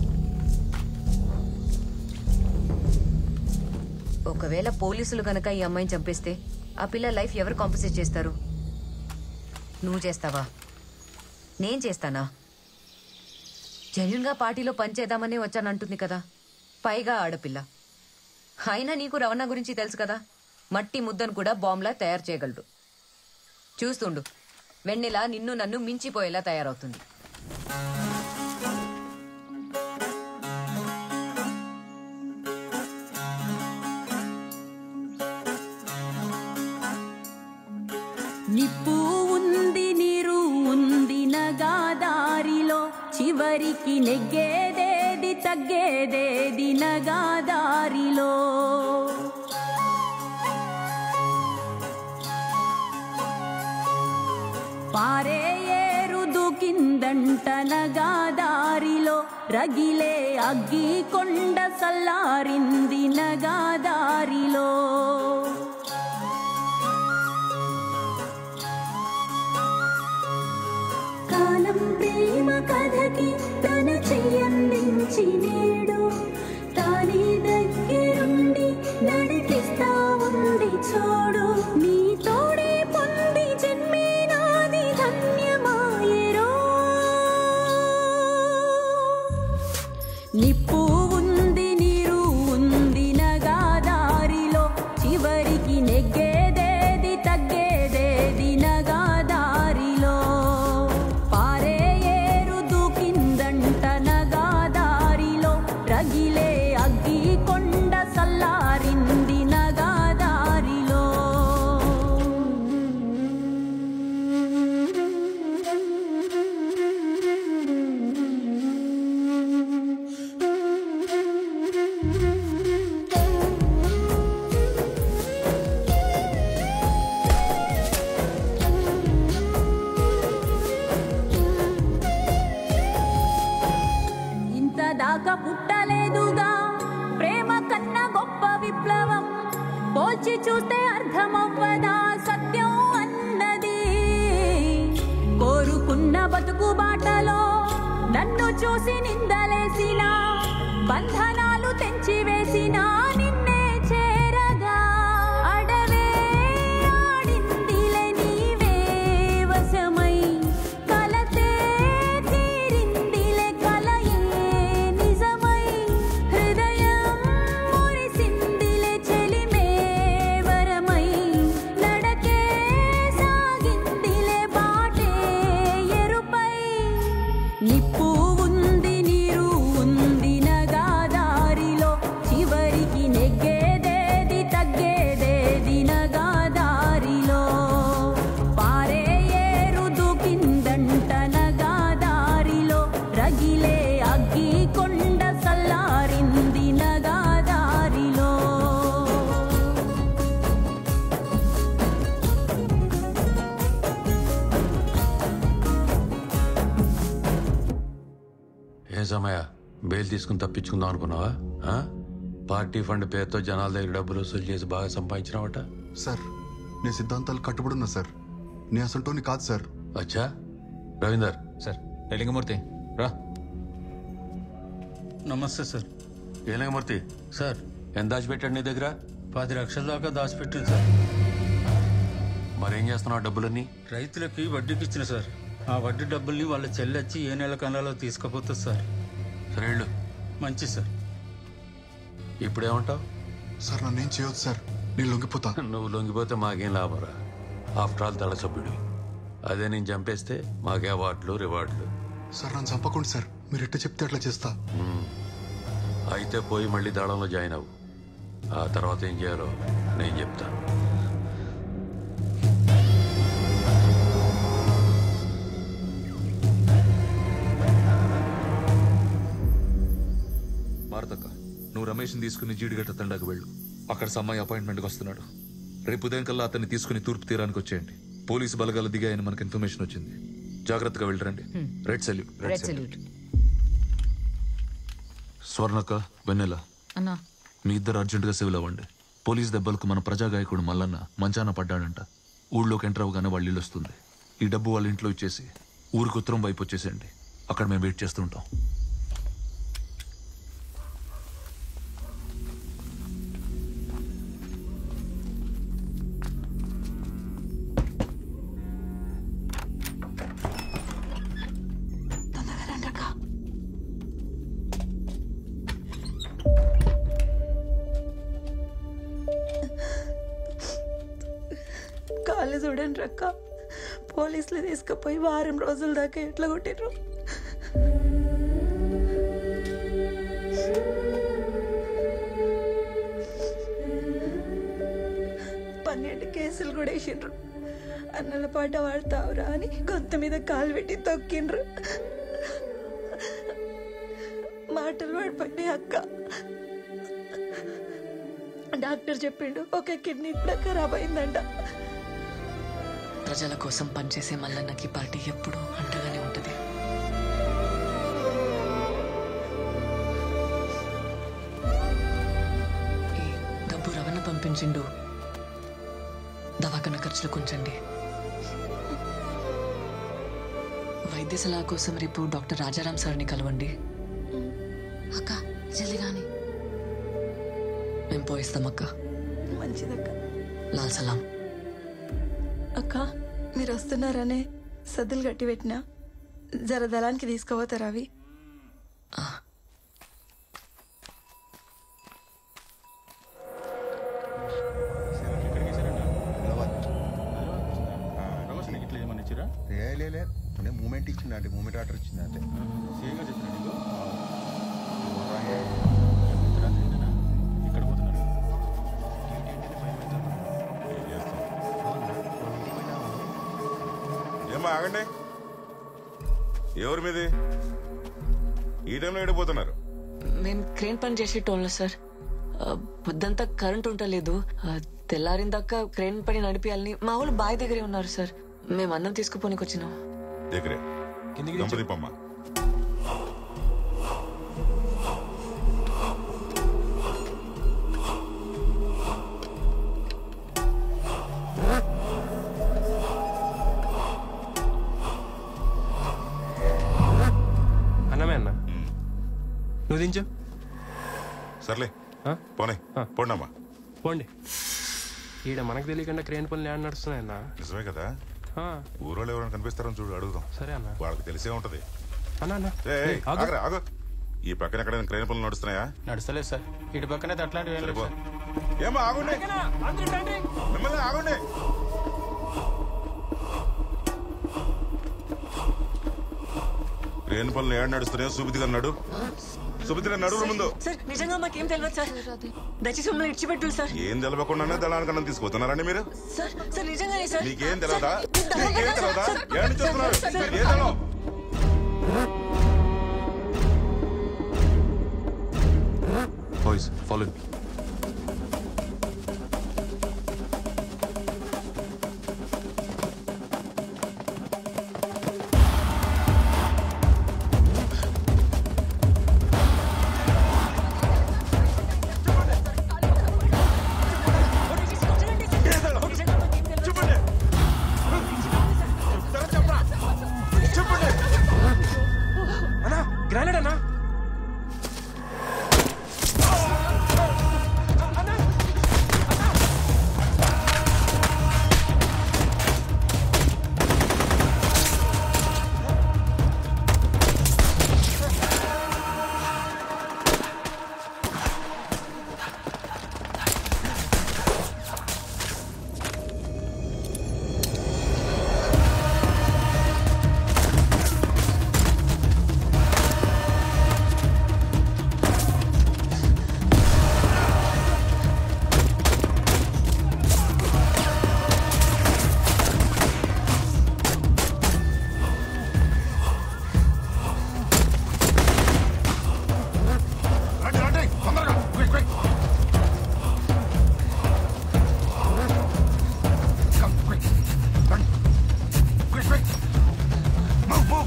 ఒకవేళ పోలీసులు కనుక ఈ అమ్మాయిని చంపేస్తే ఆ పిల్ల లైఫ్ ఎవరు కాంపన్సేట్ చేస్తారు నువ్వు చేస్తావా నేను చేస్తానా జెన్యున్గా పార్టీలో పనిచేద్దామనే వచ్చానంటుంది కదా పైగా ఆడపిల్ల అయినా నీకు రవణ గురించి తెలుసు కదా మట్టి ముద్దను కూడా బాంబ్లా తయారు చేయగలడు చూస్తుండు వెన్నెల నిన్ను నన్ను మించిపోయేలా తయారవుతుంది నిప్పు ఉంది నీరు ఉంది నగా దారిలో చివ చివరికి నెగ్గేదేది తగ్గేదేది నగాదారిలో పారే ఏరు దుకిందంట నగాదారిలో రగిలే అగ్గి కొండ సల్లారింది నగాదారిలో కాలం ప్రేమ కథకి తన చెయ్యందించి నేడు తానే దగ్గరుండి నడిపిస్తా ఉంది చూడు నీ తోడే పొంది జన్మే నాది ధన్యమాయరో నిప్పు ఉంది నీరు ఉంది నగాదారిలో చివరికి నెగ్గేదేది తగ్గేదేది నగాదారిలో పారే ఏరు దూకిందంట నగాదారిలో రగిలే అగ్గి కొండ సల్లారింది నగాదారిలో ఇంత దాకా పుట్టలేదుగా ప్రేమ కన్నా గొప్ప విప్లవం పోల్చి చూస్తే అర్థమవ్వదా సత్యం అన్నది కోరుకున్న బతుకు బాటలో నన్ను చూసి నిందలేసిన బంధనాలు తెంచి వేసిన నిన్నే చేరగా అడవే ఆడిందిలే నీవే వశమై కలతే తీరిందిలే కలయే నిజమై హృదయం మురిసిందిలే చెలిమే వరమై నడకే సాగిందిలే బాటే ఎరుపై నిప్పు ఉంది నీరు ఉంది నగాదారిలో చివరికి నెగ్గేదేది తగ్గేదేది నగాదారిలో పారే ఏరు దూకిందంట నగాదారిలో రగిలే అగ్గి కొండ సల్లారింది నగాదారిలో ఏ సమయ బెయిల్ తీసుకుని తప్పించుకుందాం అనుకున్నావా ఆ? పార్టీ ఫండ్ పేరుతో జనాల దగ్గర డబ్బులు వసూలు చేసి బాగా సంపాదించినావట సార్ నీ సిద్ధాంతాలు కట్టుబడున్నా సార్ నీ అసంటోని కాదు సార్ అచ్చా రవీందర్ సార్ లింగమూర్తి రా నమస్తే సార్ ఏ లింగమూర్తి సార్ ఎంత దాచిపెట్టాడు నీ దగ్గర పది లక్షల దాకా దాచిపెట్టింది సార్ మరేం చేస్తున్నావు డబ్బులన్నీ రైతులకి వడ్డీకి ఇచ్చిన సార్ ఆ వడ్డీ డబ్బుల్ని వాళ్ళ చెల్లెచ్చి ఏ నెల కన్నాలో తీసుకుపోతుంది సార్ సరే వెళ్ళు మంచి సార్ ఇప్పుడేమంటావు సార్ నన్ను ఏం చేయొద్దు సార్ నేను లొంగిపోతా నువ్వు లొంగిపోతే మాకేం లాభరా ఆఫ్టర్ ఆల్ దళ సభ్యుడు అదే నేను చంపేస్తే మాకే అవార్డులు రివార్డులు సార్ నన్ను చంపకండి సార్ మీరు ఎట్లా చెప్తే అట్లా చేస్తా మ్మ్. అయితే పోయి మళ్ళీ దళంలో జాయిన్ అవ్వు ఆ తర్వాత ఏం చేయాలో నేను చెప్తా భారతక్క నువ్వు రమేష్ని తీసుకుని జీడిగట్ట తండాకు వెళ్ళు అక్కడ సమ్మాయి అపాయింట్మెంట్కి వస్తున్నాడు రేపు ఉదయం కల్లా అతన్ని తీసుకుని తూర్పు తీరానికి వచ్చేయండి పోలీసు బలగాలు దిగాయని మనకు ఇన్ఫర్మేషన్ వచ్చింది జాగ్రత్తగా వెళ్ళరండి రెడ్ సెల్యూట్ రెడ్ సెల్యూట్ స్వర్ణక్క వెన్నెల అన్నా మీ ఇద్దరు అర్జెంటుగా సివిల్ అవ్వండి పోలీస్ దెబ్బలకు మన ప్రజాగాయకుడు మల్లన్న మంచాన పడ్డాడంట ఊళ్ళోకి ఎంటర్ అవగానే వాళ్ళ ఇల్లు వస్తుంది ఈ డబ్బు వాళ్ళ ఇంట్లో ఇచ్చేసి ఊరికి ఉత్తరం వైపు వచ్చేసేయండి అక్కడ మేము వెయిట్ చేస్తుంటాం కాళ్ళు చూడండి రక్క పోలీసులు తీసుకుపోయి వారం రోజుల దాకా ఎట్లా కొట్టిర్రు పన్నెండు కేసులు కూడా వేసిండ్రు అన్నల పాట వాడతావురా అని గొంతు మీద కాలు పెట్టి తొక్కిండ్రు మంటలు పడిపోయినాయి అక్క డాక్టర్ చెప్పిండు ఒక కిడ్నీ కూడా ఖరాబ్ అయిందంట ప్రజల కోసం పనిచేసే మల్లన్నకి ఈ పార్టీ ఎప్పుడూ అండగానే ఉంటుంది ఈ డబ్బు రవణ పంపించిండు దవాఖాన ఖర్చులు కొంచండి వైద్య సలహా కోసం రేపు డాక్టర్ రాజారాం సార్ని కలవండి అక్క జల్ది కానీ మేము పోయిస్తాం అక్క మంచిదక్క లాల్ సలాం అక్క మీరు వస్తున్నారనే సద్దులు గట్టి పెట్టినా జర దళానికి తీసుకుపోతారా అవి మూమెంట్ ఇచ్చిందండి మూమెంట్ ఆర్డర్ ఇచ్చింది అంతే ఏమ్మా ఆగండి ఎవరి మీది ఈ టైంలో ఎడిపోతున్నారు మేము క్రేన్ పని చేసేటోళ్ళం సార్ ఆ, పొద్దంతా కరెంట్ ఉండలేదు ఆ, తెల్లారిందాక క్రేన్ పని నడిపియాలని మా వాళ్ళు బావి దగ్గరే ఉన్నారు సార్ మేము అన్నం తీసుకుపోనికి వచ్చినాం దగ్గరే దంపతిపమ్మా అన్నమే అన్న నువ్వు దించు సర్లే పోనీ పోండమ్మా పోండి ఈడ మనకు తెలియకుండా క్రేన్ పనులు ఏడ నడుస్తున్నాయి అన్న నిజమే కదా ఆ. ఊరోళ్ళు ఎవరైనా కనిపిస్తారని చూడు అడుగుదాం సరే అన్న వాళ్ళకి తెలిసే ఉంటది అన్న అన్న ఏయ్, ఏయ్, ఆగు. ఆగురా, ఆగు ఈ పక్కన ఎక్కడైనా క్రేన్ పనులు నడుస్తున్నాయా నడుస్తలేదు సార్ ఇటు పక్కనే అట్లాంటివి ఏం లేవు సరిపో సార్. ఏమో ఆగుండి మిమ్మల్ని ఆగుండి క్రేన్ పనులు ఏడు నడుస్తున్నాయో సుబితిగా నడు సుబితిగా నడువు ముందు సార్ నిజంగా మాకేం తెలియదు సార్ దయచేసి మమ్మల్ని ఇచ్చిపెట్టు సార్ ఏం తెలవకుండానే దళానికన్నా తీసుకుపోతున్నారండి మీరు సార్ సార్ నిజంగానే సార్ మీకేం తెలియదా సార్, మీకేం తెలియదా ఏడు నుంచి వస్తున్నారు సార్, సార్, ఏ దళం బాయ్స్ ఫాలో అన్నా గ్రానైడ్ అన్నా రండి రండి తొందరగా క్విక్ క్విక్ కమ్ క్విక్ రండి quick quick move move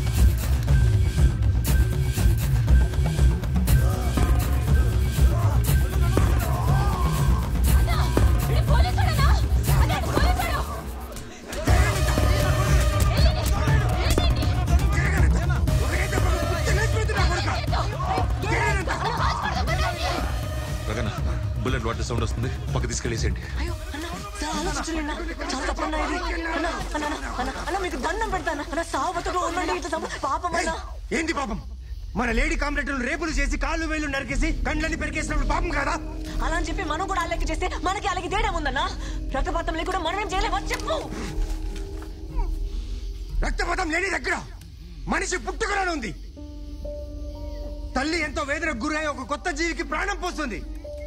Gagana bullet water sound వస్తుంది పక్క తీసుకెళ్ళేసేయండి అయ్యో అన్న సార్ ఆలోచించలేండి అన్న. చాలా తప్పన్నా ఇది అన్న అన్న అన్న, అన్న అన్న మీకు దండం పెడతాను అన్న సావు బతుకు ఉండండి ఇట్లా తప్పు. పాపం అన్న ఏంటి పాపం మన లేడీ కామ్రేడ్లను రేపులు చేసి కాళ్ళు వేలు నరికేసి కండ్లని పెరికేసినప్పుడు పాపం కదా అలా అని చెప్పి మనం కూడా అల్లకి చేస్తే మనకి అలాగే తేడా ఉందన్నా రక్తపాతం లేకుండా మనం ఏం చేయలేమా చెప్పు రక్తపాతం లేని దగ్గర మనిషి పుట్టుకలోనే ఉంది తల్లి ఎంతో వేదనకు గురై ఒక కొత్త జీవికి ప్రాణం పోస్తుంది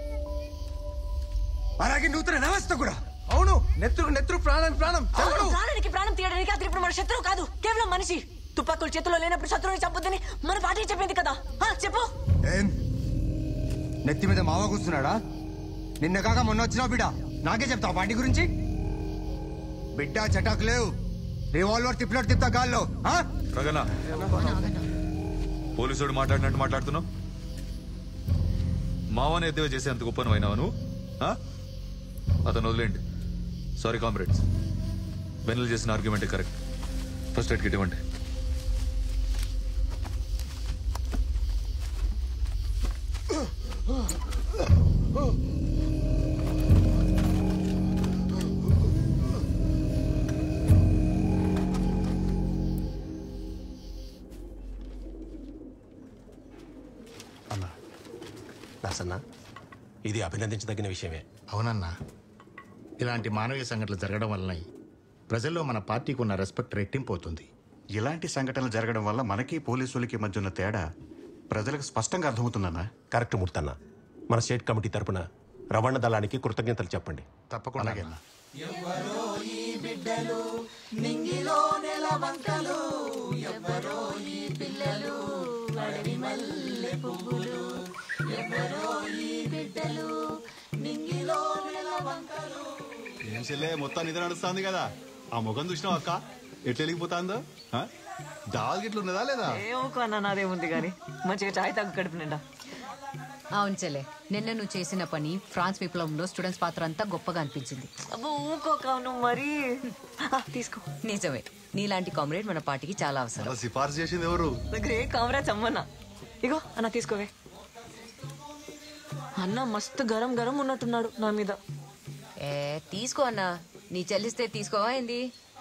అలాగే నూతన వ్యవస్థ కూడా అవును నెత్తురు నెత్తురు ప్రాణం ప్రాణం అవును, ప్రాణానికి ప్రాణం తీయడానికి అతను ఇప్పుడు మన శత్రువు కాదు కేవలం మనిషి తుపాకులు చేతిలో లేనప్పుడు శత్రువుని చంపొద్దని మన పార్టీ చెప్పింది కదా ఆ, చెప్పు ఏం నెత్తి మీద మావ కూర్చున్నాడా నిన్న కాక మొన్న వచ్చినావు బిడ్డ నాకే చెప్తావు పార్టీ గురించి బిడ్డ చటాకు లేవు రివాల్వర్ తిప్పినట్టు తిప్తా గాల్లో ఆ? రగనా పోలీసుడు మాట్లాడినట్టు మాట్లాడుతున్నావు మావని ఎద్దేవా చేసే అంత గొప్పను అయినావా నువ్వు ఆ? అతను వదిలేండి సారీ కామ్రేడ్స్ వెన్నెల చేసిన argument correct first aid kit ఇవ్వండి అన్నా నర్సన్న ఇది అభినందించదగిన విషయమే అవునన్నా ఇలాంటి మానవీయ సంఘటనలు జరగడం వలన ప్రజల్లో మన పార్టీకి ఉన్న రెస్పెక్ట్ రెట్టింపు అవుతుంది ఇలాంటి సంఘటనలు జరగడం వల్ల మనకి పోలీసులకి మధ్య ఉన్న తేడా ప్రజలకు స్పష్టంగా అర్థమవుతుందన్నా కరెక్ట్ మూర్తన్న మన స్టేట్ కమిటీ తరపున రవాణా దళానికి కృతజ్ఞతలు చెప్పండి తప్పకుండా ఎవరో ఈ బిడ్డలు నింగిలో నెలవంకలు ఎవరో ఈ పిల్లలు అడవి మల్లె పువ్వులు ఎవరో ఈ బిడ్డలు నింగిలో నెలవంకలు ఏం చెల్లే మొత్తం నిద్ర నడుస్తుంది కదా ఆ ముఖం చూసినావు అక్క ఎట్లా వెళ్ళిపోతుందో దాల్ గిట్లు ఉన్నదా లేదా ఏమోకో అన్న నాదేముంది కానీ మంచిగా చాయ్ తాగు కడుపు నిండా అవును చెల్లె నిన్న నువ్వు చేసిన పని ఫ్రాన్స్ విప్లవంలో స్టూడెంట్స్ పాత్ర అంతా గొప్పగా అనిపించింది అబ్బో ఊకోక నువ్వు మరీ ఆ, తీసుకో నిజమే నీలాంటి కామ్రేడ్ మన పార్టీకి చాలా అవసరం అలా సిఫార్సు చేసింది ఎవరు దగ్గర ఏ కామరాజ్ అమ్మన్న ఇగో అన్న తీసుకోవే అన్న మస్తు గరం గరం ఉన్నట్టున్నాడు నా మీద ఏ తీసుకో అన్నా నీ చెల్లిస్తే తీసుకోవా ఏంది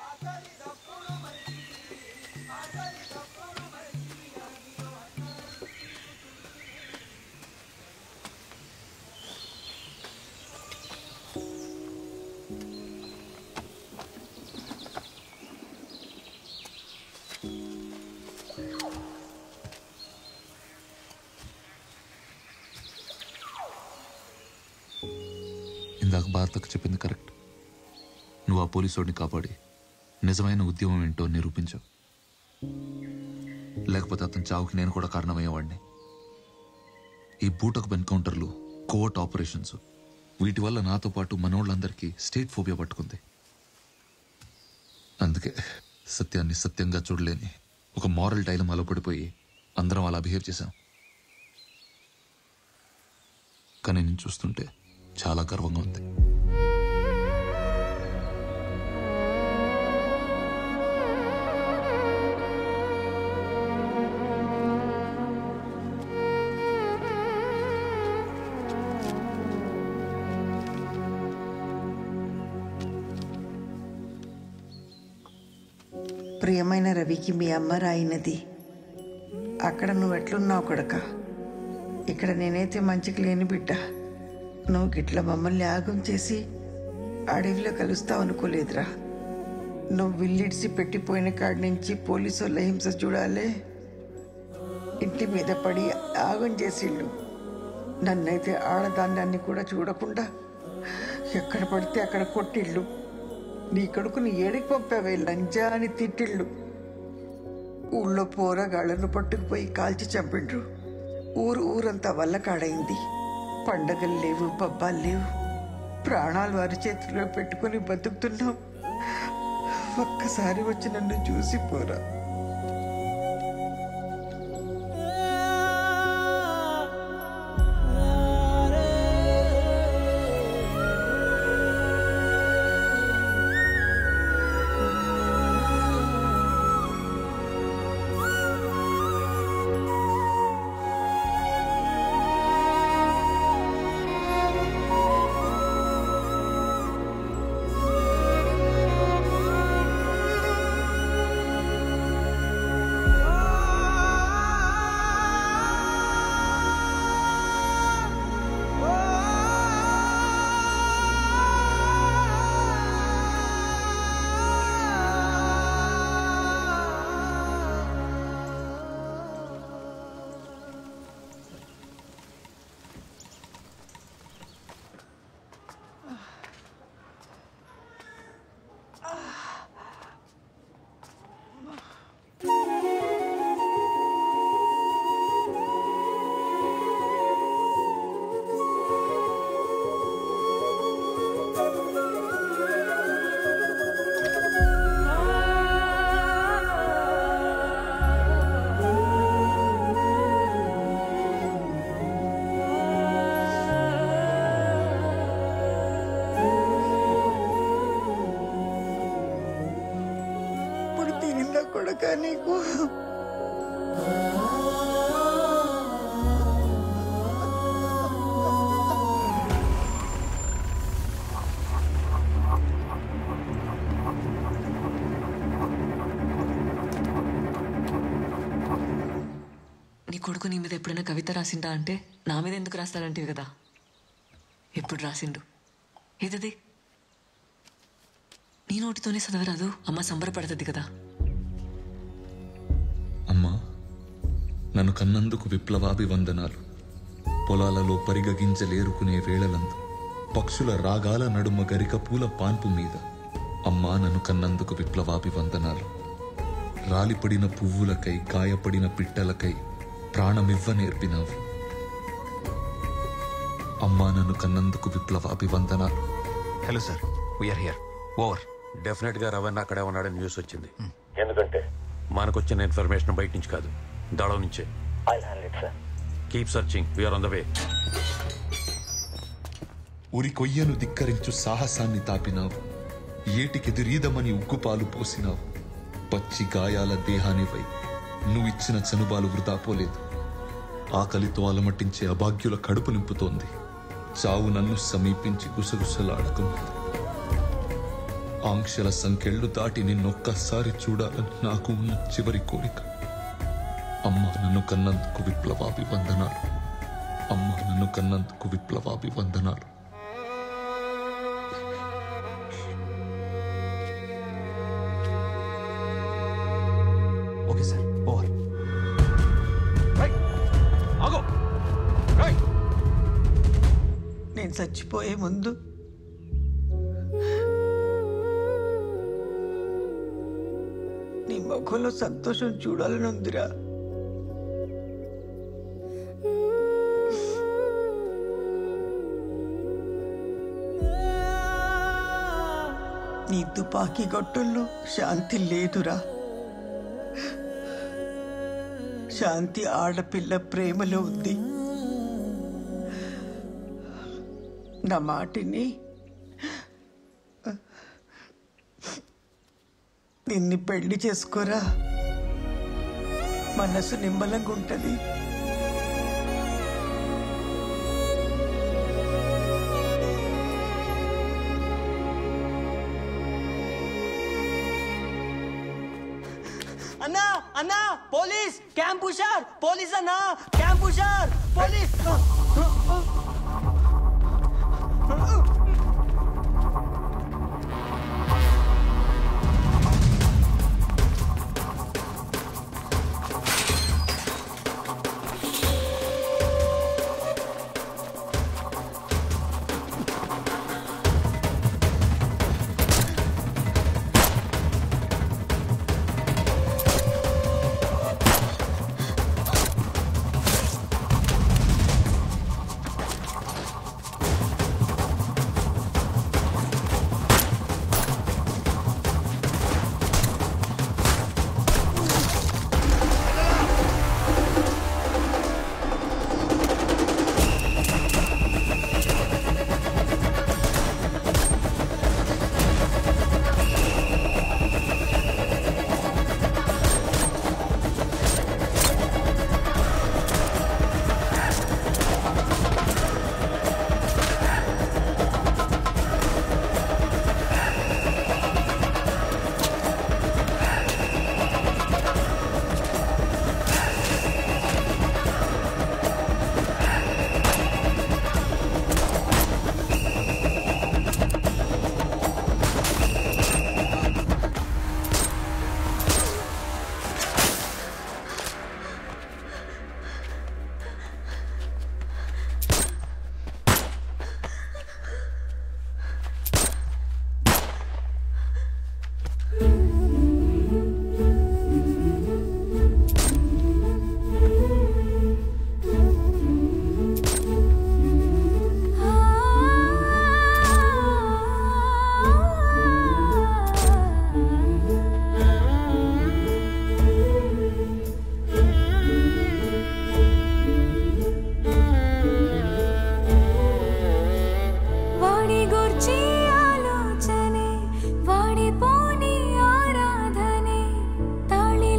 ఇందాక భారతకు చెప్పింది కరెక్ట్ నువ్వు ఆ పోలీసోడిని కాపాడి నిజమైన ఉద్యమం ఏంటో నిరూపించావు లేకపోతే అతని చావుకి నేను కూడా కారణమయ్యేవాడిని ఈ బూటకు ఎన్కౌంటర్లు కోవర్ట్ ఆపరేషన్స్ వీటి వల్ల నాతో పాటు మనోళ్ళందరికీ స్టేట్ ఫోబియా పట్టుకుంది అందుకే సత్యాన్ని సత్యంగా చూడలేని ఒక మారల్ డైలమాలో పడిపోయి అందరం అలా బిహేవ్ చేశాం కానీ నేను చూస్తుంటే చాలా గర్వంగా ఉంది ప్రియమైన రవికి మీ అమ్మ రాయినది అక్కడ నువ్వు ఎట్లున్నావు కొడక ఇక్కడ నేనైతే మంచికి లేని బిడ్డ నువ్వు గిట్ల మమ్మల్ని యాగం చేసి అడవిలో కలుస్తావు అనుకోలేదురా నువ్వు విల్లిడిసి పెట్టిపోయిన కాడి నుంచి పోలీసు వాళ్ళ హింస చూడాలే ఇంటి మీద పడి యాగం చేసిండు నన్నైతే ఆడదాన్ని కూడా చూడకుండా ఎక్కడ పడితే అక్కడ కొట్టిళ్ళు నీ కొడుకుని ఏడికి పంపావే లంజా అని తిట్టిళ్ళు ఊళ్ళో పోరగాళ్లను పట్టుకుపోయి కాల్చి చంపిండ్రు ఊరు ఊరంతా వల్లకాడైంది పండగలు లేవు పబ్బాలు లేవు ప్రాణాలు వారి చేతిలో పెట్టుకుని బతుకుతున్నాం ఒక్కసారి వచ్చి నన్ను చూసి పోరా తెలియదాకా నీకు నీ కొడుకు నీ మీద ఎప్పుడైనా కవిత రాసిండా అంటే నా మీద ఎందుకు రాస్తాడంటివి కదా ఎప్పుడు రాసిండు ఏదది నీ నోటితోనే చదవరాదు అమ్మ సంబరపడుతుంది కదా అమ్మా నన్ను కన్నందుకు విప్లవాభివందనాలు పొలాలలో పరిగగించలేరుకునే వేళలందు పక్షుల రాగాల నడుమ గరిక పూల పాన్పు మీద అమ్మా నన్ను కన్నందుకు విప్లవాభివందనాలు రాలిపడిన పువ్వులకై గాయపడిన పిట్టలకై ప్రాణమివ్వ నేర్పినావు అమ్మా నన్ను కన్నందుకు విప్లవాభివందనాలు hello sir we are here over definite గా రవణ అక్కడే ఉన్నాడని న్యూస్ వచ్చింది ఎందుకంటే మనకొచ్చిన ఇన్ఫర్మేషన్ బయట నుంచి కాదు దళం నుంచే keep searching we are on the way ఉరి కొయ్యను ధిక్కరించు సాహసాన్ని తాపినావు ఏటికెదురీదమని ఉగ్గుపాలు పోసినావు పచ్చి గాయాల దేహానివై నువ్విచ్చిన చనుబాలు వృధా పోలేదు ఆకలితో అలమటించే అభాగ్యుల కడుపు నింపుతోంది చావు నన్ను సమీపించి గుసగుసలాడుతున్నది ఆంక్షల సంఖ్యళ్ళు దాటి నిన్నొక్కసారి చూడాలని నాకు ఉన్న చివరి కోరిక అమ్మ నన్ను కన్నందుకు విప్లవాభివందనాలు అమ్మ నన్ను కన్నందుకు విప్లవాభివందనాలు ఓకే సార్ ఓవర్ ఆగో నేను చచ్చిపోయే ముందు నీ ముఖంలో సంతోషం చూడాలని ఉందిరా నీ తుపాకీ గొట్టంలో శాంతి లేదురా శాంతి ఆడపిల్ల ప్రేమలో ఉంది నా మాటిని నిన్ను పెళ్లి చేసుకోరా మనసు నిమ్మలంగా ఉంటది అన్నా అన్నా పోలీస్ క్యాంప్ హుషార్ పోలీస్ అన్నా క్యాంప్ హుషార్ పోలీస్ వాడి గుర్చి ఆలోచనే వాడి పోని ఆరాధనే తాళి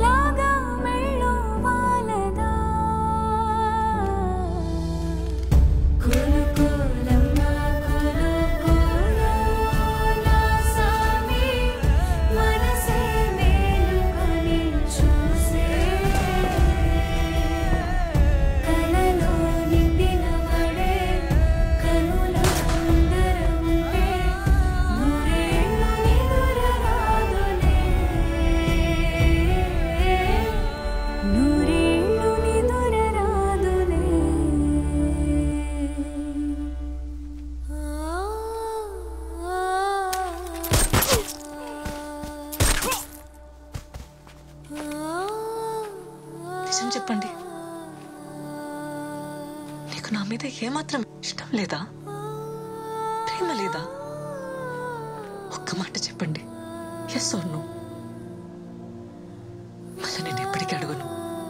మీద ఏమాత్రం ఇష్టం లేదా ప్రేమ లేదా ఒక్క మాట చెప్పండి ఎస్ ఆర్ నో మళ్ళీ నేను ఎప్పటికీ అడగను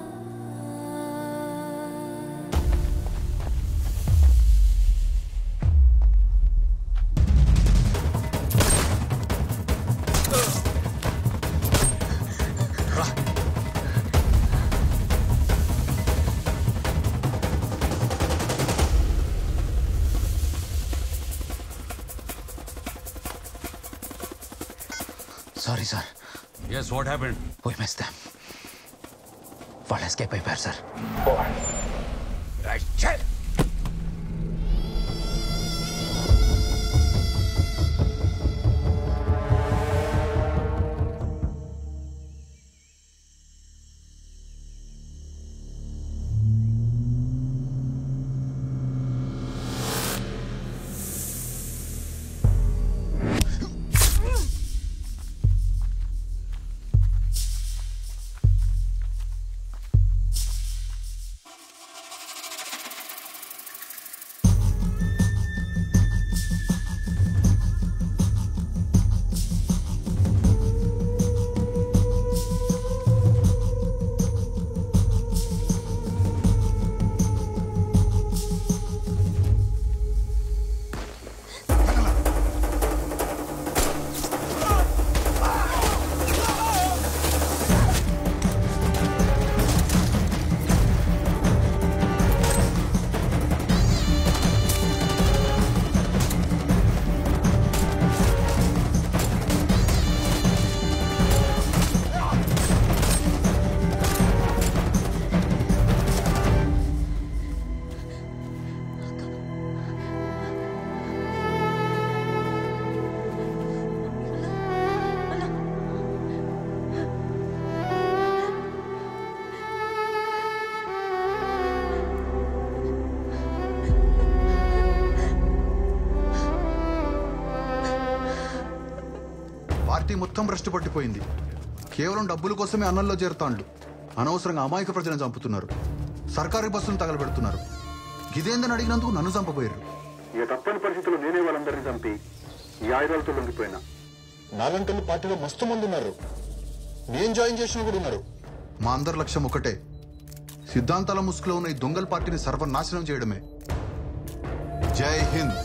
sorry sir yes what happened పోయి మిస్ దామ్ వాళ్ళు ఎస్కేప్ అయిపోయారు సార్ పార్టీ మొత్తం భ్రష్టు పట్టిపోయింది కేవలం డబ్బుల కోసమే అన్నంలో చేరుతాండ్లు అనవసరంగా అమాయక ప్రజలను చంపుతున్నారు సర్కారీ బస్సులను తగలబెడుతున్నారు ఇదేందని అడిగినందుకు నన్ను చంపబోయారు ఇక తప్పని పరిస్థితుల్లో నేనే వాళ్ళందరినీ చంపి ఈ ఆయుధాలతో లొంగిపోయినా నాలంకల్ని పార్టీలో మస్తు మంది ఉన్నారు నేను జాయిన్ చేసిన కూడా ఉన్నారు మా అందరి లక్ష్యం ఒకటే సిద్ధాంతాల ముసుగులో ఉన్న ఈ దొంగల పార్టీని సర్వనాశనం చేయడమే జై హింద్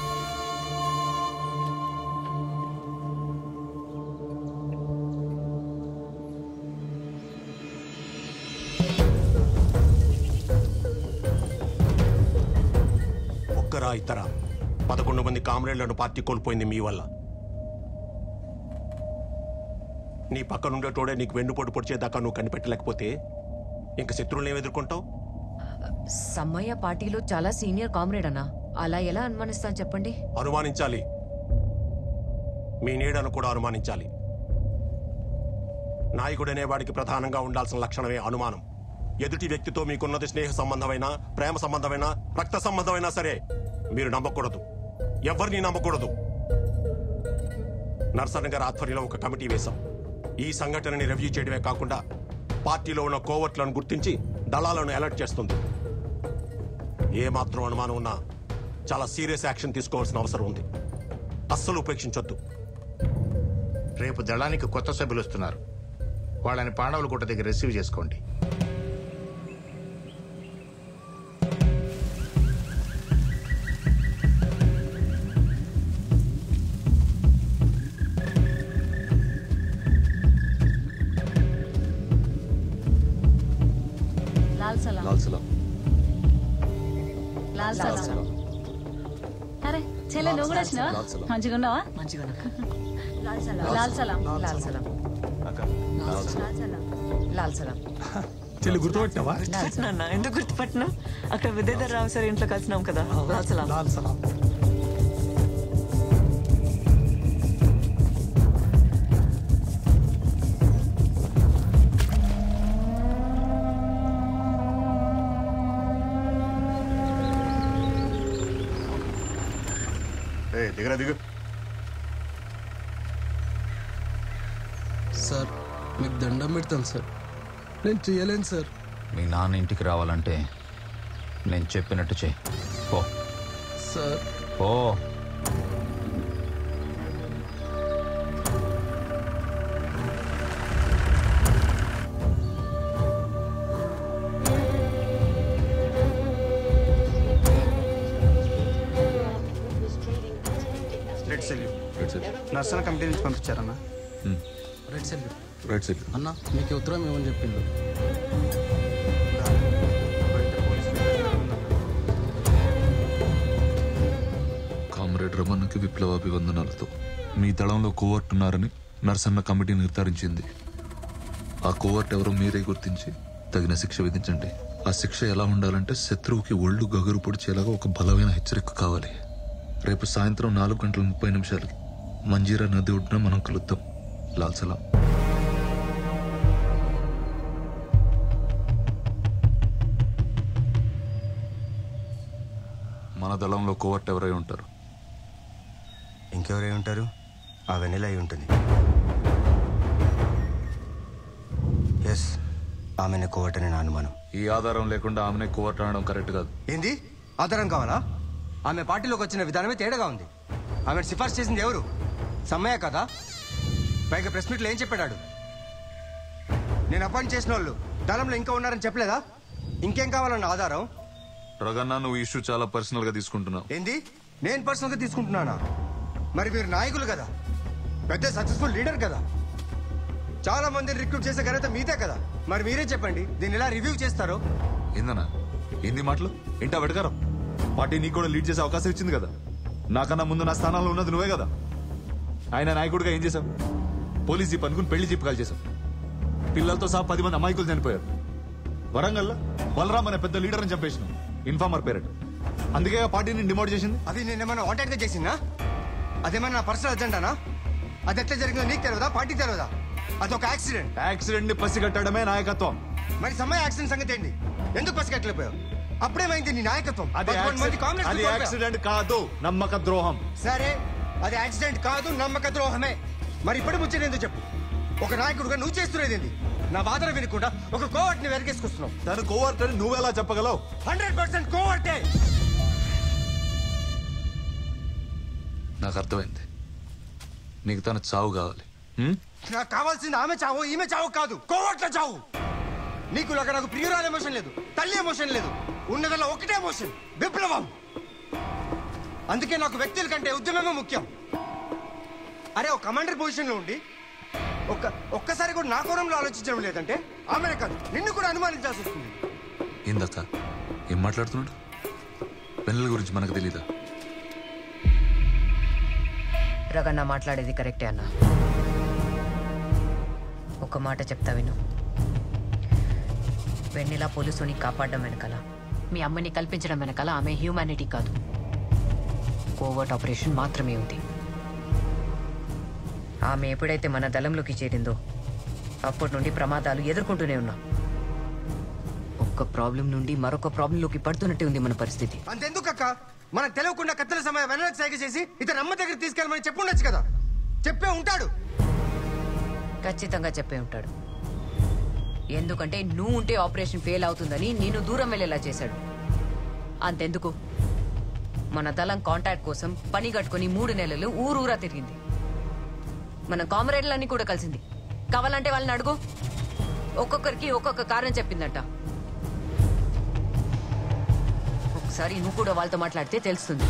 ఒక్కరా ఇతర పదకొండు మంది కామ్రేడ్లను పార్టీ కోల్పోయింది మీ వల్ల నీ పక్కనుండేటోడే నీకు వెన్నుపోటు పొడిచేదాకా నువ్వు కనిపెట్టలేకపోతే ఇంక శత్రువులను ఏం ఎదుర్కొంటావు సమ్మయ్య పార్టీలో చాలా సీనియర్ కామ్రేడ్ అన్నా అలా ఎలా అనుమానిస్తాను చెప్పండి అనుమానించాలి మీ నీడను కూడా అనుమానించాలి నాయకుడనే వాడికి ప్రధానంగా ఉండాల్సిన లక్షణమే అనుమానం ఎదుటి వ్యక్తితో మీకున్నది స్నేహ సంబంధమైన ప్రేమ సంబంధమైన రక్త సంబంధమైనా సరే మీరు నమ్మకూడదు ఎవరిని నమ్మకూడదు నర్సన్ గారి ఆధ్వర్యంలో ఒక కమిటీ వేశాం ఈ సంఘటనని రివ్యూ చేయడమే కాకుండా పార్టీలో ఉన్న కోవర్ట్లను గుర్తించి దళాలను అలర్ట్ చేస్తుంది ఏ మాత్రం అనుమానం ఉన్నా చాలా సీరియస్ యాక్షన్ తీసుకోవాల్సిన అవసరం ఉంది అస్సలు ఉపేక్షించొద్దు రేపు దళానికి కొత్త సభ్యులు వస్తున్నారు వాళ్ళని పాండవుల గుట్ట దగ్గర రిసీవ్ చేసుకోండి లాల్ సలాం లాల్ సలాం లాల్ సలాం అరే చెల్లె నువ్వు కూడా వచ్చినావా లాల్ సలాం. మంచిగా ఉన్నావా మంచిగా లాల్ సలాం లాల్ సలాం లాల్ సలాం లాల్ సలాం చెల్లి గుర్తుపట్టినావా నాన్న ఎందుకు గుర్తుపట్టినా అక్కడ విద్యాధర్ రావు సార్ ఇంట్లో కలిసినాం కదా లాల్ సలాం లాల్ సలాం ఏ దిగరా దిగు సార్ మీకు దండం పెడతాను సార్ నేను చేయలేను సార్ మీ నాన్న ఇంటికి రావాలంటే నేను చెప్పినట్టు చేయి పో సార్ పో రెడ్ సెల్యూట్ నర్సన కమిటీ నుంచి పంపించారన్న రెడ్ సెల్ రైట్ సైడ్ అన్న మీకు ఈ ఉత్తరం ఏమని చెప్పిండు కామ్రేడ్ రమణకి విప్లవాభివందనాలతో మీ దళంలో కోవర్ట్ ఉన్నారని నర్సన్న కమిటీ నిర్ధారించింది ఆ కోవర్ట్ ఎవరో మీరే గుర్తించి తగిన శిక్ష విధించండి ఆ శిక్ష ఎలా ఉండాలంటే శత్రువుకి ఒళ్ళు గగురు పొడిచేలాగా ఒక బలమైన హెచ్చరిక కావాలి రేపు సాయంత్రం నాలుగు గంటల ముప్పై నిమిషాలకి మంజీరా నది ఒడ్డున మనం కలుద్దాం లాల్ సలాం మన దళంలో కోవర్ట్ ఎవరై ఉంటారు ఇంకెవరై ఉంటారు ఆ వెన్నెల అయి ఉంటుంది ఎస్ ఆమెను కోవటని నా అనుమానం ఈ ఆధారం లేకుండా ఆమెనే కోవర్ట్ అనడం కరెక్ట్ కాదు ఏంది ఆధారం కావాలా ఆమె పార్టీలోకి వచ్చిన విధానమే తేడాగా ఉంది ఆమె సిఫార్సు చేసింది ఎవరు సమ్మయ్య కదా పైగా ప్రెస్ మీట్లో ఏం చెప్పాడు నేను అపాయింట్ చేసిన వాళ్ళు దళంలో ఇంకా ఉన్నారని చెప్పలేదా ఇంకేం కావాలన్న ఆధారం రగన్న నువ్వు ఇష్యూ చాలా పర్సనల్ గా తీసుకుంటున్నావు ఏంది నేను పర్సనల్ గా తీసుకుంటున్నానా మరి మీరు నాయకులు కదా పెద్ద సక్సెస్ఫుల్ లీడర్ కదా చాలా మందిని రిక్రూట్ చేసే ఘనత మీదే కదా మరి మీరే చెప్పండి దీన్ని ఎలా రివ్యూ చేస్తారో ఏందన్నా ఏంది మాటలు ఏంటా వెడగారం పార్టీ నీకు కూడా లీడ్ చేసే అవకాశం ఇచ్చింది కదా నాకన్నా ముందు నా స్థానంలో ఉన్నది నువ్వే కదా ఆయన నాయకుడిగా ఏం చేశావు పోలీస్ జీప్ అనుకుని పెళ్లి జీప్ కాల్ చేశావు పిల్లలతో సహా పది మంది అమాయకులు చనిపోయారు వరంగల్లో బలరాం అనే పెద్ద లీడర్ అని చంపేసినావు ఇన్ఫార్మర్ పేరెంట్ అందుకే ఆ పార్టీని డిమోట్ చేసింది అది నేనేమన్నా వాంటెడ్ గా చేసిందా అదేమన్నా నా పర్సనల్ అజెండానా అది ఎట్లా జరిగిందో నీకు తెలియదా పార్టీ తెలియదా అదొక యాక్సిడెంట్ యాక్సిడెంట్ ని పసిగట్టడమే నాయకత్వం మరి సమయ యాక్సిడెంట్ సంగతి ఏంటి ఎందుకు పసిగట్టలేకపోయావు అప్పుడేమైంది నీ నాయకత్వం అది పదకొండు మంది యాక్సి- కామ్రేడ్స్ అది కోల్పోయావు. యాక్సిడెంట్ కాదు నమ్మక ద్రోహం సరే అది యాక్సిడెంట్ కాదు నమ్మక ద్రోహమే మరి ఇప్పుడు ముచ్చట ఎందుకు చెప్పు ఒక నాయకుడుగా నువ్వు చేస్తున్నది ఏంది నా వాదన వినకుండా ఒక కోవర్ట్ ని వెనకేసుకొస్తున్నావు తను కోవర్ట్ అని నువ్వెలా చెప్పగలవు హండ్రెడ్ పర్సెంట్ కోవర్టే నాకు అర్థమైంది నీకు తన చావు కావాలి హ్మ్? నాకు కావాల్సింది ఆమె చావు ఈమె చావు కాదు కోవట్ల చావు నీకు లాగా నాకు ప్రియురాల ఎమోషన్ లేదు తల్లి ఎమోషన్ లేదు ఉన్నదల్లా ఒకటే ఎమోషన్ విప్లవం అందుకే నాకు వ్యక్తుల కంటే ఉద్యమమే ముఖ్యం అరే ఒక కమాండర్ పొజిషన్ లో ఉండి ఒక్క ఒక్కసారి కూడా నా కోణంలో ఆలోచించడం లేదంటే ఆమెనే కాదు నిన్ను కూడా అనుమానించాల్సి వస్తుంది ఏందక్క ఏం మాట్లాడుతున్నాడు పెళ్ళిళ్ళ గురించి మనకు తెలీదా రగన్న మాట్లాడేది కరెక్టే అన్న ఒక మాట చెప్తా విను వెన్నెల పోలీసుని కాపాడడం వెనకాల మీ అమ్మని కల్పించడం వెనకాల ఆమె హ్యూమానిటీ కాదు కోవర్ట్ ఆపరేషన్ మాత్రమే ఉంది ఆమె ఎప్పుడైతే మన దళంలోకి చేరిందో అప్పటి నుండి ప్రమాదాలు ఎదుర్కొంటూనే ఉన్నాం ఒక్క ప్రాబ్లం నుండి మరొక ప్రాబ్లంలోకి పడుతున్నట్టే ఉంది మన పరిస్థితి అంతెందుకక్క మనకు తెలియకుండా కత్తెల సమయం వెనక్కి సైగ చేసి ఇతను అమ్మ దగ్గర తీసుకెళ్ళమని చెప్పుండొచ్చు కదా చెప్పే ఉంటాడు ఖచ్చితంగా చెప్పే ఉంటాడు ఎందుకంటే నువ్వు ఉంటే ఆపరేషన్ ఫెయిల్ అవుతుందని నేను దూరం వెళ్ళేలా చేశాడు అంతెందుకు మన దళం కాంటాక్ట్ కోసం పని కట్టుకుని మూడు నెలలు ఊరూరా తిరిగింది మన కామరేడ్లన్నీ కూడా కలిసింది కావాలంటే వాళ్ళని అడుగు ఒక్కొక్కరికి ఒక్కొక్క కారణం చెప్పిందంట ఒకసారి నువ్వు కూడా వాళ్ళతో మాట్లాడితే తెలుస్తుంది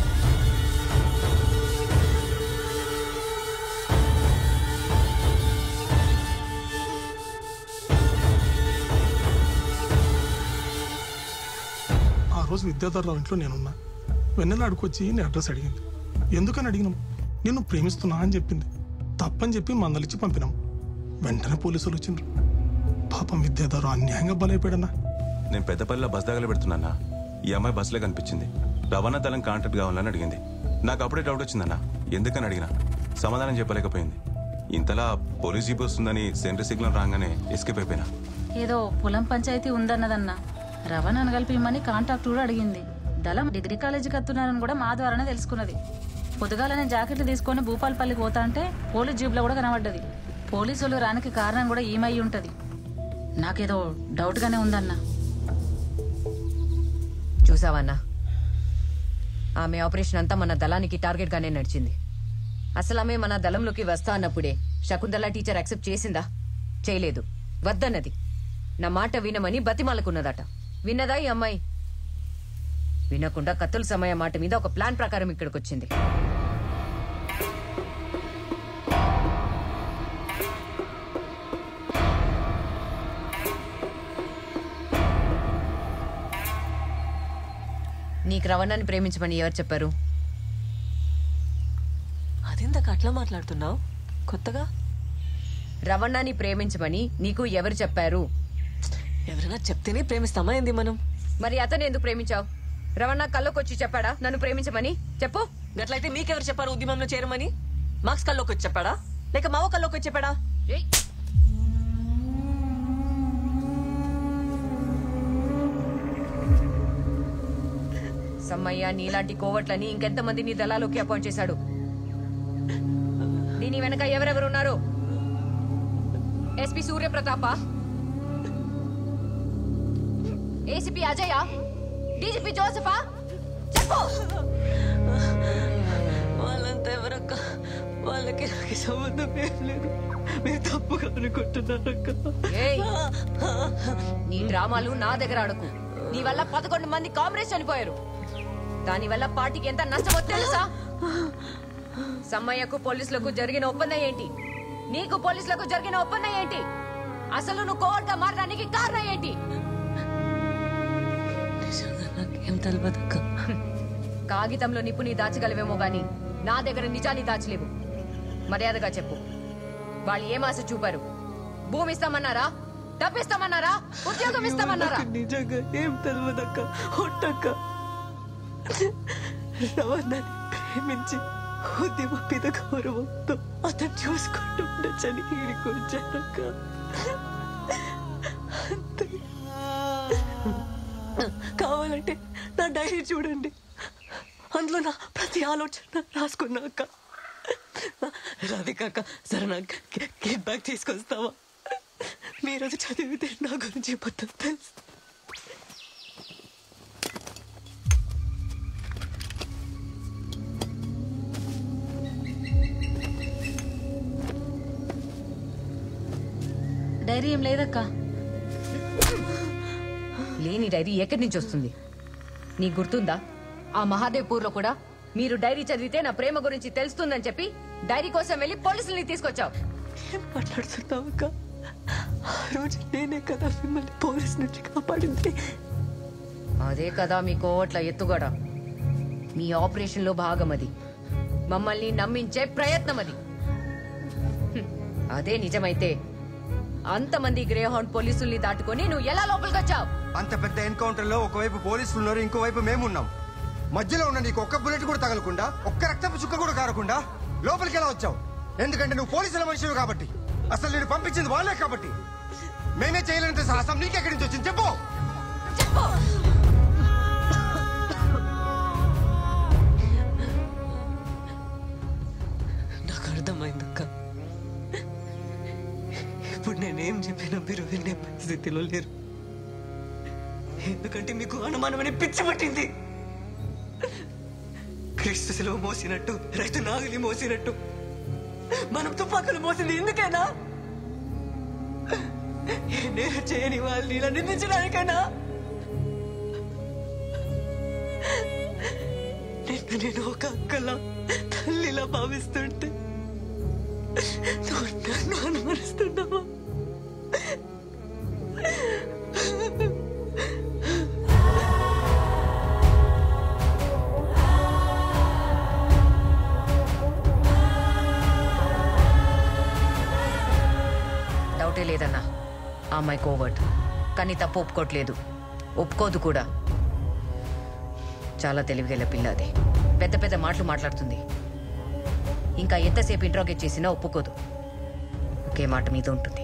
ఆ రోజు విద్యాధరరావు ఇంట్లో నేనున్నా వెన్నెల అడుకొచ్చి నీ అడ్రస్ అడిగింది ఎందుకని అడిగినాం నిన్ను ప్రేమిస్తున్నా అని చెప్పింది తప్పని చెప్పి మందలిచ్చి పంపినాం వెంటనే పోలీసులు వచ్చిండ్రు పాపం విద్యాధరరావు అన్యాయంగా బలైపోయాడన్నా నేను పెద్దపల్లిలో బస్ దగ్గర పెడుతున్నా ఈ అమ్మాయి బస్సులో కనిపించింది రవాణా దళం కాంట్రాక్ట్ కావాలని అడిగింది నాకు అప్పుడే డౌట్ వచ్చిందన్న ఎందుకని అడిగినా సమాధానం చెప్పలేకపోయింది ఇంతలా పోలీస్ జీప్ వస్తుందని సెంటర్ సిగ్నల్ రాగానే ఎస్కేప్ అయిపోయినా ఏదో పొలం పంచాయతీ ఉందన్నదన్న రవాణాను కలిపిమని కాంటాక్ట్ కూడా అడిగింది దళం డిగ్రీ కాలేజీకి వస్తున్నారని కూడా మా ద్వారానే తెలుసుకున్నది పొద్దుగాలనే జాకెట్లు తీసుకొని భూపాలపల్లికి పోతా అంటే పోలీస్ జీబ్లో కూడా కనబడ్డది పోలీసులు రానికి కారణం కూడా ఈమె అయి ఉంటది నాకేదో డౌట్గానే ఉందన్నా చూసావన్నా ఆమె ఆపరేషన్ అంతా మన దళానికి టార్గెట్ గానే నడిచింది అసలు ఆమె మన దళంలోకి వస్తా అన్నప్పుడే శకుంతల టీచర్ యాక్సెప్ట్ చేసిందా చేయలేదు వద్దన్నది నా మాట వినమని బతిమాలకున్నదట విన్నదా ఈ అమ్మాయి వినకుండా కత్తుల సమయ మాట మీద ఒక ప్లాన్ ప్రకారం ఇక్కడికి వచ్చింది నీకు రవణాన్ని ప్రేమించమని ఎవరు చెప్పారు అదెంతకు అట్లా మాట్లాడుతున్నావు కొత్తగా రవణాన్ని ప్రేమించమని నీకు ఎవరు చెప్పారు ఎవరైనా చెప్తేనే ప్రేమిస్తామా ఏంది మనం మరి అతను ఎందుకు ప్రేమించావు రవణ కల్లోకి వచ్చి చెప్పాడా నన్ను ప్రేమించమని చెప్పు గట్లయితే మీకెవరు చెప్పారు ఉద్యమంలో చేరమని మార్క్స్ కల్లోకి వచ్చి చెప్పాడా లేక మావ కల్లోకి వచ్చి చెప్పాడా సమ్మయ్య నీలాంటి కోవట్లని ఇంకెంతమంది నీ దళాలోకి అపాయింట్ చేశాడు దీని వెనక ఎవరెవరు ఉన్నారు SP Suryapratapa ACP Ajaya DGP జోసఫా చెప్పు వాళ్ళంతా ఎవరక్క వాళ్ళకి నాకు సంబంధం ఏం లేదు మీరు తప్పుగా అనుకుంటున్నారక్క ఏయ్, నీ డ్రామాలు నా దగ్గర ఆడకు నీ వల్ల పదకొండు మంది కాంగ్రెస్ చనిపోయారు దాని వల్ల పార్టీకి ఎంత నష్టమో తెలుసా సమ్మయ్యకు పోలీసులకు జరిగిన ఒప్పందం ఏంటి నీకు పోలీసులకు జరిగిన ఒప్పందం ఏంటి అసలు నువ్వు కోవర్గా మారడానికి కారణం ఏంటి ఏం తెలియదక్క కాగితంలో నిప్పుని దాచగలవేమో గాని నా దగ్గర నిజాన్ని దాచలేవు మర్యాదగా చెప్పు వాళ్ళు ఏం ఆశ చూపారు భూమి ఇస్తామన్నారా డబ్బిస్తామన్నారా ఉద్యోగం ఇస్తామన్నారా నిజంగా ఏం తెలియదక్క ఒట్టక్క రవణాన్ని ప్రేమించి ఉద్యమ మీద గౌరవంతో అతను చూసుకుంటూ ఉండొచ్చని ఈడికి వచ్చానక్క అంతే. కావాలంటే నా డైరీ చూడండి అందులో నా ప్రతి ఆలోచన రాసుకున్నాక రాధికాక సరే నాకు కిట్ బ్యాగ్ తీసుకొస్తావా మీరు అది చదివితే నా గురించి మొత్తం తెలుసు డైరీ ఏం లేదక్కా లేని డైరీ ఎక్కడి నుంచి వస్తుంది నీకు గుర్తుందా ఆ మహాదేవ్పూర్ లో కూడా మీరు డైరీ చదివితే నా ప్రేమ గురించి తెలుస్తుందని చెప్పి డైరీ కోసం వెళ్ళి పోలీసుల్ని తీసుకొచ్చావు ఏం మాట్లాడుతున్నావు అక్క ఆ రోజు నేనే కదా మిమ్మల్ని పోలీస్ నుంచి కాపాడింది అదే కదా మీ కోవట్ల ఎత్తుగడ మీ ఆపరేషన్ లో భాగం అది మమ్మల్ని నమ్మించే ప్రయత్నం అది హ్మ్. అదే నిజమైతే అంతమంది గ్రే హౌండ్ పోలీసుల్ని దాటుకొని నువ్వు ఎలా లోపలికి వచ్చావు అంత పెద్ద ఎన్కౌంటర్ లో ఒకవైపు పోలీసులు ఉన్నారు ఇంకోవైపు మేమున్నాం మధ్యలో ఉన్న నీకు ఒక్క బుల్లెట్ కూడా తగలకుండా ఒక్క రక్తపు చుక్క కూడా కారకుండా లోపలికి ఎలా వచ్చావు ఎందుకంటే నువ్వు పోలీసుల మనిషివి కాబట్టి అసలు నేను పంపించింది వాళ్ళే కాబట్టి మేమే చేయలేనంత సాహసం నీకెక్కడి నుంచి వచ్చింది చెప్పు నాకు అర్థమైంది అక్క ఇప్పుడు నేనేం చెప్పినా మీరు వినే పరిస్థితిలో లేరు ఎందుకంటే మీకు అనుమానమని పిచ్చి పట్టింది క్రీస్తు సెలవు మోసినట్టు రైతు నాగులి మోసినట్టు మనం తుపాకులు మోసింది ఎందుకైనా ఏ నేరం చేయని వాళ్ళని ఇలా నిందించడానికైనా నిన్ను నేను ఒక అక్కలా తల్లిలా భావిస్తుంటే నువ్వు నన్ను అనుమరిస్తున్నావా డౌటే లేదన్నా ఆ అమ్మాయి కోవర్ట్ కానీ తప్పు ఒప్పుకోవట్లేదు ఒప్పుకోదు కూడా చాలా తెలివిగల పిల్ల అది పెద్ద పెద్ద మాటలు మాట్లాడుతుంది ఇంకా ఎంతసేపు ఇంట్రోగేట్ చేసినా ఒప్పుకోదు ఒకే మాట మీద ఉంటుంది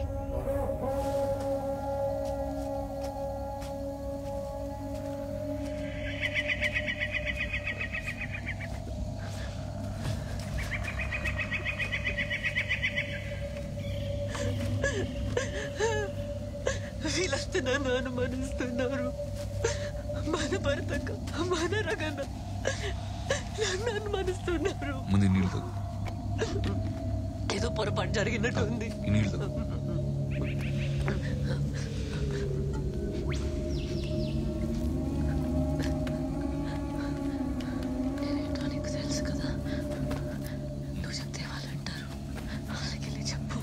వీళ్ళంతా నన్ను అనుమానిస్తున్నారు బాధపడతాక బాధరకన్నా నన్ను అనుమానిస్తున్నారు ముందు ఈ నీళ్ళు తాగు ఏదో పొరపాటు జరిగినట్టు ఉంది ఈ నీళ్ళు తాగు నేనేంటో నీకు తెలుసు కదా నువ్వు చెప్తే వాళ్ళు అంటారు వాళ్ళకి వెళ్ళి చెప్పు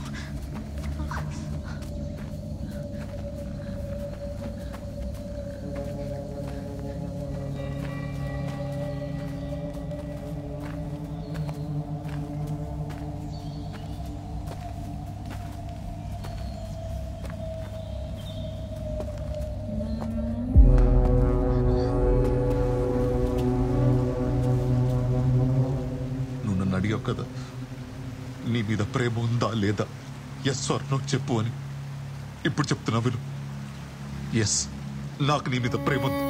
నువ్వు నన్ను అడిగావు కదా నీ మీద ప్రేమ ఉందా లేదా ఎస్ ఆర్ నో చెప్పు అని ఇప్పుడు చెప్తున్నా విను ఎస్ నాకు నీ మీద ప్రేమ ఉంది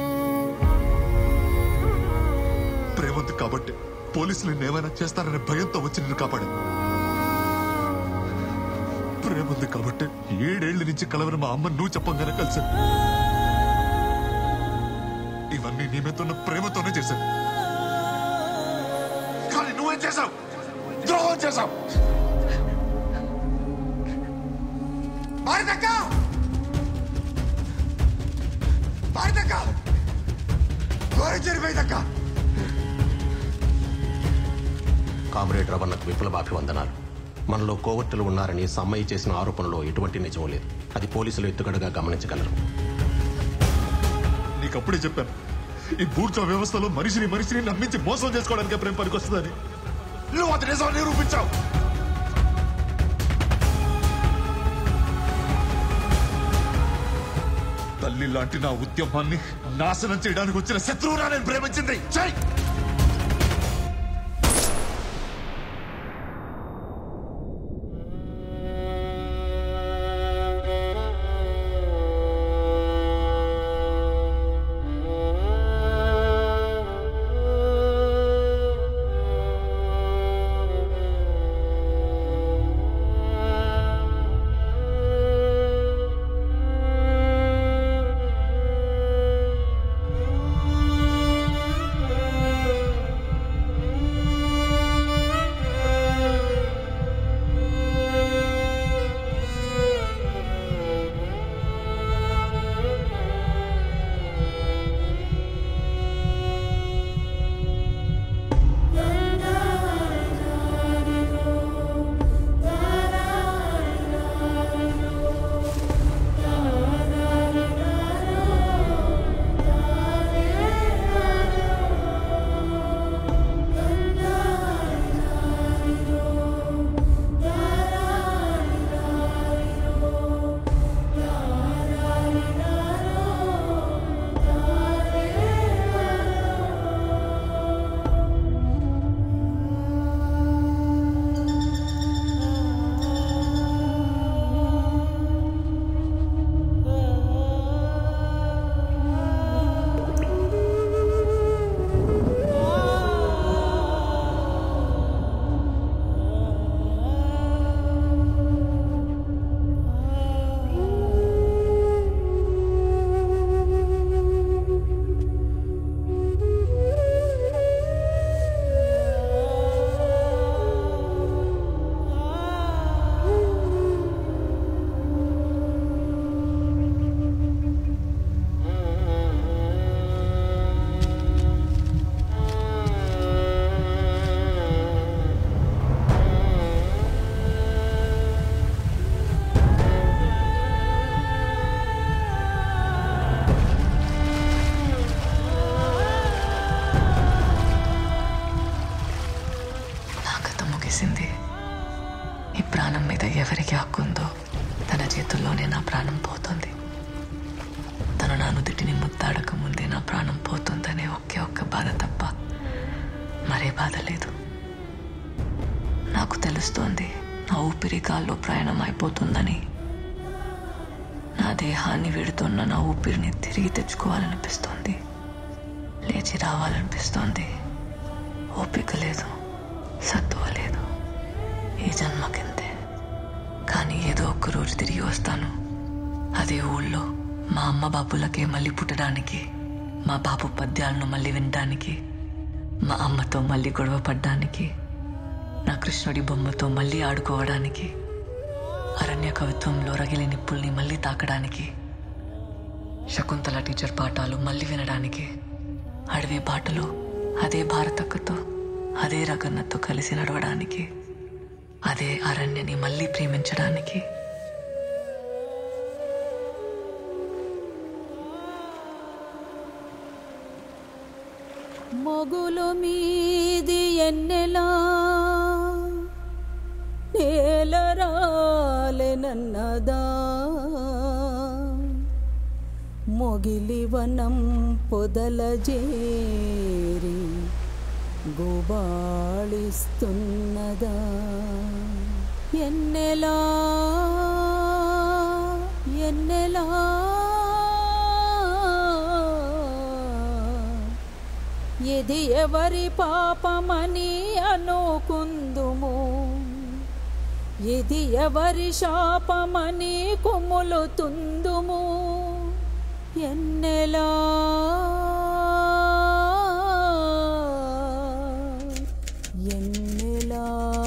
ప్రేమ ఉంది కాబట్టి పోలీసులు నిన్ను ఏమైనా చేస్తారనే భయంతో వచ్చి నిన్ను కాపాడాను ప్రేమ ఉంది కాబట్టి ఏడేళ్ల నుంచి కలవని మా అమ్మ నువ్వు చెప్పంగానే కలిసాను ఇవన్నీ నీ మీద ఉన్న ప్రేమతోనే చేశాను కానీ నువ్వేం చేశావు ద్రోహం చేశావు భారతక్క భారతక్క ఘోరం జరిపోయిందక్క కామ్రేడ్ రవణకు విప్లవాభివందనాలు మనలో కోవర్టులు ఉన్నారని సమ్మయ్య చేసిన ఆరోపణలో ఎటువంటి నిజం లేదు అది పోలీసులు ఎత్తుగడగా గమనించగలరు నీకు అప్పుడే చెప్పాను ఈ బూర్జా వ్యవస్థలో మనిషిని మనిషిని నమ్మించి మోసం చేసుకోవడానికి ప్రేమ పనికొస్తుందని నువ్వు అది నిజం నిరూపించావు తల్లి లాంటి నా ఉద్యమాన్ని నాశనం చేయడానికి వచ్చిన శత్రువునా నేను ప్రేమించింది చెయ్ నా కథ ముగిసింది ఈ ప్రాణం మీద ఎవరికి హక్కుందో తన చేతుల్లోనే నా ప్రాణం పోతుంది తను నా నుదుటిని ముద్దాడక ముందే నా ప్రాణం పోతుందనే ఒకే ఒక్క బాధ తప్ప మరే బాధ లేదు నాకు తెలుస్తోంది నా ఊపిరి గాల్లో ప్రయాణం అయిపోతుందని నా దేహాన్ని విడుతున్న నా ఊపిరిని తిరిగి తెచ్చుకోవాలనిపిస్తోంది లేచి రావాలనిపిస్తోంది ఓపిక లేదు సత్తువ లేదు ఈ జన్మకింతే కానీ ఏదో ఒక్క రోజు తిరిగి వస్తాను అదే ఊళ్ళో మా అమ్మ బాబులకే మళ్ళీ పుట్టడానికి మా బాబు పద్యాలను మళ్ళీ వినడానికి మా అమ్మతో మళ్ళీ గొడవ పడ్డానికి నా కృష్ణుడి బొమ్మతో మళ్ళీ ఆడుకోవడానికి అరణ్య కవిత్వంలో రగిలి నిప్పుల్ని మళ్ళీ తాకడానికి శకుంతల టీచర్ పాఠాలు మళ్ళీ వినడానికి అడవి బాటలో అదే భారతక్కతో అదే రగన్నతో కలిసి నడవడానికి అదే అరణ్యని మళ్ళీ ప్రేమించడానికి మొగులు మీది ఎన్నెలా నేలరాలెనన్నదా మొగిలివనం పొదల జేరి గుబాళిస్తున్నదా ఎన్నెలా ఎన్నెలా ఇది ఎవరి పాపమని అనుకుందుము ఇది ఎవరి శాపమని కుములుతుందుము ఎన్నెలా ఎన్నెలా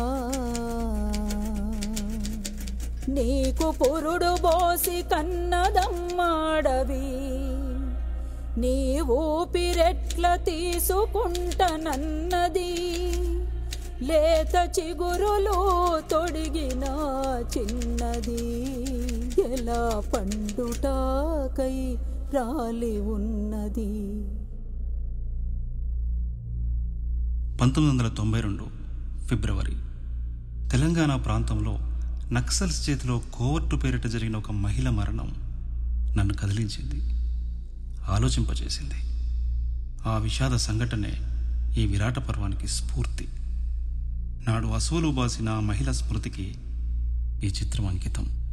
నీకు పురుడు బోసి కన్నదమ్మాడవి నీ ఊపిరెట్ల తీసుకుంటనన్నది లేత చిగురులు తొడిగిన చిన్నది ఎలా పండుటాకై రాలి ఉన్నది పంతొమ్మిది వందల తొంభై రెండు ఫిబ్రవరి తెలంగాణ ప్రాంతంలో నక్సల్స్ చేతిలో కోవర్టు పేరిట జరిగిన ఒక మహిళ మరణం నన్ను కదిలించింది ఆలోచింపజేసింది ఆ విషాద సంఘటనే ఈ విరాట పర్వానికి స్ఫూర్తి నాడు అసూలు బాసిన ఆ మహిళ స్మృతికి ఈ చిత్రం అంకితం